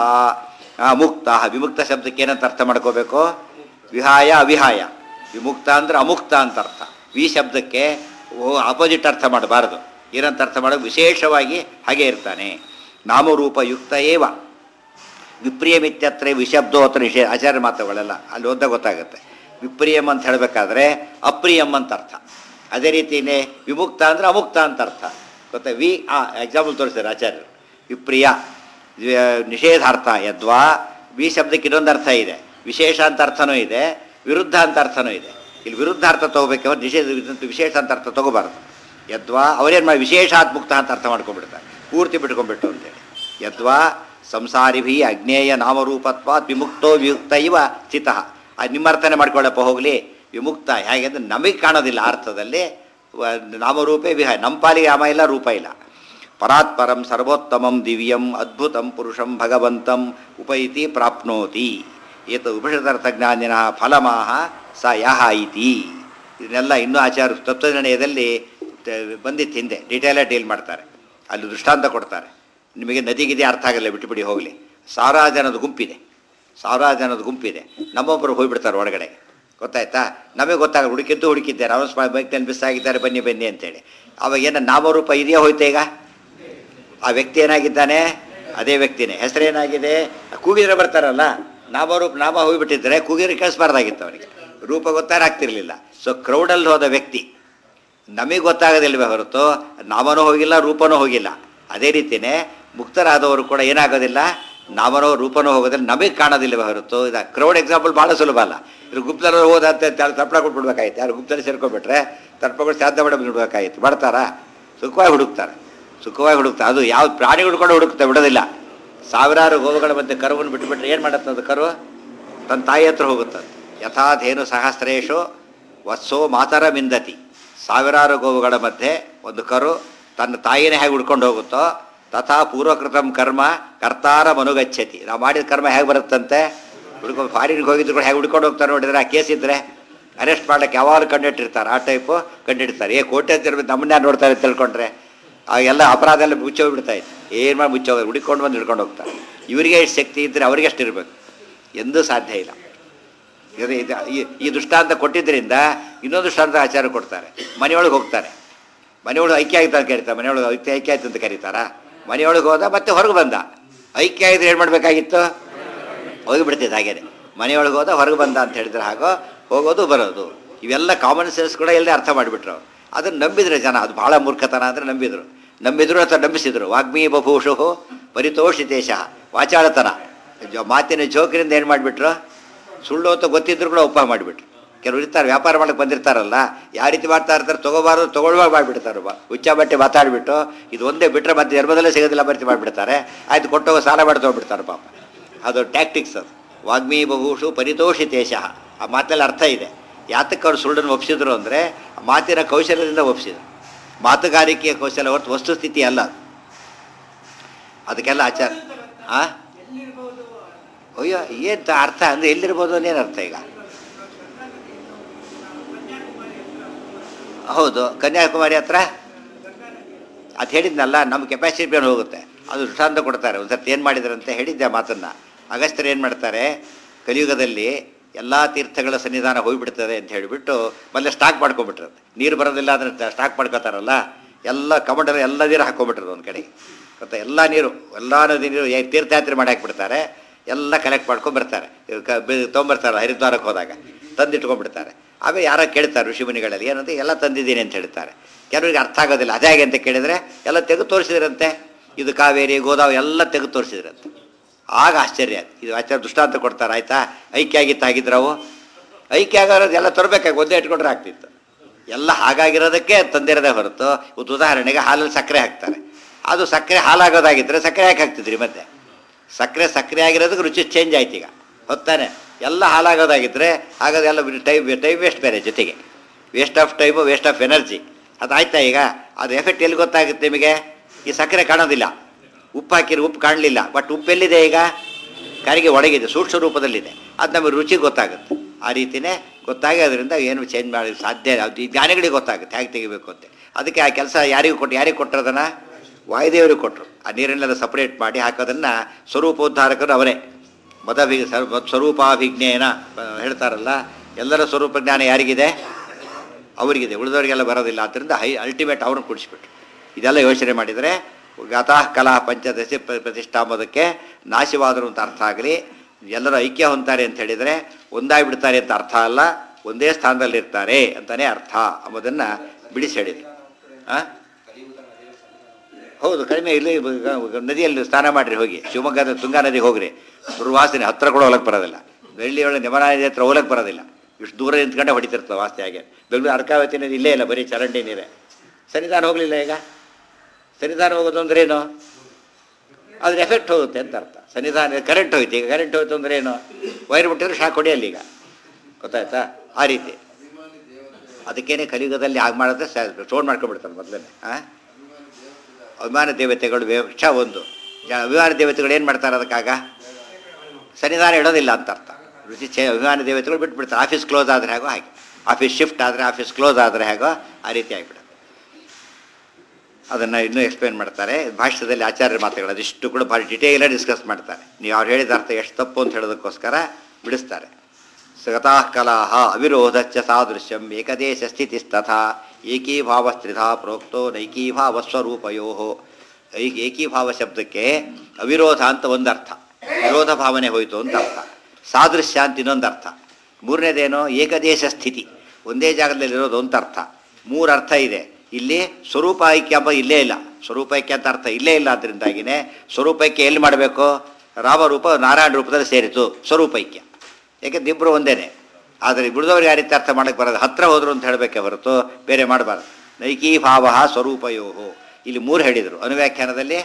Speaker 1: ಮುಕ್ತ ವಿಮುಕ್ತ ಶಬ್ದಕ್ಕೆ ಏನಂತ ಅರ್ಥ ಮಾಡ್ಕೋಬೇಕು ವಿಹಾಯ ಅವಿಹಾಯ ವಿಮುಕ್ತ ಅಂದ್ರೆ ಅಮುಕ್ತ ಅಂತ ಅರ್ಥ ವಿ ಶಬ್ದಕ್ಕೆ ಓ ಆಪೋಸಿಟ್ ಅರ್ಥ ಮಾಡಬಾರದು ಏನಂತ ಅರ್ಥ ಮಾಡೋದು ವಿಶೇಷವಾಗಿ ಹಾಗೆ ಇರ್ತಾನೆ ನಾಮರೂಪ ಯುಕ್ತ ಏವ ವಿಪ್ರಿಯಮಿತ್ಯತ್ರ ವಿಷಬ್ದೋತ್ರ ನಿಷೇಧ ಆಚಾರ್ಯ ಮಾತುಗಳೆಲ್ಲ ಅಲ್ಲಿ ಓದ್ದಾಗ ಗೊತ್ತಾಗುತ್ತೆ ವಿಪ್ರಿಯಂ ಅಂತ ಹೇಳಬೇಕಾದ್ರೆ ಅಪ್ರಿಯಂ ಅಂತ ಅರ್ಥ ಅದೇ ರೀತಿಯೇ ವಿಮುಕ್ತ ಅಂದರೆ ಅಮುಕ್ತ ಅಂತ ಅರ್ಥ ಗೊತ್ತಾ ವಿ ಆ ಎಕ್ಸಾಂಪಲ್ ತೋರಿಸ್ತಾರೆ ಆಚಾರ್ಯರು ವಿಪ್ರಿಯ ವಿ- ನಿಷೇಧಾರ್ಥ ಯದ್ವಾ ವಿ ಶಬ್ದಕ್ಕೆ ಇನ್ನೊಂದು ಅರ್ಥ ಇದೆ ವಿಶೇಷ ಅಂತ ಅರ್ಥನೂ ಇದೆ ವಿರುದ್ಧ ಅಂತ ಅರ್ಥನೂ ಇದೆ ಇಲ್ಲಿ ವಿರುದ್ಧ ಅರ್ಥ ತಗೋಬೇಕಾದ್ರೆ ನಿಷೇಧ ಇದಂತೂ ವಿಶೇಷ ಅಂತ ಅರ್ಥ ತಗೋಬಾರ್ದು ಯದ್ವಾ ಅವರೇನು ಮಾಡಿ ವಿಶೇಷಾತ್ ಮುಕ್ತ ಅಂತ ಅರ್ಥ ಮಾಡ್ಕೊಂಡ್ಬಿಡ್ತಾರೆ ಪೂರ್ತಿ ಬಿಟ್ಕೊಂಡ್ಬಿಟ್ಟು ಅಂತೇಳಿ ಯದ್ವಾ ಸಂಸಾರಿಭಿ ಅಜ್ಞೇಯ ನಾಮರೂಪತ್ವಾತ್ ವಿಮುಕ್ತೋ ವಿಯುಕ್ತ ಇವ ಸ್ಥಿತಃ ಅದು ನಿಮ್ಮ ಅರ್ಥನೇ ಮಾಡ್ಕೊಳ್ಳಪ್ಪ ಹೋಗಲಿ ವಿಮುಕ್ತ ಹೇಗೆ ಅಂದರೆ ನಮಗೆ ಕಾಣೋದಿಲ್ಲ ಆ ಅರ್ಥದಲ್ಲಿ ವ- ನಾಮರೂಪೇ ವಿಹಾಯ ನಮ್ಮ ಪಾಲಿಗೆ ನಾಮ ಇಲ್ಲ ರೂಪ ಇಲ್ಲ ಪರಾತ್ಪರಂ ಸರ್ವೋತ್ತಮಂ ದಿವ್ಯಂ ಅದ್ಭುತಂ ಪುರುಷಂ ಭಗವಂತಂ ಉಪೈತಿ ಪ್ರಾಪ್ನೋತಿ ಏತ ಉಪನಿಷದರ್ಥಜ್ಞಾನಿನ ಫಲಮಾಹ ಸ ಯಹ ಇತಿ ಇದನ್ನೆಲ್ಲ ಇನ್ನೂ ಆಚಾರ ತತ್ವನಿರ್ಣಯದಲ್ಲಿ ತ- ಬಂದಿತ್ತು ಹಿಂದೆ ಡೀಟೇಲಾಗಿ ಡೀಲ್ ಮಾಡ್ತಾರೆ ಅಲ್ಲಿ ದೃಷ್ಟಾಂತ ಕೊಡ್ತಾರೆ ನಿಮಗೆ ನದಿಗಿದೆ ಅರ್ಥ ಆಗಲ್ಲ ಬಿಟ್ಟುಬಿಡಿ ಹೋಗಲಿ ಸಾವಿರಾರು ಜನದ ಗುಂಪಿದೆ ಸಾವಿರಾರು ಜನದ ಗುಂಪಿದೆ ನಮ್ಮೊಬ್ಬರು ಹೋಗ್ಬಿಡ್ತಾರೆ ಒಳಗಡೆ ಗೊತ್ತಾಯ್ತಾ ನಮಗೆ ಗೊತ್ತಾಗ ಹುಡುಕಿದ್ದು ಹುಡುಕಿದ್ದಾರೆ ಅವನು ಬೈಕ್ನಲ್ಲಿ ಮಿಸ್ ಆಗಿದ್ದಾರೆ ಬನ್ನಿ ಬನ್ನಿ ಅಂತೇಳಿ ಅವಾಗ ಏನು ನಾಮರೂಪ ಇದೆಯಾ ಹೋಯ್ತಾ ಈಗ ಆ ವ್ಯಕ್ತಿ ಏನಾಗಿದ್ದಾನೆ ಅದೇ ವ್ಯಕ್ತಿನೇ ಹೆಸರೇನಾಗಿದೆ ಕೂಗಿದ್ರೆ ಬರ್ತಾರಲ್ಲ ನಾಮರೂಪ ನಾಮ ಹೋಗಿಬಿಟ್ಟಿದ್ರೆ ಕೂಗಿದ್ರೆ ಕೇಳಿಸ್ಬಾರ್ದಾಗಿತ್ತು ಅವನಿಗೆ ರೂಪ ಗೊತ್ತಾಗ್ತಿರ್ಲಿಲ್ಲ ಸೊ ಕ್ರೌಡಲ್ಲಿ ಹೋದ ವ್ಯಕ್ತಿ ನಮಗೆ ಗೊತ್ತಾಗೋದಿಲ್ವೇ ಹೊರತು ನಾಮನೂ ಹೋಗಿಲ್ಲ ರೂಪನೂ ಹೋಗಿಲ್ಲ ಅದೇ ರೀತಿಯೇ ಮುಕ್ತರಾದವರು ಕೂಡ ಏನಾಗೋದಿಲ್ಲ ನಾಮನೋ ರೂಪನೋ ಹೋಗೋದಿಲ್ಲ ನಮಗೆ ಕಾಣೋದಿಲ್ಲವೇ ಹೊರತು ಇದು ಕ್ರೌಡ್ ಎಕ್ಸಾಂಪಲ್ ಭಾಳ ಸುಲಭ ಅಲ್ಲ ಇದು ಗುಪ್ತರ ಹೋದ ಅಂತ ತಪ್ಪಳ ಕೊಟ್ಬಿಡ್ಬೇಕಾಯ್ತು ಯಾರು ಗುಪ್ತರು ಸೇರ್ಕೊಂಡ್ಬಿಟ್ರೆ ತಪ್ಪಗಳು ಸಾಧ್ಯ ಮಾಡಿ ಬಿಡ್ಬೇಕಾಯ್ತು ಮಾಡ್ತಾರಾ ಸುಖವಾಗಿ ಹುಡುಕ್ತಾರೆ ಸುಖವಾಗಿ ಹುಡುಕ್ತಾರೆ ಅದು ಯಾವ ಪ್ರಾಣಿಗಳು ಕೂಡ ಹುಡುಕ್ತಾ ಬಿಡೋದಿಲ್ಲ ಸಾವಿರಾರು ಗೋವುಗಳ ಮಧ್ಯೆ ಕರುವನ್ನು ಬಿಟ್ಟುಬಿಟ್ರೆ ಏನು ಮಾಡುತ್ತೆ ಅದು ಕರು ತನ್ನ ತಾಯಿ ಹತ್ರ ಹೋಗುತ್ತೆ ಯಥಾಧೇನು ಸಹಸ್ರೇಶು ವತ್ಸೋ ಮಾತರ ಮಿಂದತಿ ಸಾವಿರಾರು ಗೋವುಗಳ ಮಧ್ಯೆ ಒಂದು ಕರು ತನ್ನ ತಾಯಿನೇ ಹೇಗೆ ಹುಡ್ಕೊಂಡು ಹೋಗುತ್ತೋ ತಥಾ ಪೂರ್ವಕೃತಂ ಕರ್ಮ ಕರ್ತಾರ ಮನುಗಚ್ಚತಿ ನಾವು ಮಾಡಿದ ಕರ್ಮ ಹೇಗೆ ಬರುತ್ತಂತೆ ಹುಡ್ಕೊಂಡು ಫಾರಿನ್ಗೆ ಹೋಗಿದ್ರು ಕೂಡ ಹೇಗೆ ಹುಡ್ಕೊಂಡು ಹೋಗ್ತಾರೆ ನೋಡಿದ್ರೆ ಆ ಕೇಸ್ ಇದ್ದರೆ ಅರೆಸ್ಟ್ ಮಾಡ್ಲಿಕ್ಕೆ ಯಾವಾಗಲೂ ಕಂಡಿಟ್ಟಿರ್ತಾರೆ ಆ ಟೈಪು ಕಂಡಿಡ್ತಾರೆ ಏ ಕೋಟೆ ಹತ್ತಿರ ನಮ್ಮನ್ನ ನೋಡ್ತಾರೆ ಅಂತ ತಿಳ್ಕೊಂಡ್ರೆ ಆ ಎಲ್ಲ ಅಪರಾಧ ಎಲ್ಲ ಮುಚ್ಚೋಗ್ಬಿಡ್ತಾ ಇತ್ತು ಏನು ಮಾಡಿ ಮುಚ್ಚೋಗಿ ಹುಡುಕೊಂಡು ಬಂದು ಹಿಡ್ಕೊಂಡು ಹೋಗ್ತಾರೆ ಇವರಿಗೆ ಎಷ್ಟು ಶಕ್ತಿ ಇದ್ದರೆ ಅವ್ರಿಗೆ ಎಷ್ಟು ಇರಬೇಕು ಎಂದೂ ಸಾಧ್ಯ ಇಲ್ಲ ಇದು ಇದು ಈ- ಈ ದೃಷ್ಟಾಂತ ಕೊಟ್ಟಿದ್ದರಿಂದ ಇನ್ನೊಂದು ದೃಷ್ಟಾಂತ ಆಚಾರ ಕೊಡ್ತಾರೆ ಮನೆಯೊಳಗೆ ಹೋಗ್ತಾರೆ ಮನೆಯೊಳಗೆ ಐಕ್ಯ ಆಯ್ತು ಅಂತ ಕರೀತಾರೆ ಮನೆಯೊಳಗೆ ಐಕ್ಯ ಐಕ್ಯ ಆಯ್ತು ಅಂತ ಕರೀತಾರಾ ಮನೆಯೊಳಗೆ ಹೋದ ಮತ್ತೆ ಹೊರಗೆ ಬಂದ ಐಕ್ಯ ಆಗಿದ್ರೆ ಏನು ಮಾಡಬೇಕಾಗಿತ್ತು ಹೋಗಿಬಿಡ್ತಿದ್ದು ಹಾಗೇನೆ ಮನೆಯೊಳಗೆ ಹೋದ ಹೊರಗೆ ಬಂದ ಅಂತ ಹೇಳಿದ್ರೆ ಹಾಗೋ ಹೋಗೋದು ಬರೋದು ಇವೆಲ್ಲ ಕಾಮನ್ ಸೆನ್ಸ್ ಕೂಡ ಎಲ್ಲೇ ಅರ್ಥ ಮಾಡಿಬಿಟ್ರು ಅವ್ರು ಅದನ್ನು ನಂಬಿದ್ರೆ ಜನ ಅದು ಭಾಳ ಮೂರ್ಖತನ ಅಂದರೆ ನಂಬಿದ್ರು ನಂಬಿದ್ರು ಅಥವಾ ನಂಬಿಸಿದ್ರು ವಾಗ್ಮೀ ಬಭೂಷು ಪರಿತೋಷಿತೇಶ ವಾಚಾಳತನ ಜೊ- ಮಾತಿನ ಜೋಕಿನಿಂದ ಏನು ಮಾಡಿಬಿಟ್ರು ಸುಳ್ಳು ಅಂತ ಗೊತ್ತಿದ್ರು ಕೂಡ ಉಪ ಮಾಡಿಬಿಟ್ರು ಕೆಲವ್ರು ಇರ್ತಾರೆ ವ್ಯಾಪಾರ ಮಾಡಕ್ಕೆ ಬಂದಿರ್ತಾರಲ್ಲ ಯಾವ ರೀತಿ ಮಾಡ್ತಾ ಇರ್ತಾರೆ ತೊಗೋಬಾರ್ದು ತೊಗೊಳ್ಬಾರ್ದು ಮಾಡಿಬಿಡ್ತಾರೆ ಬಾ ಹುಚ್ಚ ಬಟ್ಟೆ ಮಾತಾಡಿಬಿಟ್ಟು ಇದು ಒಂದೇ ಬಿಟ್ಟರೆ ಮತ್ತೆ ಜನ್ಮದಲ್ಲೇ ಸಿಗೋದಿಲ್ಲ ಬರ್ತಿ ಮಾಡಿಬಿಡ್ತಾರೆ ಆಯ್ತು ಕೊಟ್ಟೋಗ ಸಾಲ ಮಾಡಿ ತೊಗೊಂಡ್ಬಿಡ್ತಾರೆ ಪಾಪ ಅದು ಟ್ಯಾಕ್ಟಿಕ್ಸ್ ಅದು ವಾಗ್ಮಿ ಬಹುಷು ಪರಿತೋಷಿತೇಶ ಆ ಮಾತಲ್ಲಿ ಅರ್ಥ ಇದೆ ಯಾತಕ್ಕೆ ಅವ್ರು ಸುಳ್ಳನ್ನು ಒಪ್ಪಿಸಿದ್ರು ಅಂದರೆ ಮಾತಿನ ಕೌಶಲ್ಯದಿಂದ ಒಪ್ಪಿಸಿದ್ರು ಮಾತುಗಾರಿಕೆಯ ಕೌಶಲ್ಯ ಹೊರತು ವಸ್ತುಸ್ಥಿತಿ ಅಲ್ಲ ಅದು. ಅದಕ್ಕೆಲ್ಲ ಆಚಾರ ಆ ಅಯ್ಯೋ ಏನು ಅರ್ಥ ಅಂದರೆ ಎಲ್ಲಿರ್ಬೋದು ಅನ್ನೇನು ಅರ್ಥ ಈಗ ಹೌದು ಕನ್ಯಾಕುಮಾರಿ ಹತ್ರ ಅದು ಹೇಳಿದ್ನಲ್ಲ ನಮ್ಮ ಕೆಪಾಸಿಟಿ ಮೇಲೆ ಹೋಗುತ್ತೆ ಅದು ದೃಷ್ಟಾಂತ ಕೊಡ್ತಾರೆ ಒಂದು ಸರ್ತಿ ಏನು ಮಾಡಿದ್ರಂತೆ ಹೇಳಿದ್ದೆ ಆ ಮಾತನ್ನು ಅಗಸ್ತ್ಯರು ಏನು ಮಾಡ್ತಾರೆ ಕಲಿಯುಗದಲ್ಲಿ ಎಲ್ಲ ತೀರ್ಥಗಳ ಸನ್ನಿಧಾನ ಹೋಗಿಬಿಡ್ತದೆ ಅಂತ ಹೇಳಿಬಿಟ್ಟು ಮೊದಲೇ ಸ್ಟಾಕ್ ಮಾಡ್ಕೊಂಬಿಟ್ರಂತೆ ನೀರು ಬರೋದಿಲ್ಲ ಅದನ್ನು ಸ್ಟಾಕ್ ಮಾಡ್ಕೋತಾರಲ್ಲ ಎಲ್ಲ ಕಮಂಡಲ ಎಲ್ಲ ನೀರು ಹಾಕ್ಕೊಂಬಿಟ್ರದು ಒಂದು ಕಡೆಗೆ ಗೊತ್ತಾ ಎಲ್ಲ ನೀರು ಎಲ್ಲ ನದಿ ನೀರು ಏ- ತೀರ್ಥಯಾತ್ರೆ ಮಾಡಿ ಹಾಕ್ಬಿಡ್ತಾರೆ ಎಲ್ಲ ಕಲೆಕ್ಟ್ ಮಾಡ್ಕೊಂಡು ಬರ್ತಾರೆ ಇವ್ ಕ ಬಿ- ತೊಗೊಂಬರ್ತಾರೆ ಹರಿದ್ವಾರಕ್ಕೆ ಹೋದಾಗ ತಂದಿಟ್ಕೊಂಡ್ಬಿಡ್ತಾರೆ ಆಮೇಲೆ ಯಾರೋ ಕೇಳ್ತಾರೆ ಋಷಿಮುನಿಗಳಲ್ಲಿ ಏನಂತ ಎಲ್ಲ ತಂದಿದ್ದೀನಿ ಅಂತ ಹೇಳ್ತಾರೆ ಕೆಲವರಿಗೆ ಅರ್ಥ ಆಗೋದಿಲ್ಲ ಅದೇ ಹೇಗೆ ಅಂತ ಕೇಳಿದರೆ ಎಲ್ಲ ತೆಗೆದು ತೋರಿಸಿದ್ರಂತೆ ಇದು ಕಾವೇರಿ ಗೋದಾವರಿ ಎಲ್ಲ ತೆಗೆದು ತೋರಿಸಿದ್ರಂತೆ ಆಗ ಆಶ್ಚರ್ಯ ಆಯ್ತು. ಇದು ಆಚಾರ್ಯ ದೃಷ್ಟಾಂತ ಕೊಡ್ತಾರೆ ಆಯ್ತಾ ಐಕ್ಯ ಆಗಿತ್ತು ಆಗಿದ್ರವು ಐಕ್ಯ ಆಗೋದು ಎಲ್ಲ ತರಬೇಕಾಗಿ ಒಂದೇ ಇಟ್ಕೊಂಡ್ರೆ ಆಗ್ತಿತ್ತು ಎಲ್ಲ ಹಾಗಾಗಿರೋದಕ್ಕೆ ತಂದಿರೋದೇ ಹೊರತು ಇವತ್ತು ಉದಾಹರಣೆಗೆ ಹಾಲಲ್ಲಿ ಸಕ್ಕರೆ ಹಾಕ್ತಾರೆ ಅದು ಸಕ್ಕರೆ ಹಾಲಾಗೋದಾಗಿದ್ದರೆ ಸಕ್ಕರೆ ಯಾಕೆ ಹಾಕ್ತಿದ್ರಿ ಮತ್ತೆ ಸಕ್ಕರೆ ಸಕ್ಕರೆ ಆಗಿರೋದಕ್ಕೆ ರುಚಿ ಚೇಂಜ್ ಆಯ್ತು ಈಗ ಹೊತ್ತಾನೆ ಎಲ್ಲ ಹಾಲಾಗೋದಾಗಿದ್ದರೆ ಆಗೋದೆಲ್ಲ ಟೈಮ್ ಟೈಮ್ ವೇಸ್ಟ್ ಬೇರೆ ಜೊತೆಗೆ waste of time waste of energy ಅದು ಆಯ್ತಾ ಈಗ ಅದು ಎಫೆಕ್ಟ್ ಎಲ್ಲಿ ಗೊತ್ತಾಗುತ್ತೆ ನಿಮಗೆ ಈ ಸಕ್ಕರೆ ಕಾಣೋದಿಲ್ಲ ಉಪ್ಪು ಹಾಕಿರಿ ಉಪ್ಪು ಕಾಣಲಿಲ್ಲ ಬಟ್ ಉಪ್ಪು ಎಲ್ಲಿದೆ ಈಗ ಕರಿಗೆ ಒಳಗಿದೆ ಸೂಕ್ಷ್ಮ ರೂಪದಲ್ಲಿದೆ ಅದು ನಮಗೆ ರುಚಿ ಗೊತ್ತಾಗುತ್ತೆ ಆ ರೀತಿಯೇ ಗೊತ್ತಾಗಿ ಅದರಿಂದ ಏನು ಚೇಂಜ್ ಮಾಡಿ ಸಾಧ್ಯ ಇಲ್ಲ. ಅದು ಈ ಜ್ಞಾನಿಗಳಿಗೆ ಗೊತ್ತಾಗುತ್ತೆ ಹೇಗೆ ತೆಗಿಬೇಕು ಅಂತ ಅದಕ್ಕೆ ಆ ಕೆಲಸ ಯಾರಿಗೂ ಕೊಟ್ಟು ಯಾರಿಗೆ ಕೊಟ್ಟರದನ್ನು ವಾಯುದೇವರಿಗೆ ಕೊಟ್ಟರು ಆ ನೀರನ್ನೆಲ್ಲ ಸಪ್ರೇಟ್ ಮಾಡಿ ಹಾಕೋದನ್ನು ಸ್ವರೂಪೋದ್ಧಾರಕರು ಅವರೇ ಮದಭಿ ಸರ್ವ ಸ್ವರೂಪಾಭಿಜ್ಞೇನ ಆ, ಹೇಳ್ತಾರಲ್ಲ ಎಲ್ಲರ ಸ್ವರೂಪ ಜ್ಞಾನ ಯಾರಿಗಿದೆ ಅವರಿಗಿದೆ ಉಳಿದವರಿಗೆಲ್ಲ ಬರೋದಿಲ್ಲ ಆದ್ದರಿಂದ ಹೈ ಅಲ್ಟಿಮೇಟ್ ಅವ್ರನ್ನ ಕುಡಿಸ್ಬಿಟ್ರು ಇದೆಲ್ಲ ಯೋಚನೆ ಮಾಡಿದರೆ ಗತಃ ಕಲಾ ಪಂಚದಶಿ ಪ್ರ- ಪ್ರತಿಷ್ಠಾಂಬದಕ್ಕೆ ನಾಶವಾದರು ಅಂತ ಅರ್ಥ ಆಗಲಿ ಎಲ್ಲರೂ ಐಕ್ಯ ಹೊಂತಾರೆ ಅಂತ ಹೇಳಿದರೆ ಒಂದಾಗಿಬಿಡ್ತಾರೆ ಅಂತ ಅರ್ಥ ಅಲ್ಲ ಒಂದೇ ಸ್ಥಾನದಲ್ಲಿರ್ತಾರೆ ಅಂತಲೇ ಅರ್ಥ ಎಂಬುದನ್ನು ಬಿಡಿಸಿ ಹೇಳಿದ್ರು ಆ? ಹೌದು ಕಡಿಮೆ ಇಲ್ಲಿ ಈಗ ನದಿಯಲ್ಲಿ ಸ್ನಾನ ಮಾಡಿರಿ ಹೋಗಿ ಶಿವಮೊಗ್ಗದ ತುಂಗಾ ನದಿಗೆ ಹೋಗ್ರಿ ದುರ್ವಾಸನೆ ಹತ್ರ ಕೂಡ ಹೋಗಕ್ಕೆ ಬರೋದಿಲ್ಲ ಬೆಳ್ಳಿಯೊಳಗೆ ನೆಮನ ನದಿ ಹತ್ರ ಹೋಗಕ್ಕೆ ಬರೋದಿಲ್ಲ ಇಷ್ಟು ದೂರ ನಿಂತ್ಕೊಂಡೆ ಹೊಡಿತಿರ್ತವೆ ವಾಸ್ತೆ ಹಾಗೆ ಬೆಂಗಳೂರು ಅರ್ಕಾವತಿ ನದಿ ಇಲ್ಲೇ ಇಲ್ಲ ಬರೀ ಚರಂಡಿ ನೀರೇ ಸನ್ನಿಧಾನ ಹೋಗಲಿಲ್ಲ ಈಗ ಸನ್ನಿಧಾನ ಹೋಗೋದು ಅಂದ್ರೆ ಏನು ಅದ್ರ ಎಫೆಕ್ಟ್ ಹೋಗುತ್ತೆ ಅಂತ ಅರ್ಥ ಸನ್ನಿಧಾನ ಕರೆಂಟ್ ಹೋಯ್ತು ಈಗ ಕರೆಂಟ್ ಹೋಯ್ತು ಅಂದ್ರೆ ಏನು ವೈರ್ ಮುಟ್ಟಿದ್ರೆ ಶಾಕ್ ಹೊಡಿಯಲ್ಲ ಈಗ ಗೊತ್ತಾಯ್ತಾ ಆ ರೀತಿ ಅದಕ್ಕೇನೆ ಕಲಿಯುಗದಲ್ಲಿ ಆಗ ಮಾಡಿದ್ರೆ ಸ್ಟೋನ್ ಮಾಡ್ಕೊಂಡ್ಬಿಡ್ತಾರೆ ಮೊದಲೇ ಹಾಂ ಅಭಿಮಾನ ದೇವತೆಗಳು ವೇಷ ಒಂದು ಜ- ಅಭಿಮಾನ ದೇವತೆಗಳು ಏನು ಮಾಡ್ತಾರೆ ಅದಕ್ಕಾಗ ಸನ್ನಿಧಾನ ಇಡೋದಿಲ್ಲ ಅಂತ ಅರ್ಥ ರುಚಿ ಚೇ ಅಭಿಮಾನ ದೇವತೆಗಳು ಬಿಟ್ಬಿಡ್ತಾರೆ ಆಫೀಸ್ ಕ್ಲೋಸ್ ಆದರೆ ಹೇಗೋ ಹಾಗೆ ಆಫೀಸ್ ಶಿಫ್ಟ್ ಆದರೆ ಆಫೀಸ್ ಕ್ಲೋಸ್ ಆದರೆ ಹೇಗೋ ಆ ರೀತಿ ಆಗಿಬಿಡುತ್ತೆ ಅದನ್ನು ಇನ್ನೂ ಎಕ್ಸ್ಪ್ಲೇನ್ ಮಾಡ್ತಾರೆ ಭಾಷ್ಯದಲ್ಲಿ ಆಚಾರ್ಯರ ಮಾತುಗಳು ಅದಿಷ್ಟು ಕೂಡ ಭಾರಿ ಡಿಟೇಲಾಗಿ ಡಿಸ್ಕಸ್ ಮಾಡ್ತಾರೆ ನೀವು ಅವ್ರು ಹೇಳಿದ ಅರ್ಥ ಎಷ್ಟು ತಪ್ಪು ಅಂತ ಹೇಳೋದಕ್ಕೋಸ್ಕರ ಬಿಡಿಸ್ತಾರೆ ಸಗತಾ ಕಲಾಹ ಅವಿರೋಧಶ್ಚ ಸಾದೃಶ್ಯಂ ಏಕದೇಶ ಸ್ಥಿತಿಸ್ತಥಾ ಏಕೀಭಾವ ಸ್ತ್ರಿಧಾ ಪ್ರೋಕ್ತೋ ನೈಕೀಭಾವ ಸ್ವರೂಪಯೋ ಐ ಏಕೀಭಾವ ಶಬ್ದಕ್ಕೆ ಅವಿರೋಧ ಅಂತ ಒಂದು ಅರ್ಥ ವಿರೋಧ ಭಾವನೆ ಹೋಯಿತು ಅಂತ ಅರ್ಥ ಸಾದೃಶ್ಯ ಅಂತ ಇನ್ನೊಂದು ಅರ್ಥ ಮೂರನೇದೇನೋ ಏಕದೇಶ ಸ್ಥಿತಿ ಒಂದೇ ಜಾಗದಲ್ಲಿರೋದು ಅಂತ ಅರ್ಥ ಮೂರು ಅರ್ಥ ಇದೆ ಇಲ್ಲಿ ಸ್ವರೂಪ ಐಕ್ಯ ಎಂಬ ಇಲ್ಲೇ ಇಲ್ಲ ಸ್ವರೂಪ ಐಕ್ಯ ಅಂತ ಅರ್ಥ ಇಲ್ಲೇ ಇಲ್ಲ ಅದರಿಂದಾಗಿನೇ ಸ್ವರೂಪ ಐಕ್ಯ ಎಲ್ಲಿ ಮಾಡಬೇಕು ರಾಮರೂಪ ನಾರಾಯಣ ರೂಪದಲ್ಲಿ ಸೇರಿತು ಸ್ವರೂಪ ಐಕ್ಯ ಯಾಕೆಂದ್ರೆ ಇಬ್ಬರು ಒಂದೇನೆ ಆದರೆ ಬಿಡಿದವ್ರಿಗೆ ಯಾವ ರೀತಿ ಅರ್ಥ ಮಾಡಕ್ಕೆ ಬರೋದು ಹತ್ರ ಹೋದ್ರು ಅಂತ ಹೇಳಬೇಕೆ ಹೊರತು ಬೇರೆ ಮಾಡಬಾರ್ದು ನೈಕೀ ಭಾವ ಸ್ವರೂಪಯೋಹೋ ಇಲ್ಲಿ ಮೂರು ಹೇಳಿದರು ಅನುವ್ಯಾಖ್ಯಾನದಲ್ಲಿ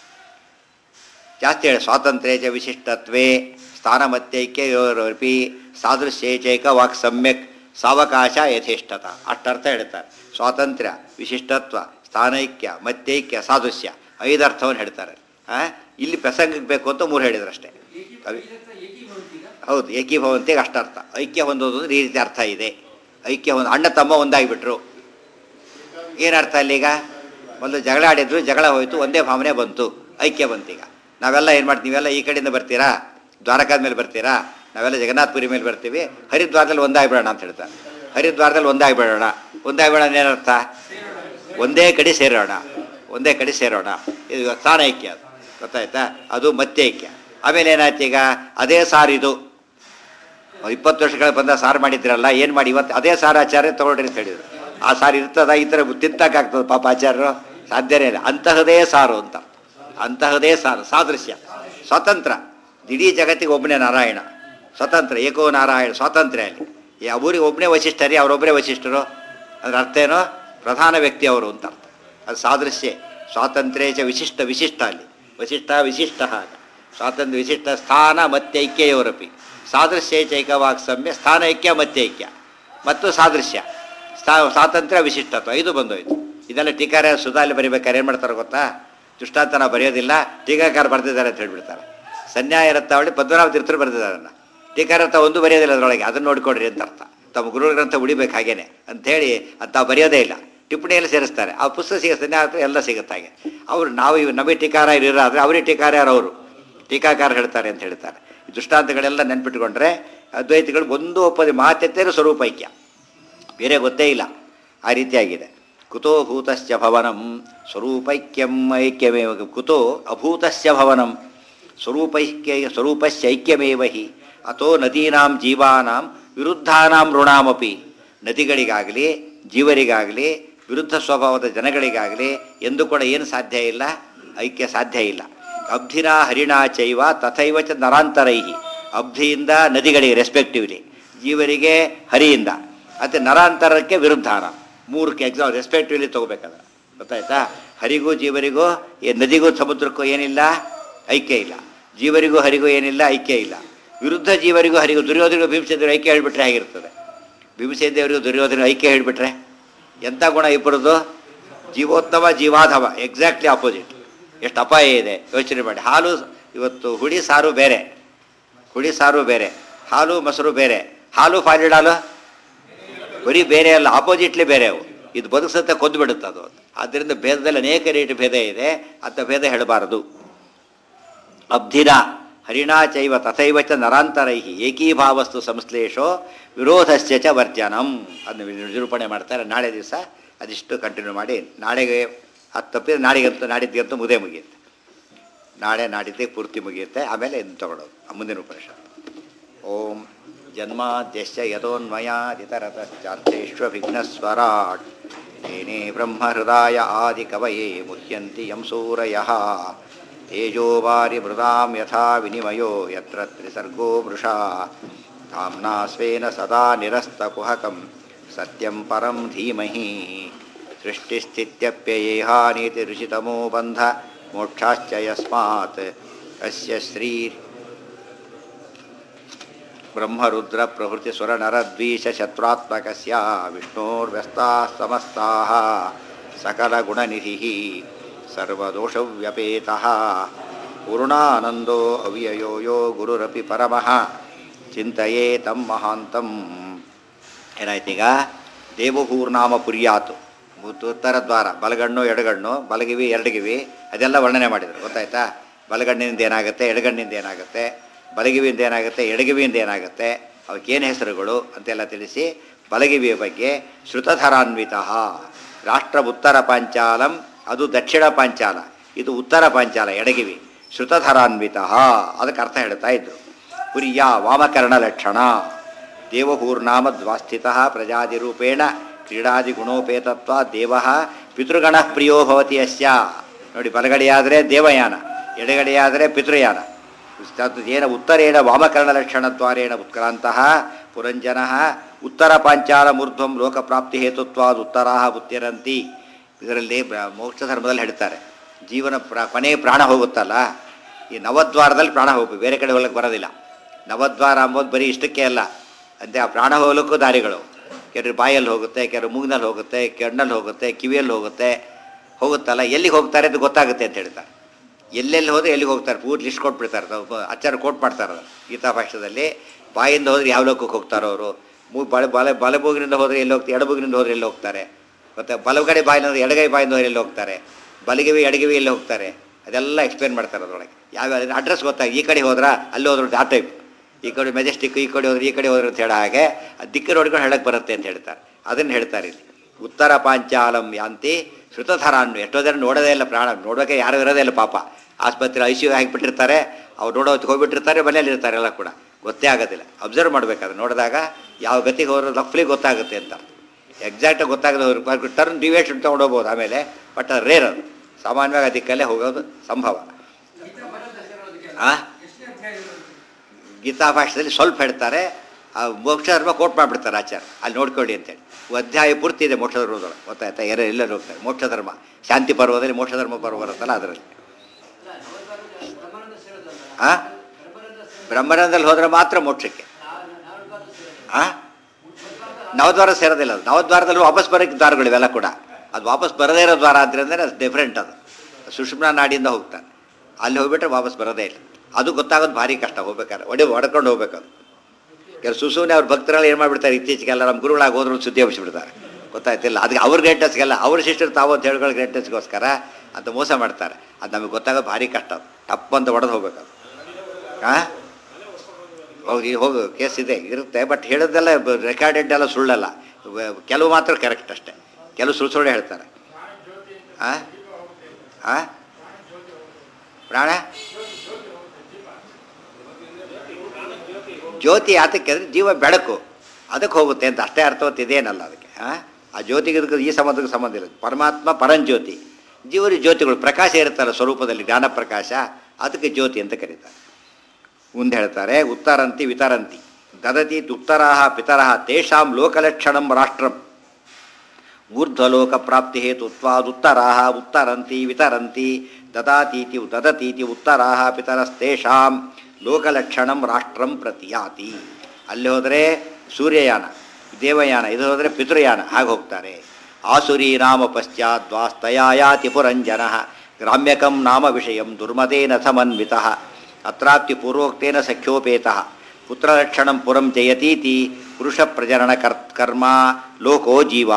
Speaker 1: ಜಾಸ್ತಿ ಹೇಳಿ ಸ್ವಾತಂತ್ರ್ಯ ಚ ವಿಶಿಷ್ಟತ್ವೇ ಸ್ಥಾನಮತ್ಯೈಕ್ಯೋರಪಿ ಸಾದೃಶ್ಯೇಚೈಕ ವಾಕ್ ಸಮ್ಯಕ್ ಸಾವಕಾಶ ಯಥೇಷ್ಟತ ಅಷ್ಟರ್ಥ ಹೇಳ್ತಾರೆ ಸ್ವಾತಂತ್ರ್ಯ ವಿಶಿಷ್ಟತ್ವ ಸ್ಥಾನೈಕ್ಯ ಮತ್ಯೈಕ್ಯ ಸಾದೃಶ್ಯ ಐದು ಅರ್ಥವನ್ನು ಹೇಳ್ತಾರೆ ಆ? ಇಲ್ಲಿ ಪ್ರಸಂಗಕ್ಕೆ ಬೇಕು ಅಂತ ಮೂರು ಹೇಳಿದ್ರು ಅಷ್ಟೇ ಕವಿ ಹೌದು ಏಕೀಭವಂತಿಗೆ ಅಷ್ಟರ್ಥ ಐಕ್ಯ ಹೊಂದೋದು ಅಂದ್ರೆ ಈ ರೀತಿ ಅರ್ಥ ಇದೆ ಐಕ್ಯ ಹೊಂದ ಅಣ್ಣ ತಮ್ಮ ಒಂದಾಗಿಬಿಟ್ರು ಏನರ್ಥ ಅಲ್ಲೀಗ ಮೊದಲು ಜಗಳ ಆಡಿದ್ರು ಜಗಳ ಹೋಯಿತು ಒಂದೇ ಭಾವನೆ ಬಂತು ಐಕ್ಯ ಬಂತೀಗ ನಾವೆಲ್ಲ ಏನು ಮಾಡ್ತೀವಿ ನೀವೆಲ್ಲ ಈ ಕಡೆಯಿಂದ ಬರ್ತೀರಾ ದ್ವಾರಕಾದ ಮೇಲೆ ಬರ್ತೀರಾ ನಾವೆಲ್ಲ ಜಗನ್ನಾಥಪುರಿ ಮೇಲೆ ಬರ್ತೀವಿ ಹರಿದ್ವಾರದಲ್ಲಿ ಒಂದಾಗಿಬಿಡೋಣ ಅಂತ ಹೇಳ್ತಾರೆ ಹರಿದ್ವಾರದಲ್ಲಿ ಒಂದಾಗಿಬಿಡೋಣ ಒಂದಾಗಿಬಿಡೋಣ ಏನರ್ಥ ಒಂದೇ ಕಡೆ ಸೇರೋಣ ಒಂದೇ ಕಡೆ ಸೇರೋಣ ಇದು ಸ್ಥಾನೈಕ್ಯ ಅದು ಗೊತ್ತಾಯ್ತಾ ಅದು ಮತ್ತೈಕ್ಯ ಆಮೇಲೆ ಏನಾಯ್ತು ಈಗ ಅದೇ ಸಾರು ಇದು ಇಪ್ಪತ್ತು ವರ್ಷಗಳ ಬಂದ ಸಾರು ಮಾಡಿದ್ರಲ್ಲ ಏನು ಮಾಡಿ ಇವತ್ತು ಅದೇ ಸಾರು ಆಚಾರ್ಯ ತಗೊಳ್ರಿ ಅಂತ ಹೇಳಿದ್ರು ಆ ಸಾರು ಇರ್ತದ ಈ ಥರ ತಿಂತಕ್ಕಾಗ್ತದೆ ಪಾಪ ಆಚಾರ್ಯರು ಸಾಧ್ಯನೇ ಇಲ್ಲ ಅಂತಹದೇ ಸಾರು ಅಂತ ಅಂತಹದೇ ಸಾರು ಸಾದೃಶ್ಯ ಸ್ವತಂತ್ರ ಇಡೀ ಜಗತ್ತಿಗೆ ಒಬ್ಬನೇ ನಾರಾಯಣ ಸ್ವತಂತ್ರ ಏಕೋ ನಾರಾಯಣ ಸ್ವಾತಂತ್ರ್ಯ ಅಲ್ಲಿ ಈ ಅವರಿಗೆ ಒಬ್ಬನೇ ವಶಿಷ್ಠರಿ ಅವರೊಬ್ಬರೇ ವಶಿಷ್ಠರು ಅದ್ರ ಅರ್ಥ ಏನು ಪ್ರಧಾನ ವ್ಯಕ್ತಿ ಅವರು ಅಂತ ಅರ್ಥ ಅದು ಸಾದೃಶ್ಯ ಸ್ವಾತಂತ್ರ್ಯ ಚ ವಿಶಿಷ್ಟ ವಿಶಿಷ್ಟ ಅಲ್ಲಿ ವಶಿಷ್ಠ ವಿಶಿಷ್ಟ ಆಗ ಸ್ವಾತಂತ್ರ್ಯ ವಿಶಿಷ್ಟ ಸ್ಥಾನ ಮತ್ತೈಕ್ಯವರಪಿ ಸಾದೃಶ್ಯ ಚೈಕವಾಕ್ಸಮ್ಯ ಸ್ಥಾನ ಐಕ್ಯ ಮತ್ತೈಕ್ಯ ಮತ್ತು ಸಾದೃಶ್ಯ ಸ್ಥಾ ಸ್ವಾತಂತ್ರ್ಯ ವಿಶಿಷ್ಟತ್ವ ಇದು ಬಂದೋಯ್ತು ಇದೆಲ್ಲ ಟೀಕಾರ ಸುಧಾಲಿ ಬರಿಬೇಕಾದ್ರೆ ಏನು ಮಾಡ್ತಾರೆ ಗೊತ್ತಾ ದೃಷ್ಟಾಂತ ನಾವು ಬರೆಯೋದಿಲ್ಲ ಟೀಕಾಕಾರ ಬರೆದಿದ್ದಾರೆ ಅಂತ ಹೇಳ್ಬಿಡ್ತಾರೆ ಸನ್ಯಾಯ ರತ್ನಾವಳಿ ಪದ್ಮನಾಭ ತೀರ್ಥರು ಬರೆದಿದ್ದಾರೆ ಅದನ್ನು ಟೀಕಾರತ್ವ ಒಂದು ಬರೆಯೋದಿಲ್ಲ ಅದರೊಳಗೆ ಅದನ್ನು ನೋಡ್ಕೊಡ್ರಿ ಅಂತ ಅರ್ಥ ತಮ್ಮ ಗುರು ಗ್ರಂಥ ಉಳಿಬೇಕು ಹಾಗೇನೆ ಅಂಥೇಳಿ ಅದು ತಾವು ಬರೆಯೋದೇ ಇಲ್ಲ ಟಿಪ್ಪಣಿಯಲ್ಲಿ ಸೇರಿಸ್ತಾರೆ ಆ ಪುಸ್ತಕ ಸಿಗ ಸನ್ಯಾಸ ಎಲ್ಲ ಸಿಗುತ್ತೆ ಹಾಗೆ ಅವ್ರು ನಾವು ಇವ್ ನಮಗೆ ಟೀಕಾರ ಇರೋರಾದ್ರೆ ಅವರೇ ಟೀಕಾರ ಯಾರು ಅವರು ಟೀಕಾಕಾರ ಹೇಳ್ತಾರೆ ಅಂತ ಹೇಳ್ತಾರೆ ಈ ದೃಷ್ಟಾಂತಗಳೆಲ್ಲ ನೆನ್ಪಿಟ್ಕೊಂಡ್ರೆ ಅದ್ವೈತಿಗಳು ಒಂದು ಒಪ್ಪದೆ ಮಾತೆತ್ತೇರು ಸ್ವರೂಪೈಕ್ಯ ಬೇರೆ ಗೊತ್ತೇ ಇಲ್ಲ ಆ ರೀತಿಯಾಗಿದೆ ಕುತೋ ಭೂತಶ್ಚ ಭವನಂ ಸ್ವರೂಪೈಕ್ಯಂ ಐಕ್ಯಮೇವ ಕುತೋ ಅಭೂತಸ್ಯ ಭವನಂ ಸ್ವರೂಪೈಕ್ಯ ಸ್ವರೂಪಸ್ಯೈಕ್ಯಮೇವ ಹಿ ಅಥೋ ನದೀನಾಂ ಜೀವಾನಾಂ ವಿರುದ್ಧಾನಾಂ ಋಣಾಮಪಿ ನದಿಗಳಿಗಾಗಲಿ ಜೀವರಿಗಾಗಲಿ ವಿರುದ್ಧ ಸ್ವಭಾವದ ಜನಗಳಿಗಾಗಲಿ ಎಂದು ಕೂಡ ಏನು ಸಾಧ್ಯ ಇಲ್ಲ ಐಕ್ಯ ಸಾಧ್ಯ ಇಲ್ಲ ಅಬ್ಧಿನ ಹರಿಣಾ ಚೈವ ತಥೈವ ಚ ನರಾಂತರೈ ಅಬ್ಧಿಯಿಂದ ನದಿಗಳಿಗೆ ರೆಸ್ಪೆಕ್ಟಿವ್ಲಿ ಜೀವರಿಗೆ ಹರಿಯಿಂದ ಮತ್ತು ನರಾಂತರಕ್ಕೆ ವಿರುದ್ಧಾನ ಮೂರಕ್ಕೆ ಎಕ್ಸಾಮ್ ರೆಸ್ಪೆಕ್ಟಿವ್ಲಿ ತೊಗೋಬೇಕಾದ್ರೆ ಗೊತ್ತಾಯ್ತಾ ಹರಿಗೂ ಜೀವರಿಗೂ ಈ ನದಿಗೂ ಸಮುದ್ರಕ್ಕೂ ಏನಿಲ್ಲ ಐಕ್ಯ ಇಲ್ಲ ಜೀವರಿಗೂ ಹರಿಗೂ ಏನಿಲ್ಲ ಐಕ್ಯ ಇಲ್ಲ ವಿರುದ್ಧ ಜೀವರಿಗೂ ಹರಿಗೂ ದುರ್ಯೋಧನಿಗೂ ಭೀಮಸೇಂದ್ರ ಐಕ್ಯ ಹೇಳ್ಬಿಟ್ರೆ ಹೇಗಿರ್ತದೆ ಭೀಮಸೇಂದ್ರವರಿಗೂ ದುರ್ಯೋಧನ ಐಕ್ಯ ಹೇಳ್ಬಿಟ್ರೆ ಎಂಥ ಗುಣ ಇಬ್ಬರದು ಜೀವೋತ್ತಮ ಜೀವಾಧವ ಎಕ್ಸಾಕ್ಟ್ಲಿ ಆಪೋಸಿಟ್ ಎಷ್ಟು ಅಪಾಯ ಇದೆ ಯೋಚನೆ ಮಾಡಿ ಹಾಲು ಇವತ್ತು ಹುಳಿ ಸಾರು ಬೇರೆ ಹುಳಿ ಸಾರು ಬೇರೆ ಹಾಲು ಮೊಸರು ಬೇರೆ ಹಾಲು ಫಾಲಿಡ್ ಹಾಲು ಬರೀ ಬೇರೆ ಅಲ್ಲ ಆಪೋಸಿಟ್ಲಿ ಬೇರೆ ಅವು ಇದು ಬದುಕಿಸುತ್ತೆ ಕೊಂದು ಬಿಡುತ್ತೆ ಅದು ಆದ್ದರಿಂದ ಭೇದದಲ್ಲಿ ಅನೇಕ ರೀತಿ ಭೇದ ಇದೆ ಅಂತ ಭೇದ ಹೇಳಬಾರದು ಅಬ್ಧಿನ ಹರಿಣಾ ಚೈವ ತಥೈವ ಚ ನರಾಂತರೈ ಏಕೀಭಾವಸ್ತು ಸಂಶ್ಲೇಷೋ ವಿರೋಧಸ್ಯ ಚ ವರ್ಜನಂ ಅದನ್ನು ನಿರೂಪಣೆ ಮಾಡ್ತಾರೆ ನಾಳೆ ದಿವಸ ಅದಿಷ್ಟು ಕಂಟಿನ್ಯೂ ಮಾಡಿ ನಾಳೆಗೆ ಹತ್ತು ತಪ್ಪಿದ್ರೆ ನಾಳೆಗಂತೂ ನಾಡಿದ್ದಂತೂ ಮುದೇ ಮುಗಿಯುತ್ತೆ ನಾಳೆ ನಾಡಿದ್ದೇ ಪೂರ್ತಿ ಮುಗಿಯುತ್ತೆ ಆಮೇಲೆ ಇನ್ನು ತಗೊಳ್ಳೋದು ಆ ಮುಂದಿನ ಉಪನಿಷತ್ತು ಓಂ ಜನ್ಮಾದ್ಯಶ್ಚ ಯಥೋನ್ಮಯಾದಿತರತಶ್ಚಾರ್ಥೇಷ್ವಭಿಘ್ನಸ್ವರಾಟ್ तेने ब्रह्महृदाय आदिकवये मुह्यन्ति यं सूरयः तेजोवारिमृदां यथा विनिमयो यत्र त्रिसर्गो मृषा धाम्ना स्वेन सदा निरस्तकुहकं सत्यं परं धीमहि सृष्टिस्थित्यप्ययेहानीतिरुचितमो बन्ध मोक्षाश्च यस्मात् अस्य श्री ब्रह्मरुद्रप्रभृतिसुरनरद्वीषशत्रुरात्मकस्य विष्णोर्व्यस्ताः समस्ताः सकलगुणनिधिः सर्वदोषव्यपेतः पूर्णानन्दो अव्ययो यो गुरुरपि परमः ಚಿಂತೆಯೇ ತಮ್ಮ ಮಹಾಂತಂ ಏನಾಯ್ತೀಗ ದೇವಹೂರ್ನಾಮ ಪುರ್ಯಾತು ಮುತ್ತು ಉತ್ತರ ದ್ವಾರ ಬಲಗಣ್ಣು ಎಡಗಣ್ಣು ಬಲಗಿವಿ ಎರಡಗಿವಿ ಅದೆಲ್ಲ ವರ್ಣನೆ ಮಾಡಿದರು ಗೊತ್ತಾಯ್ತಾ ಬಲಗಣ್ಣಿನಿಂದ ಏನಾಗುತ್ತೆ ಎಡಗಣ್ಣಿಂದ ಏನಾಗುತ್ತೆ ಬಲಗಿವಿಯಿಂದ ಏನಾಗುತ್ತೆ ಎಡಗಿವಿಯಿಂದ ಏನಾಗುತ್ತೆ ಅವಕ್ಕೇನು ಹೆಸರುಗಳು ಅಂತೆಲ್ಲ ತಿಳಿಸಿ ಬಲಗಿವಿಯ ಬಗ್ಗೆ ಶ್ರುತಧರಾನ್ವಿತ ರಾಷ್ಟ್ರ ಉತ್ತರ ಪಾಂಚಾಲಂ ಅದು ದಕ್ಷಿಣ ಪಾಂಚಾಲ ಇದು ಉತ್ತರ ಪಾಂಚಾಲ ಎಡಗಿವಿ ಶ್ರುತಧರಾನ್ವಿತ ಅದಕ್ಕೆ ಅರ್ಥ ಹೇಳ್ತಾ ಇದ್ರು ಪುರಿಯ ವಾಮಕರ್ಣ ಲಕ್ಷಣ ದೇವಹೂರ್ನಾಮದ್ವಾಸ್ಥಿತ ಪ್ರಜಾದಿರೂಪೇಣ ಕ್ರೀಡಾದಿ ಗುಣೋಪೇತತ್ವ ದೇವ ಪಿತೃಗಣ ಪ್ರಿಯೋ ಭವತಿ ಅಸ್ಯ ನೋಡಿ ಬಲಗಡೆಯಾದರೆ ದೇವಯಾನ ಎಡಗಡೆಯಾದರೆ ಪಿತೃಯಾನ ತತ್ ಏನ ಉತ್ತರೇಣ ವಾಮಕರ್ಣ ಲಕ್ಷಣದ್ವಾರೇಣ ಉತ್ಕ್ರಾಂತಃ ಪುರಂಜನ ಉತ್ತರ ಪಾಂಚಾಲ ಮೂರ್ಧ್ವಂ ಲೋಕಪ್ರಾಪ್ತಿ ಹೇತುತ್ವಾದ ಉತ್ತರಾಹ ಉತ್ತಿರಂತಿ ಇದರಲ್ಲಿ ಬ್ರ- ಮೋಕ್ಷ ಧರ್ಮದಲ್ಲಿ ಹೇಳ್ತಾರೆ ಜೀವನ ಪ್ರ ಕೊನೆ ಪ್ರಾಣ ಹೋಗುತ್ತಲ್ಲ ಈ ನವದ್ವಾರದಲ್ಲಿ ಪ್ರಾಣ ಹೋಗ್ಬೇಕು ಬೇರೆ ಕಡೆ ಹೋಗ್ಲಿಕ್ಕೆ ಬರೋದಿಲ್ಲ ನವದ್ವಾರ ಅಂಬೋದು ಬರೀ ಇಷ್ಟಕ್ಕೆ ಅಲ್ಲ ಅಂದರೆ ಆ ಪ್ರಾಣ ಹೋಗ್ಲಿಕ್ಕೂ ದಾರಿಗಳು ಕೆಲವರು ಬಾಯಲ್ಲಿ ಹೋಗುತ್ತೆ ಕೆಲವರು ಮೂಗಿನಲ್ಲಿ ಹೋಗುತ್ತೆ ಕಣ್ಣಲ್ಲಿ ಹೋಗುತ್ತೆ ಕಿವಿಯಲ್ಲಿ ಹೋಗುತ್ತೆ ಹೋಗುತ್ತಲ್ಲ ಎಲ್ಲಿಗೆ ಹೋಗ್ತಾರೆ ಅಂತ ಗೊತ್ತಾಗುತ್ತೆ ಅಂತ ಹೇಳ್ತಾರೆ ಎಲ್ಲೆಲ್ಲಿ ಹೋದ್ರೆ ಎಲ್ಲಿಗೆ ಹೋಗ್ತಾರೆ ಪೂರ್ತಿ ಲಿಸ್ಟ್ ಕೊಟ್ಬಿಡ್ತಾರೆ ತಾವು ಬ- ಆಚಾರ್ಯ ಕೋಟ್ ಮಾಡ್ತಾರೆ ಅದನ್ನು ಗೀತಾ ಭಾಷೆದಲ್ಲಿ ಬಾಯಿಂದ ಹೋದ್ರೆ ಯಾವ ಲೋಕಕ್ಕೆ ಹೋಗ್ತಾರೋ ಅವರು ಮೂ ಬಲ ಬಲ ಬಲಬೂಗಿನಿಂದ ಹೋದರೆ ಎಲ್ಲಿ ಹೋಗ್ತಾರೆ ಎಡಬೂಗಿನಿಂದ ಹೋದ್ರೆ ಎಲ್ಲಿ ಹೋಗ್ತಾರೆ ಮತ್ತು ಬಲಗಡೆ ಬಾಯಿಂದ ಹೋದ್ರೆ ಎಡಗೈ ಬಾಯಿಂದ ಹೋದ್ರೆ ಎಲ್ಲಿ ಹೋಗ್ತಾರೆ ಬಲಗಿವಿ ಎಡಗಿವಿ ಎಲ್ಲಿ ಹೋಗ್ತಾರೆ ಅದೆಲ್ಲ ಎಕ್ಸ್ಪ್ಲೇನ್ ಮಾಡ್ತಾರೆ ಅದರೊಳಗೆ ಯಾವ ಅಡ್ರೆಸ್ ಗೊತ್ತಾಗಿ ಈ ಕಡೆ ಹೋದ್ರಾ ಅಲ್ಲಿ ಹೋದ್ರು ಆ ಟೈಪ್ ಈ ಕಡೆ ಮೆಜೆಸ್ಟಿಕ್ ಈ ಕಡೆ ಹೋದ್ರೆ ಈ ಕಡೆ ಹೋದ್ರೆ ಅಂತ ಹೇಳೋ ಹಾಗೆ ಆ ದಿಕ್ಕು ನೋಡ್ಕೊಂಡು ಹೇಳಕ್ಕೆ ಬರುತ್ತೆ ಅಂತ ಹೇಳ್ತಾರೆ ಅದನ್ನು ಹೇಳ್ತಾರೆ ಇಲ್ಲಿ ಉತ್ತರ ಪಾಂಚಾಲಂ ಯಾಂತಿ ಶ್ರುತಧರಾನ್ನು ಎಷ್ಟೋ ಜನ ನೋಡೋದೇ ಇಲ್ಲ ಪ್ರಾಣ ನೋಡೋಕೆ ಯಾರು ಇರೋದೇ ಇಲ್ಲ ಪಾಪ ಆಸ್ಪತ್ರೆ ಐ ಸಿ ಯು ಹಾಕಿಬಿಟ್ಟಿರ್ತಾರೆ ಅವ್ರು ನೋಡೋ ಹೊತ್ತಿಗೆ ಹೋಗ್ಬಿಟ್ಟಿರ್ತಾರೆ ಮನೇಲಿ ಇರ್ತಾರೆ ಎಲ್ಲ ಕೂಡ ಗೊತ್ತೇ ಆಗೋದಿಲ್ಲ ಅಬ್ಸರ್ವ್ ಮಾಡಬೇಕಾದ್ರೆ ನೋಡಿದಾಗ ಯಾವ ಗತಿಗೆ ಹೋದ್ರೆ ರಫ್ಲಿ ಗೊತ್ತಾಗುತ್ತೆ ಅಂತ ಎಕ್ಸಾಕ್ಟಾಗಿ ಗೊತ್ತಾಗದೆ ಹೋದ್ರೆ ಟರ್ನ್ ಡಿವೇಷನ್ ತೊಗೊಂಡು ಹೋಗ್ಬೋದು ಆಮೇಲೆ ಬಟ್ ಅದು ರೇರ್ ಅದು ಸಾಮಾನ್ಯವಾಗಿ ಅದಕ್ಕಲ್ಲೇ ಹೋಗೋದು ಸಂಭವ ಆ ಗೀತಾ ಭಾಷೆಯಲ್ಲಿ ಸ್ವಲ್ಪ ಹೇಳ್ತಾರೆ ಆ ಮೋಕ್ಷ ಧರ್ಮ ಕೋಟ್ ಮಾಡಿಬಿಡ್ತಾರೆ ಆಚಾರ ಅಲ್ಲಿ ನೋಡ್ಕೊಳ್ಳಿ ಅಂತೇಳಿ ಅಧ್ಯಾಯ ಪೂರ್ತಿ ಇದೆ ಮೋಕ್ಷ ಧರ್ಮದೊಳಗೆ ಗೊತ್ತಾಯ್ತಾ ಯಾರು ಎಲ್ಲರೂ ಹೋಗ್ತಾರೆ ಮೋಕ್ಷ ಧರ್ಮ ಶಾಂತಿ ಪರ್ವದಲ್ಲಿ ಮೋಕ್ಷ ಧರ್ಮ ಪರ್ವ ಬರುತ್ತಲ್ಲ ಅದರಲ್ಲಿ ಆ ಬ್ರಹ್ಮರಂಧದಲ್ಲಿ ಹೋದರೆ ಮಾತ್ರ ಮೋಕ್ಷಕ್ಕೆ ಆ ನವದ್ವಾರ ಸೇರೋದಿಲ್ಲ ಅದು ನವದ್ವಾರದಲ್ಲಿ ವಾಪಸ್ ಬರೋಕ್ಕೆ ದ್ವಾರಗಳು ಇವೆಲ್ಲ ಕೂಡ ಅದು ವಾಪಸ್ ಬರದೇ ಇರೋ ದ್ವಾರ ಆದ್ದರಿಂದ ಅದು ಡಿಫ್ರೆಂಟ್ ಅದು ಸುಷುಮ್ನ ನಾಡಿಯಿಂದ ಹೋಗ್ತಾನೆ ಅಲ್ಲಿ ಹೋಗ್ಬಿಟ್ರೆ ವಾಪಸ್ ಬರೋದೇ ಇಲ್ಲ ಅದು ಗೊತ್ತಾಗೋದು ಭಾರಿ ಕಷ್ಟ ಹೋಗ್ಬೇಕಾದ್ರೆ ಒಡೆ ಹೊಡ್ಕೊಂಡು ಹೋಗ್ಬೇಕು ಅದು ಕೆಲವು ಸುಸುನೆ ಅವ್ರ ಭಕ್ತರೆಲ್ಲ ಏನು ಮಾಡಿಬಿಡ್ತಾರೆ ಇತ್ತೀಚೆಗೆಲ್ಲ ನಮ್ಮ ಗುರುಗಳಾಗಿ ಹೋದ್ರು ಸುದ್ದಿ ಹಬ್ಬಿಸ್ಬಿಡ್ತಾರೆ ಗೊತ್ತಾಯ್ತಿಲ್ಲ ಅದಕ್ಕೆ ಅವ್ರ ಗ್ರೇಟೆಸ್ಗೆಲ್ಲ ಅವ್ರ ಶಿಷ್ಟರು ತಾವು ಅಂತ ಹೇಳ್ಕೊಳ್ಳೋ ಗ್ರೇಟೆಸ್ಗೋಸ್ಕರ ಅಂತ ಮೋಸ ಮಾಡ್ತಾರೆ ಅದು ನಮಗೆ ಗೊತ್ತಾಗೋದು ಭಾರಿ ಕಷ್ಟ ಅದು ಟಪ್ ಅಂತ ಹೊಡೆದು ಹೋಗ್ಬೇಕು ಅದು ಹಾಂ ಹೋಗಿ ಹೋಗು ಕೇಸ್ ಇದೆ ಇರುತ್ತೆ ಬಟ್ ಹೇಳೋದೆಲ್ಲ ರೆಕಾರ್ಡೆಡ್ ಎಲ್ಲ ಸುಳ್ಳಲ್ಲ ವ- ಕೆಲವು ಮಾತ್ರ ಕರೆಕ್ಟ್ ಅಷ್ಟೇ ಕೆಲವು ಸುಳ್ಳು ಸುಳ್ಳು ಹೇಳ್ತಾರೆ ಆ ಆ ಪ್ರಾಣ ಜ್ಯೋತಿ ಯಾತಕ್ಕೆ ಅಂದರೆ ಜೀವ ಬೆಳಕು ಅದಕ್ಕೆ ಹೋಗುತ್ತೆ ಅಂತ ಅಷ್ಟೇ ಅರ್ಥವತ್ತು ಇದೇನಲ್ಲ ಅದಕ್ಕೆ ಆ? ಆ ಜ್ಯೋತಿಗೆ ಇದಕ್ಕೆ ಈ ಸಂಬಂಧಕ್ಕೆ ಸಂಬಂಧ ಇಲ್ಲ ಪರಮಾತ್ಮ ಪರಂಜ್ಯೋತಿ ಜೀವನ ಜ್ಯೋತಿಗಳು ಪ್ರಕಾಶ ಇರುತ್ತಲ್ಲ ಸ್ವರೂಪದಲ್ಲಿ ಜ್ಞಾನ ಪ್ರಕಾಶ ಅದಕ್ಕೆ ಜ್ಯೋತಿ ಅಂತ ಕರೀತಾರೆ ಮುಂದೆ ಹೇಳ್ತಾರೆ ಉತ್ತರಂತಿ ವಿತರಂತಿ ದದತಿ ಉತ್ತರಾಹ ಪಿತರಃ ತೇಷಾಂ ಲೋಕಲಕ್ಷಣಂ ರಾಷ್ಟ್ರಂ ಊರ್ಧ್ವಲೋಕ ಪ್ರಾಪ್ತಿ ಹೇತುತ್ವಾದುತ್ತರಾಹ ಉತ್ತರಂತಿ ವಿತರಂತಿ ದದಾತೀತಿ ದದತೀತಿ ಉತ್ತರಾಹ ಪಿತರಸ್ತೇಷಾಂ ಲೋಕಲಕ್ಷಣಂ ರಾಷ್ಟ್ರಂ ಪ್ರತಿಯಾತಿ ಅಲ್ಲಿ ಹೋದರೆ ಸೂರ್ಯಯಾನ ದೇವಯಾನ ಇದು ಹೋದರೆ ಪಿತೃಯಾನ ಹಾಗೆ ಹೋಗ್ತಾರೆ ಆಸುರಿ ನಾಮ ಪಶ್ಚಾದ್ವಾಸ್ತಯಾಯಾತಿ ಪುರಂಜನ ಗ್ರಾಮ್ಯಕಂ ನಾಮ ವಿಷಯಂ ದುರ್ಮತೇನ ಸಮನ್ವಿತಃ ಅತ್ರಾಪ್ತಿ ಪೂರ್ವೋಕ್ತೇನ ಸಖ್ಯೋಪೇತಃ ಪುತ್ರಲಕ್ಷಣಂ ಪುರಂ ಜಯತೀತಿ ಪುರುಷ ಪ್ರಜನನ ಕರ್ ಕರ್ಮ ಲೋಕೋ ಜೀವ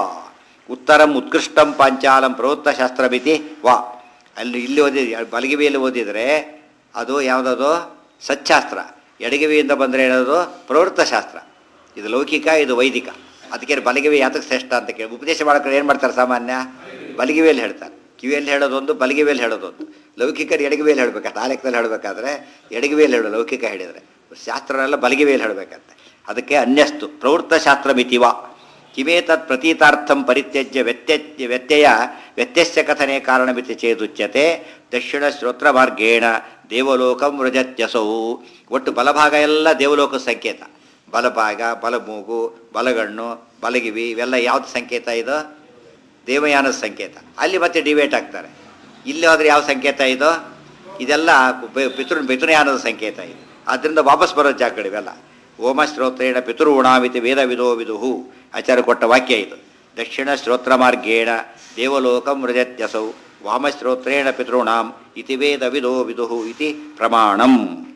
Speaker 1: ಉತ್ತರಂ ಉತ್ಕೃಷ್ಟಂ ಪಾಂಚಾಲಂ ಪ್ರವೃತ್ತಶಾಸ್ತ್ರಮಿತಿ ವಾ ಅಲ್ಲಿ ಇಲ್ಲಿ ಓದಿ ಬಲಗಿವಿಯಲ್ಲಿ ಓದಿದರೆ ಅದು ಯಾವುದದು ಸಚ್ಚಾಸ್ತ್ರ ಎಡಗಿವಿಯಿಂದ ಬಂದರೆ ಹೇಳೋದು ಪ್ರವೃತ್ತಶಾಸ್ತ್ರ ಇದು ಲೌಕಿಕ ಇದು ವೈದಿಕ ಅದಕ್ಕೆ ಬಲಗಿವಿ ಯಾತಕ್ಕೆ ಶ್ರೇಷ್ಠ ಅಂತ ಕೇಳಿ ಉಪದೇಶ ಮಾಡ್ಕೊಂಡು ಏನು ಮಾಡ್ತಾರೆ ಸಾಮಾನ್ಯ ಬಲಗಿವಿಯಲ್ಲಿ ಹೇಳ್ತಾರೆ ಕಿವಿಯಲ್ಲಿ ಹೇಳೋದೊಂದು ಬಲಗಿವಿಯಲ್ಲಿ ಹೇಳೋದೊಂದು ಲೌಕಿಕರು ಎಡಗಿವಿಯಲ್ಲಿ ಹೇಳಬೇಕು ಆ ಲೆಕ್ಕದಲ್ಲಿ ಹೇಳಬೇಕಾದ್ರೆ ಎಡಗಿವಿಯಲ್ಲಿ ಹೇಳೋ ಲೌಕಿಕ ಹೇಳಿದರೆ ಶಾಸ್ತ್ರನೆಲ್ಲ ಬಲಗಿವಿಯಲ್ಲಿ ಹೇಳಬೇಕಂತೆ ಅದಕ್ಕೆ ಅನ್ಯಸ್ತು ಪ್ರವೃತ್ತ ಶಾಸ್ತ್ರ ಮಿತಿವ ಕಿಮೇ ತತ್ ಪ್ರತೀತಾರ್ಥಂ ಪರಿತ್ಯಜ್ಯ ವ್ಯತ್ಯಜ್ಯ ವ್ಯತ್ಯಯ ವ್ಯತ್ಯಸ್ಯ ಕಥನೆ ಕಾರಣಮಿತಿ ಚೇದುಚ್ಯತೆ ದಕ್ಷಿಣ ಶ್ರೋತ್ರ ಮಾರ್ಗೇಣ ದೇವಲೋಕಂ ವ್ರಜತ್ಯಸೌ ಒಟ್ಟು ಬಲಭಾಗ ಎಲ್ಲ ದೇವಲೋಕ ಸಂಕೇತ ಬಲಭಾಗ ಬಲಮೂಗು ಬಲಗಣ್ಣು ಬಲಗಿವಿ ಇವೆಲ್ಲ ಯಾವ್ದು ಸಂಕೇತ ಇದು ದೇವಯಾನದ ಸಂಕೇತ ಅಲ್ಲಿ ಮತ್ತೆ ಡಿಬೇಟ್ ಆಗ್ತಾರೆ ಇಲ್ಲಿ ಹೋದ್ರೆ ಯಾವ ಸಂಕೇತ ಇದು ಇದೆಲ್ಲ ಬೆ- ಪಿತೃ ಪಿತೃಯಾನದ ಸಂಕೇತ ಇದು ಆದ್ದರಿಂದ ವಾಪಸ್ ಬರೋ ಜಾಗಗಳು ಇವೆಲ್ಲ ಓಮ ಶ್ರೋತ್ರೇಣ ಪಿತೃಗುಣಾಮಿತಿ ವೇದ ವಿದೋ ವಿದುಹು ಆಚಾರ್ಯ ಕೊಟ್ಟ ವಾಕ್ಯ ಇದು ದಕ್ಷಿಣ ಶ್ರೋತ್ರ ಮಾರ್ಗೇಣ ದೇವಲೋಕಂ ಮೃಜತ್ಯಸೌ ವಾಮಶ್ರೋತ್ರೇಣ ಪಿತॄಣಾಂ ಇತಿ ವೇದ ವಿದೋ ವಿದುಹು ಇತಿ ಪ್ರಮಾಣಂ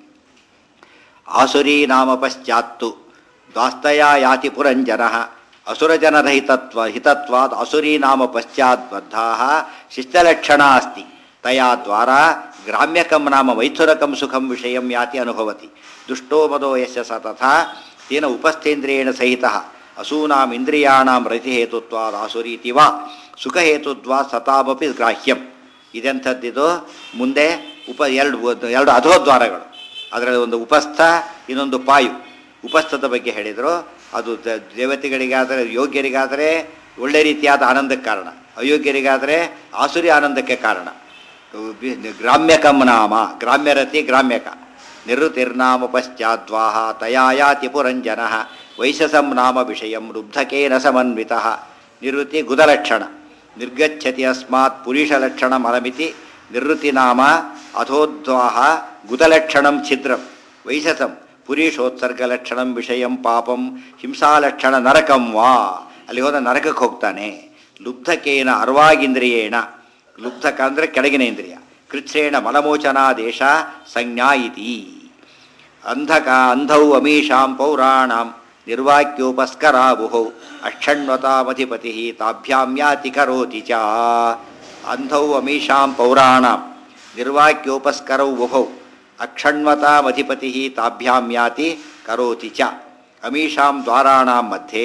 Speaker 1: ಆಸುರೀ ನಾಮ ಪಶ್ಚಾತ್ತು ದಾಸ್ತಯ ಯಾತಿ ಪುರಂಜನ ಅಸುರಜನರಹಿತತ್ವ ಹಿತತ್ವಾದ್ ಅಸುರೀ ನಾಮ ಪಶ್ಚಾತ್ ಬದ್ಧಾ ಶಿಷ್ಟಲಕ್ಷಣ ಅಸ್ತಿ ತಯಾ ದ್ವಾರ ಗ್ರಾಮ್ಯಕಂ ನಾಮ ಮೈಥುರಕಂ ಸುಖಂ ವಿಷಯಂ ಯಾತಿ ಅನುಭವತಿ ದುಷ್ಟೋ ಮದೋ ಯಶ ಸ ತಥಾ ತೇನ ಉಪಸ್ಥೇಂದ್ರಿಯೇಣ ಸಹಿತ ಅಸೂನಾಂ ಇಂದ್ರಿಯಾಣಾಂ ರತಿಹೇತುತ್ವಾದ್ ಆಸುರೀತಿ ವಾ ಸುಖಹೇತುತ್ವಾ ಸತಾಮಪಿ ಗ್ರಾಹ್ಯಂ ಇದೆಂಥದ್ದಿದು ಮುಂದೆ ಉಪ ಎರಡು ಎರಡು ಅಧೋದ್ವಾರಗಳು ಅದರಲ್ಲಿ ಒಂದು ಉಪಸ್ಥ ಇನ್ನೊಂದು ಪಾಯು ಉಪಸ್ಥದ ಬಗ್ಗೆ ಹೇಳಿದರು ಅದು ದ- ದೇವತೆಗಳಿಗಾದರೆ ಯೋಗ್ಯರಿಗಾದರೆ ಒಳ್ಳೆ ರೀತಿಯಾದ ಆನಂದಕ್ಕೆ ಕಾರಣ ಅಯೋಗ್ಯರಿಗಾದರೆ ಆಸುರಿ ಆನಂದಕ್ಕೆ ಕಾರಣ ಗ್ರಾಮ್ಯಕಂ ನಾಮ ಗ್ರಾಮ್ಯರತಿ ಗ್ರಾಮ್ಯಕ ನಿವೃತ್ತಿರ್ನಾಮ ಪಶ್ಚಾದ್ವಾಹ ತಯಾಯಾತಿ ಪುರಂಜನ ವೈಶಸಂ ನಾಮ ವಿಷಯಂ ರುಬ್ಧಕೇನ ಸಮನ್ವಿತ ನಿವೃತ್ತಿ ಗುದಲಕ್ಷಣ ನಿರ್ಗಚ್ಚತಿ ಅಸ್ಮಾತ್ ಪುರುಷಲಕ್ಷಣ ಮಲಮಿತಿ ನಿವೃತ್ತಿ ನಾಮ ಅಧೋದ್ವಾಹ ಗುದಲಕ್ಷಣಂ ಛಿದ್ರಂ ವೈಶಸಂ ಪುರೀಶೋತ್ಸರ್ಗಲಕ್ಷಣಂ ವಿಷಯಂ ಪಾಪಂ ಹಿಂಸಾಲಕ್ಷಣ ನರಕಂ ವಾ ಅಲ್ಲಿ ಹೋದ ನರಕಕ್ಕೆ ಹೋಗ್ತಾನೆ ಲುಬ್ಧಕೇನ ಅರ್ವಾಗಿಂದ್ರಿಯೇಣ ಲುಬ್ಧಕ ಅಂದರೆ ಕೆಳಗಿನ ಇಂದ್ರಿಯ ಕೃಚ್ಛ್ರೇಣ ಮಲಮೋಚನಾದೇಶ ಸಂಜ್ಞಾ ಇತಿ ಅಂಧಕ ಅಂಧೌ ಅಮೀಷಾಂ ಪೌರಾಣಾಂ ನಿರ್ವಾಕ್ಯೋಪಸ್ಕರಾವುಹೌ ಅಕ್ಷಣ್ವತಾಮಧಿಪತಿ ತಾಭ್ಯಾಂ ಯಾತಿ ಕರೋತಿ ಚ ಅಂಧೌ ಅಮೀಷಾಂ ಪೌರಾಣಾಂ ನಿರ್ವಾಕ್ಯೋಪಸ್ಕರೌ ಉಭೌ ಅಕ್ಷಣ್ವತಾಮಧಿಪತಿ ತಾಭ್ಯಾಂ ಯಾತಿ ಕರೋತಿ ಚ ಅಮೀಷಾಂ ದ್ವಾರಾಣಾಂ ಮಧ್ಯೆ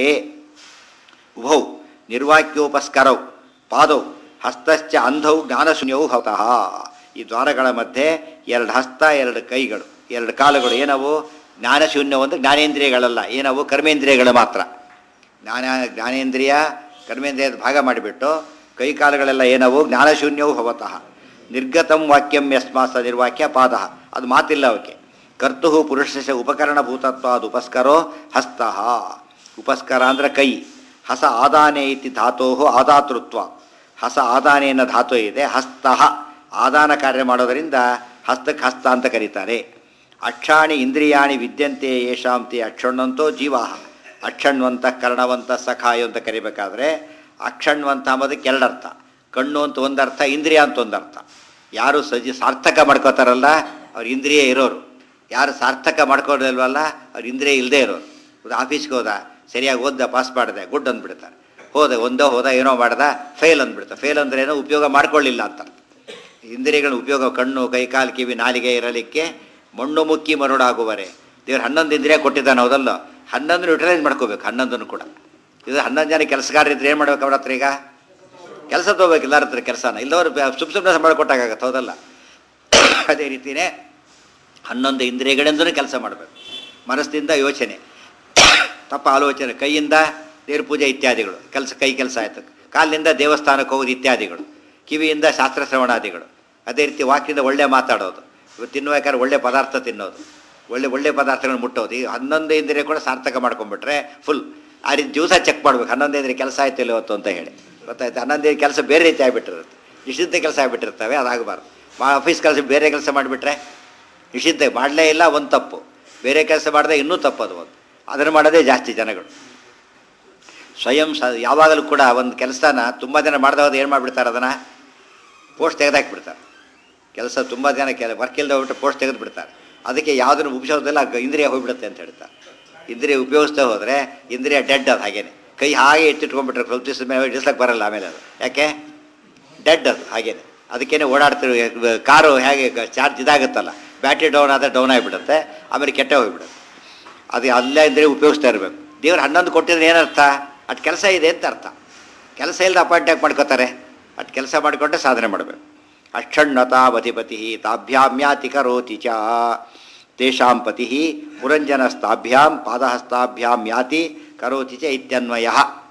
Speaker 1: ಉಭೌ ನಿರ್ವಾಕ್ಯೋಪಸ್ಕರೌ ಪಾದೌ ಹಸ್ತಶ್ಚ ಅಂಧೌ ಜ್ಞಾನಶೂನ್ಯೌ ಹತಃ ಈ ದ್ವಾರಗಳ ಮಧ್ಯೆ ಎರಡು ಹಸ್ತ ಎರಡು ಕೈಗಳು ಎರಡು ಕಾಲುಗಳು ಏನವು ಜ್ಞಾನಶೂನ್ಯವು ಅಂದರೆ ಜ್ಞಾನೇಂದ್ರಿಯಗಳಲ್ಲ ಏನವು ಕರ್ಮೇಂದ್ರಿಯಗಳು ಮಾತ್ರ ಜ್ಞಾನ ಜ್ಞಾನೇಂದ್ರಿಯ ಕರ್ಮೇಂದ್ರಿಯದ ಭಾಗ ಮಾಡಿಬಿಟ್ಟು ಕೈ ಕಾಲುಗಳೆಲ್ಲ ಏನವು ಜ್ಞಾನಶೂನ್ಯವು ಭವತಃ ನಿರ್ಗತಂ ವಾಕ್ಯಂ ಯಸ್ಮಾಸ ನಿರ್ವಾಕ್ಯ ಪಾದ ಅದು ಮಾತಿಲ್ಲ ಅವಕ್ಕೆ ಕರ್ತು ಪುರುಷಸ್ಯ ಉಪಕರಣಭೂತತ್ವಾದ ಉಪಸ್ಕರೋ ಹಸ್ತಃ ಉಪಸ್ಕರ ಅಂದರೆ ಕೈ ಹಸ ಆದಾನೆ ಇತಿ ಧಾತೋ ಆದಾತೃತ್ವ ಹಸ ಆದಾನೆಯನ್ನ ಧಾತು ಇದೆ ಹಸ್ತಃ ಆದಾನ ಕಾರ್ಯ ಮಾಡೋದರಿಂದ ಹಸ್ತಕ್ಕೆ ಹಸ್ತ ಅಂತ ಕರೀತಾರೆ ಅಕ್ಷಾಣಿ ಇಂದ್ರಿಯಾಣಿ ವಿದ್ಯಂತೆ ಯೇಷಾಂತಿ ಅಕ್ಷಣ್ಣಂತೋ ಜೀವಾಹ ಅಕ್ಷಣ್ವಂತ ಕರ್ಣವಂತ ಸಖಾಯ ಅಂತ ಕರಿಬೇಕಾದ್ರೆ ಅಕ್ಷಣ್ವಂತ ಅಂಬೋದಕ್ಕೆ ಎರಡರ್ಥ ಕಣ್ಣು ಅಂತ ಒಂದರ್ಥ ಇಂದ್ರಿಯ ಅಂತ ಒಂದರ್ಥ ಯಾರು ಸಜಿ ಸಾರ್ಥಕ ಮಾಡ್ಕೋತಾರಲ್ಲ ಅವ್ರು ಇಂದ್ರಿಯ ಇರೋರು ಯಾರು ಸಾರ್ಥಕ ಮಾಡ್ಕೊಂಡಿಲ್ವಲ್ಲ ಅವ್ರು ಇಂದ್ರಿಯ ಇಲ್ಲದೆ ಇರೋರು ಒಂದು ಆಫೀಸ್ಗೆ ಹೋದ ಸರಿಯಾಗಿ ಓದ್ದ ಪಾಸ್ ಮಾಡಿದೆ ಗುಡ್ ಅಂದ್ಬಿಡ್ತಾರೆ ಹೋದ ಒಂದೋ ಹೋದ ಏನೋ ಮಾಡ್ದ ಫೇಲ್ ಅಂದ್ಬಿಡ್ತಾರೆ ಫೇಲ್ ಅಂದ್ರೆ ಏನೋ ಉಪಯೋಗ ಮಾಡ್ಕೊಳ್ಳಿಲ್ಲ ಅಂತ ಅರ್ಥ. ಇಂದ್ರಿಯಗಳ ಉಪಯೋಗ ಕಣ್ಣು ಕೈ ಕಾಲು ಕಿವಿ ನಾಲಿಗೆ ಇರಲಿಕ್ಕೆ ಮಣ್ಣು ಮುಕ್ಕಿ ಮರುಡಾಗುವರೆ ದೇವ್ರು ಹನ್ನೊಂದು ಇಂದ್ರಿಯ ಕೊಟ್ಟಿದ್ದಾನೆ ಹೌದಲ್ಲ ಹನ್ನೊಂದು ಯುಟಿಲೈಸ್ ಮಾಡ್ಕೋಬೇಕು ಹನ್ನೊಂದನ್ನು ಕೂಡ ಇದು ಹನ್ನೊಂದು ಜನ ಕೆಲಸಗಾರ ಇದ್ರೆ ಏನು ಮಾಡ್ಬೇಕು ಅವ್ರ ಹತ್ರ ಈಗ ಕೆಲಸ ತೊಗೋಬೇಕು ಎಲ್ಲರ ಹತ್ರ ಕೆಲಸನ ಇಲ್ಲವರು ಸುಮ್ ಸುಮ್ಮನೆ ಸಂಬಳ ಕೊಟ್ಟಾಗತ್ತೆ ಹೌದಲ್ಲ ಅದೇ ರೀತಿಯೇ ಹನ್ನೊಂದು ಇಂದ್ರಿಯಗಳಿಂದಲೂ ಕೆಲಸ ಮಾಡಬೇಕು ಮನಸ್ಸಿಂದ ಯೋಚನೆ ತಪ್ಪ ಆಲೋಚನೆ ಕೈಯಿಂದ ದೇವ್ರ ಪೂಜೆ ಇತ್ಯಾದಿಗಳು ಕೆಲಸ ಕೈ ಕೆಲಸ ಆಯಿತು ಕಾಲಿನಿಂದ ದೇವಸ್ಥಾನಕ್ಕೆ ಹೋಗೋದು ಇತ್ಯಾದಿಗಳು ಕಿವಿಯಿಂದ ಶಾಸ್ತ್ರ ಶ್ರವಣಾದಿಗಳು ಅದೇ ರೀತಿ ವಾಕಿಂದ ಒಳ್ಳೆ ಮಾತಾಡೋದು ಇವು ತಿನ್ಬೇಕಾದ್ರೆ ಒಳ್ಳೆ ಪದಾರ್ಥ ತಿನ್ನೋದು ಒಳ್ಳೆ ಒಳ್ಳೆ ಪದಾರ್ಥಗಳನ್ನ ಮುಟ್ಟೋದು ಈ ಹನ್ನೊಂದು ಇಂದ್ರಿಯ ಕೂಡ ಸಾರ್ಥಕ ಮಾಡ್ಕೊಂಡ್ಬಿಟ್ರೆ ಫುಲ್ ಆ ರೀತಿ ದಿವಸ ಚೆಕ್ ಮಾಡ್ಬೇಕು ಹನ್ನೊಂದು ಇಂದ್ರಿಯ ಕೆಲಸ ಆಯ್ತು ಇಲ್ಲ ಇವತ್ತು ಅಂತ ಹೇಳಿ ಗೊತ್ತಾಯ್ತು ಹನ್ನೊಂದು ಕೆಲಸ ಬೇರೆ ರೀತಿ ಆಗಿಬಿಟ್ಟಿರುತ್ತೆ ನಿಷಿದ್ಧ ಕೆಲಸ ಆಗಿಬಿಟ್ಟಿರ್ತವೆ ಅದಾಗಬಾರ್ದು ಮಾ ಆಫೀಸ್ ಕೆಲಸ ಬೇರೆ ಕೆಲಸ ಮಾಡಿಬಿಟ್ರೆ ನಿಷಿದ್ಧ ಮಾಡಲೇ ಇಲ್ಲ ಒಂದು ತಪ್ಪು ಬೇರೆ ಕೆಲಸ ಮಾಡಿದ್ರೆ ಇನ್ನೂ ತಪ್ಪದು ಒಂದು ಅದನ್ನು ಮಾಡೋದೇ ಜಾಸ್ತಿ ಜನಗಳು ಸ್ವಯಂ ಸ ಯಾವಾಗಲೂ ಕೂಡ ಒಂದು ಕೆಲಸನ ತುಂಬ ಜನ ಮಾಡಿದವಾಗ ಏನು ಮಾಡಿಬಿಡ್ತಾರೆ ಅದನ್ನು ಪೋಸ್ಟ್ ತೆಗೆದಾಕ್ಬಿಡ್ತಾರೆ ಕೆಲಸ ತುಂಬ ಜನ ಕೆಲ ವರ್ಕ್ ಇಲ್ಲದೆ ಹೋಗ್ಬಿಟ್ಟು ಪೋಸ್ಟ್ ತೆಗೆದು ಬಿಡ್ತಾರೆ ಅದಕ್ಕೆ ಯಾವುದನ್ನು ಉಪಯೋಗಿಸೋದಿಲ್ಲ ಇಂದ್ರಿಯ ಹೋಗ್ಬಿಡುತ್ತೆ ಅಂತ ಹೇಳ್ತಾರೆ ಇಂದ್ರಿಯ ಉಪಯೋಗಿಸ್ತಾ ಹೋದರೆ ಇಂದ್ರಿಯ ಡೆಡ್ ಅದು ಹಾಗೇನೆ ಕೈ ಹಾಗೆ ಎತ್ತಿಟ್ಕೊಂಡ್ಬಿಟ್ರೆ ಸ್ವಲ್ಪ ದಿವಸದ ಮೇಲೆ ಇಡಿಸ್ಲಕ್ಕೆ ಬರಲ್ಲ ಆಮೇಲೆ ಅದು ಯಾಕೆ ಡೆಡ್ ಅದು ಹಾಗೇನೆ ಅದಕ್ಕೇನೆ ಓಡಾಡ್ತಿರೋ ಕಾರು ಹೇಗೆ ಚಾರ್ಜ್ ಇದಾಗುತ್ತಲ್ಲ ಬ್ಯಾಟ್ರಿ ಡೌನ್ ಆದರೆ ಡೌನ್ ಆಗಿಬಿಡುತ್ತೆ ಆಮೇಲೆ ಕೆಟ್ಟ ಹೋಗ್ಬಿಡುತ್ತೆ ಅದು ಅಲ್ಲೇ ಇಂದ್ರಿಯ ಉಪಯೋಗಿಸ್ತಾ ಇರಬೇಕು ದೇವ್ರು ಹನ್ನೊಂದು ಕೊಟ್ಟಿದ್ರೆ ಏನರ್ಥ ಅಟ್ ಕೆಲಸ ಇದೆ ಅಂತ ಅರ್ಥ ಕೆಲಸ ಇಲ್ಲದೆ ಅಪಾಯಿಂಟ್ ಯಾಕೆ ಮಾಡ್ಕೋತಾರೆ ಅಟ್ ಕೆಲಸ ಮಾಡಿಕೊಂಡೆ ಸಾಧನೆ ಮಾಡಬೇಕು ಅಕ್ಷಣ್ಣತಾವಧಿಪತಿ ತಾಭ್ಯಾಮ್ಯಾತಿ ಕರೋತಿ ಚ ತೇಷಾಂ ಪತಿ ಪುರಂಜನಸ್ತಾಭ್ಯಾಂ ಪಾದಹಸ್ತಾಭ್ಯಾಂ ಯಾತಿ ಕರೋತಿ ಚ ಇತ್ಯನ್ವಯ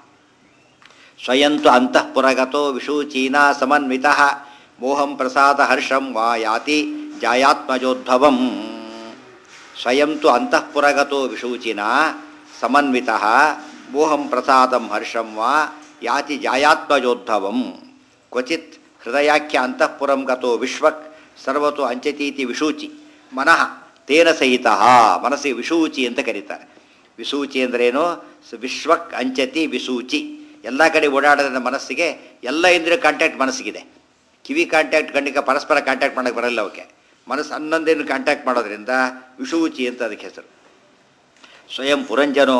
Speaker 1: ಸ್ವಯಂತು ಅಂತಃಪುರಗತೋ ವಿಷೂಚೀನಾ ಸಮನ್ವಿತ ಮೋಹಂ ಪ್ರಸಾದ ಹರ್ಷಂ ವಾ ಯಾತಿ ಜಾಯಾತ್ಮಜೋದ್ಭವಂ ಸ್ವಯಂ ತು ಅಂತಃಪುರಗತೋ ವಿಷೂಚಿನ ಸಮನ್ವಿತ ಮೋಹಂ ಪ್ರಸಾದಂ ಹರ್ಷಂ ವಾ ಯಾತಿ ಜಾಯಾತ್ಮಜೋದ್ಭವಂ ಕ್ವಚಿತ್ ಹೃದಯಾಖ್ಯ ಅಂತಃಪುರಂ ಗತೋ ವಿಶ್ವಕ್ ಸರ್ವತು ಅಂಚತೀತಿ ವಿಷೂಚಿ ಮನಃ ತೇನ ಸಹಿತ ಮನಸ್ಸಿಗೆ ವಿಷೂಚಿ ಅಂತ ಕರೀತಾರೆ ವಿಸೂಚಿ ಅಂದ್ರೇನು ಸ- ವಿಶ್ವಕ್ ಅಂಚತಿ ವಿಸೂಚಿ ಎಲ್ಲ ಕಡೆ ಓಡಾಡೋದ್ರಿಂದ ಮನಸ್ಸಿಗೆ ಎಲ್ಲ ಇಂದ್ರಿಯ ಕಾಂಟ್ಯಾಕ್ಟ್ ಮನಸ್ಸಿಗಿದೆ ಕಿವಿ ಕಾಂಟ್ಯಾಕ್ಟ್ ಕಣ್ಣಿಗೆ ಪರಸ್ಪರ ಕಾಂಟ್ಯಾಕ್ಟ್ ಮಾಡೋಕ್ಕೆ ಬರಲ್ಲ ಅವಕ್ಕೆ ಮನಸ್ಸು ಹನ್ನೊಂದೇನು ಕಾಂಟ್ಯಾಕ್ಟ್ ಮಾಡೋದ್ರಿಂದ ವಿಷೂಚಿ ಅಂತ ಅದಕ್ಕೆ ಹೆಸರು ಸ್ವಯಂ ಪುರಂಜನೋ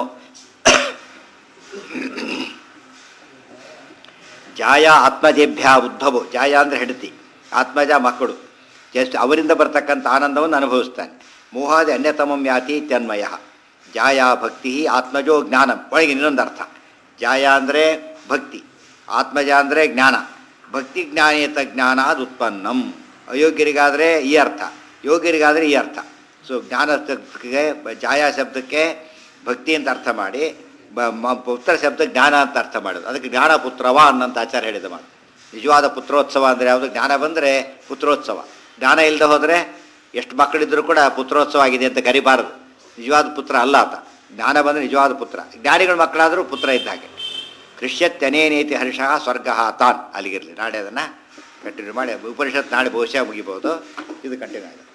Speaker 1: ಜಾಯ ಆತ್ಮಜೇಭ್ಯ ಉದ್ಭವ ಜಾಯ ಅಂದರೆ ಹೆಂಡತಿ ಆತ್ಮಜ ಮಕ್ಕಳು ಜಸ್ಟ್ ಅವರಿಂದ ಬರ್ತಕ್ಕಂಥ ಆನಂದವನ್ನು ಅನುಭವಿಸ್ತಾನೆ ಮೋಹಾದಿ ಅನ್ಯತಮಂ ಯಾತಿ ತನ್ಮಯ ಜಾಯ ಭಕ್ತಿ ಆತ್ಮಜೋ ಜ್ಞಾನ ಒಳಗೆ ಇನ್ನೊಂದು ಅರ್ಥ ಜಾಯ ಅಂದರೆ ಭಕ್ತಿ ಆತ್ಮಜ ಅಂದರೆ ಜ್ಞಾನ ಭಕ್ತಿ ಜ್ಞಾನೇತ ಜ್ಞಾನ ಅದು ಉತ್ಪನ್ನಂ ಅಯೋಗ್ಯರಿಗಾದರೆ ಈ ಅರ್ಥ ಯೋಗ್ಯರಿಗಾದರೆ ಈ ಅರ್ಥ ಸೊ ಜ್ಞಾನ ಶಬ್ದಕ್ಕೆ ಜಾಯ ಶಬ್ದಕ್ಕೆ ಭಕ್ತಿ ಅಂತ ಅರ್ಥ ಮಾಡಿ ಬ- ಮ- ಪುತ್ರ ಶಬ್ದ ಜ್ಞಾನ ಅಂತ ಅರ್ಥ ಮಾಡೋದು ಅದಕ್ಕೆ ಜ್ಞಾನ ಪುತ್ರವ ಅನ್ನಂತ ಆಚಾರ ಹೇಳಿದ ಮಾತು ನಿಜವಾದ ಪುತ್ರೋತ್ಸವ ಅಂದರೆ ಯಾವುದು ಜ್ಞಾನ ಬಂದರೆ ಪುತ್ರೋತ್ಸವ ಜ್ಞಾನ ಇಲ್ಲದೆ ಹೋದರೆ ಎಷ್ಟು ಮಕ್ಕಳಿದ್ರೂ ಕೂಡ ಪುತ್ರೋತ್ಸವ ಆಗಿದೆ ಅಂತ ಕರಿಬಾರದು ನಿಜವಾದ ಪುತ್ರ ಅಲ್ಲ ಆತ ಜ್ಞಾನ ಬಂದರೆ ನಿಜವಾದ ಪುತ್ರ ಜ್ಞಾನಿಗಳ ಮಕ್ಕಳಾದರೂ ಪುತ್ರ ಇದ್ದ ಹಾಗೆ ಕೃಷ್ಯತ್ಯನೇನೇತಿ ಹರ್ಷ ಸ್ವರ್ಗ ತಾನ್ ಅಲ್ಲಿಗಿರಲಿ ನಾಳೆ ಅದನ್ನು ಕಂಟಿನ್ಯೂ ಮಾಡಿ ಉಪನಿಷತ್ ನಾಳೆ ಬಹುಶಃ ಮುಗಿಬೋದು ಇದು ಕಂಟಿನ್ಯೂ ಆಗುತ್ತೆ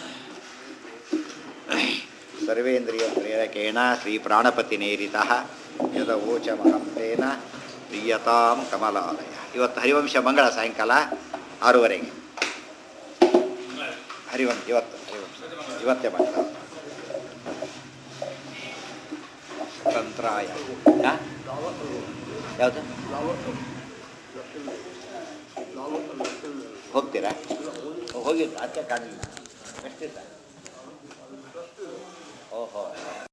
Speaker 1: ಸರ್ವೇಂದ್ರಿಯ ಪ್ರೇರಕೇಣ ಶ್ರೀ ಪ್ರಾಣಪತಿ ನೇರಿತ ಯದ ಓಚ ಮಹಂತೇನ ಪ್ರಿಯತಾಂ ಕಮಲಾಲಯ ಇವತ್ತು ಹರಿವಂಶ ಮಂಗಳ ಸಾಯಂಕಾಲ ಆರೂವರೆಗೆ ಹರಿವಂಶ ಇವತ್ತು ಹರಿವಂಶ ಇವತ್ತೇ ಮಂಗಳ ತಂತ್ರಾಯ ಹಾ? ಯಾವುದು ಹೋಗ್ತೀರಾ ಹೋಗಿದ್ದು ಅದಕ್ಕೆ ಕಾಣಲಿಲ್ಲ ಎಷ್ಟು ದಿವಸ ಓಹೋ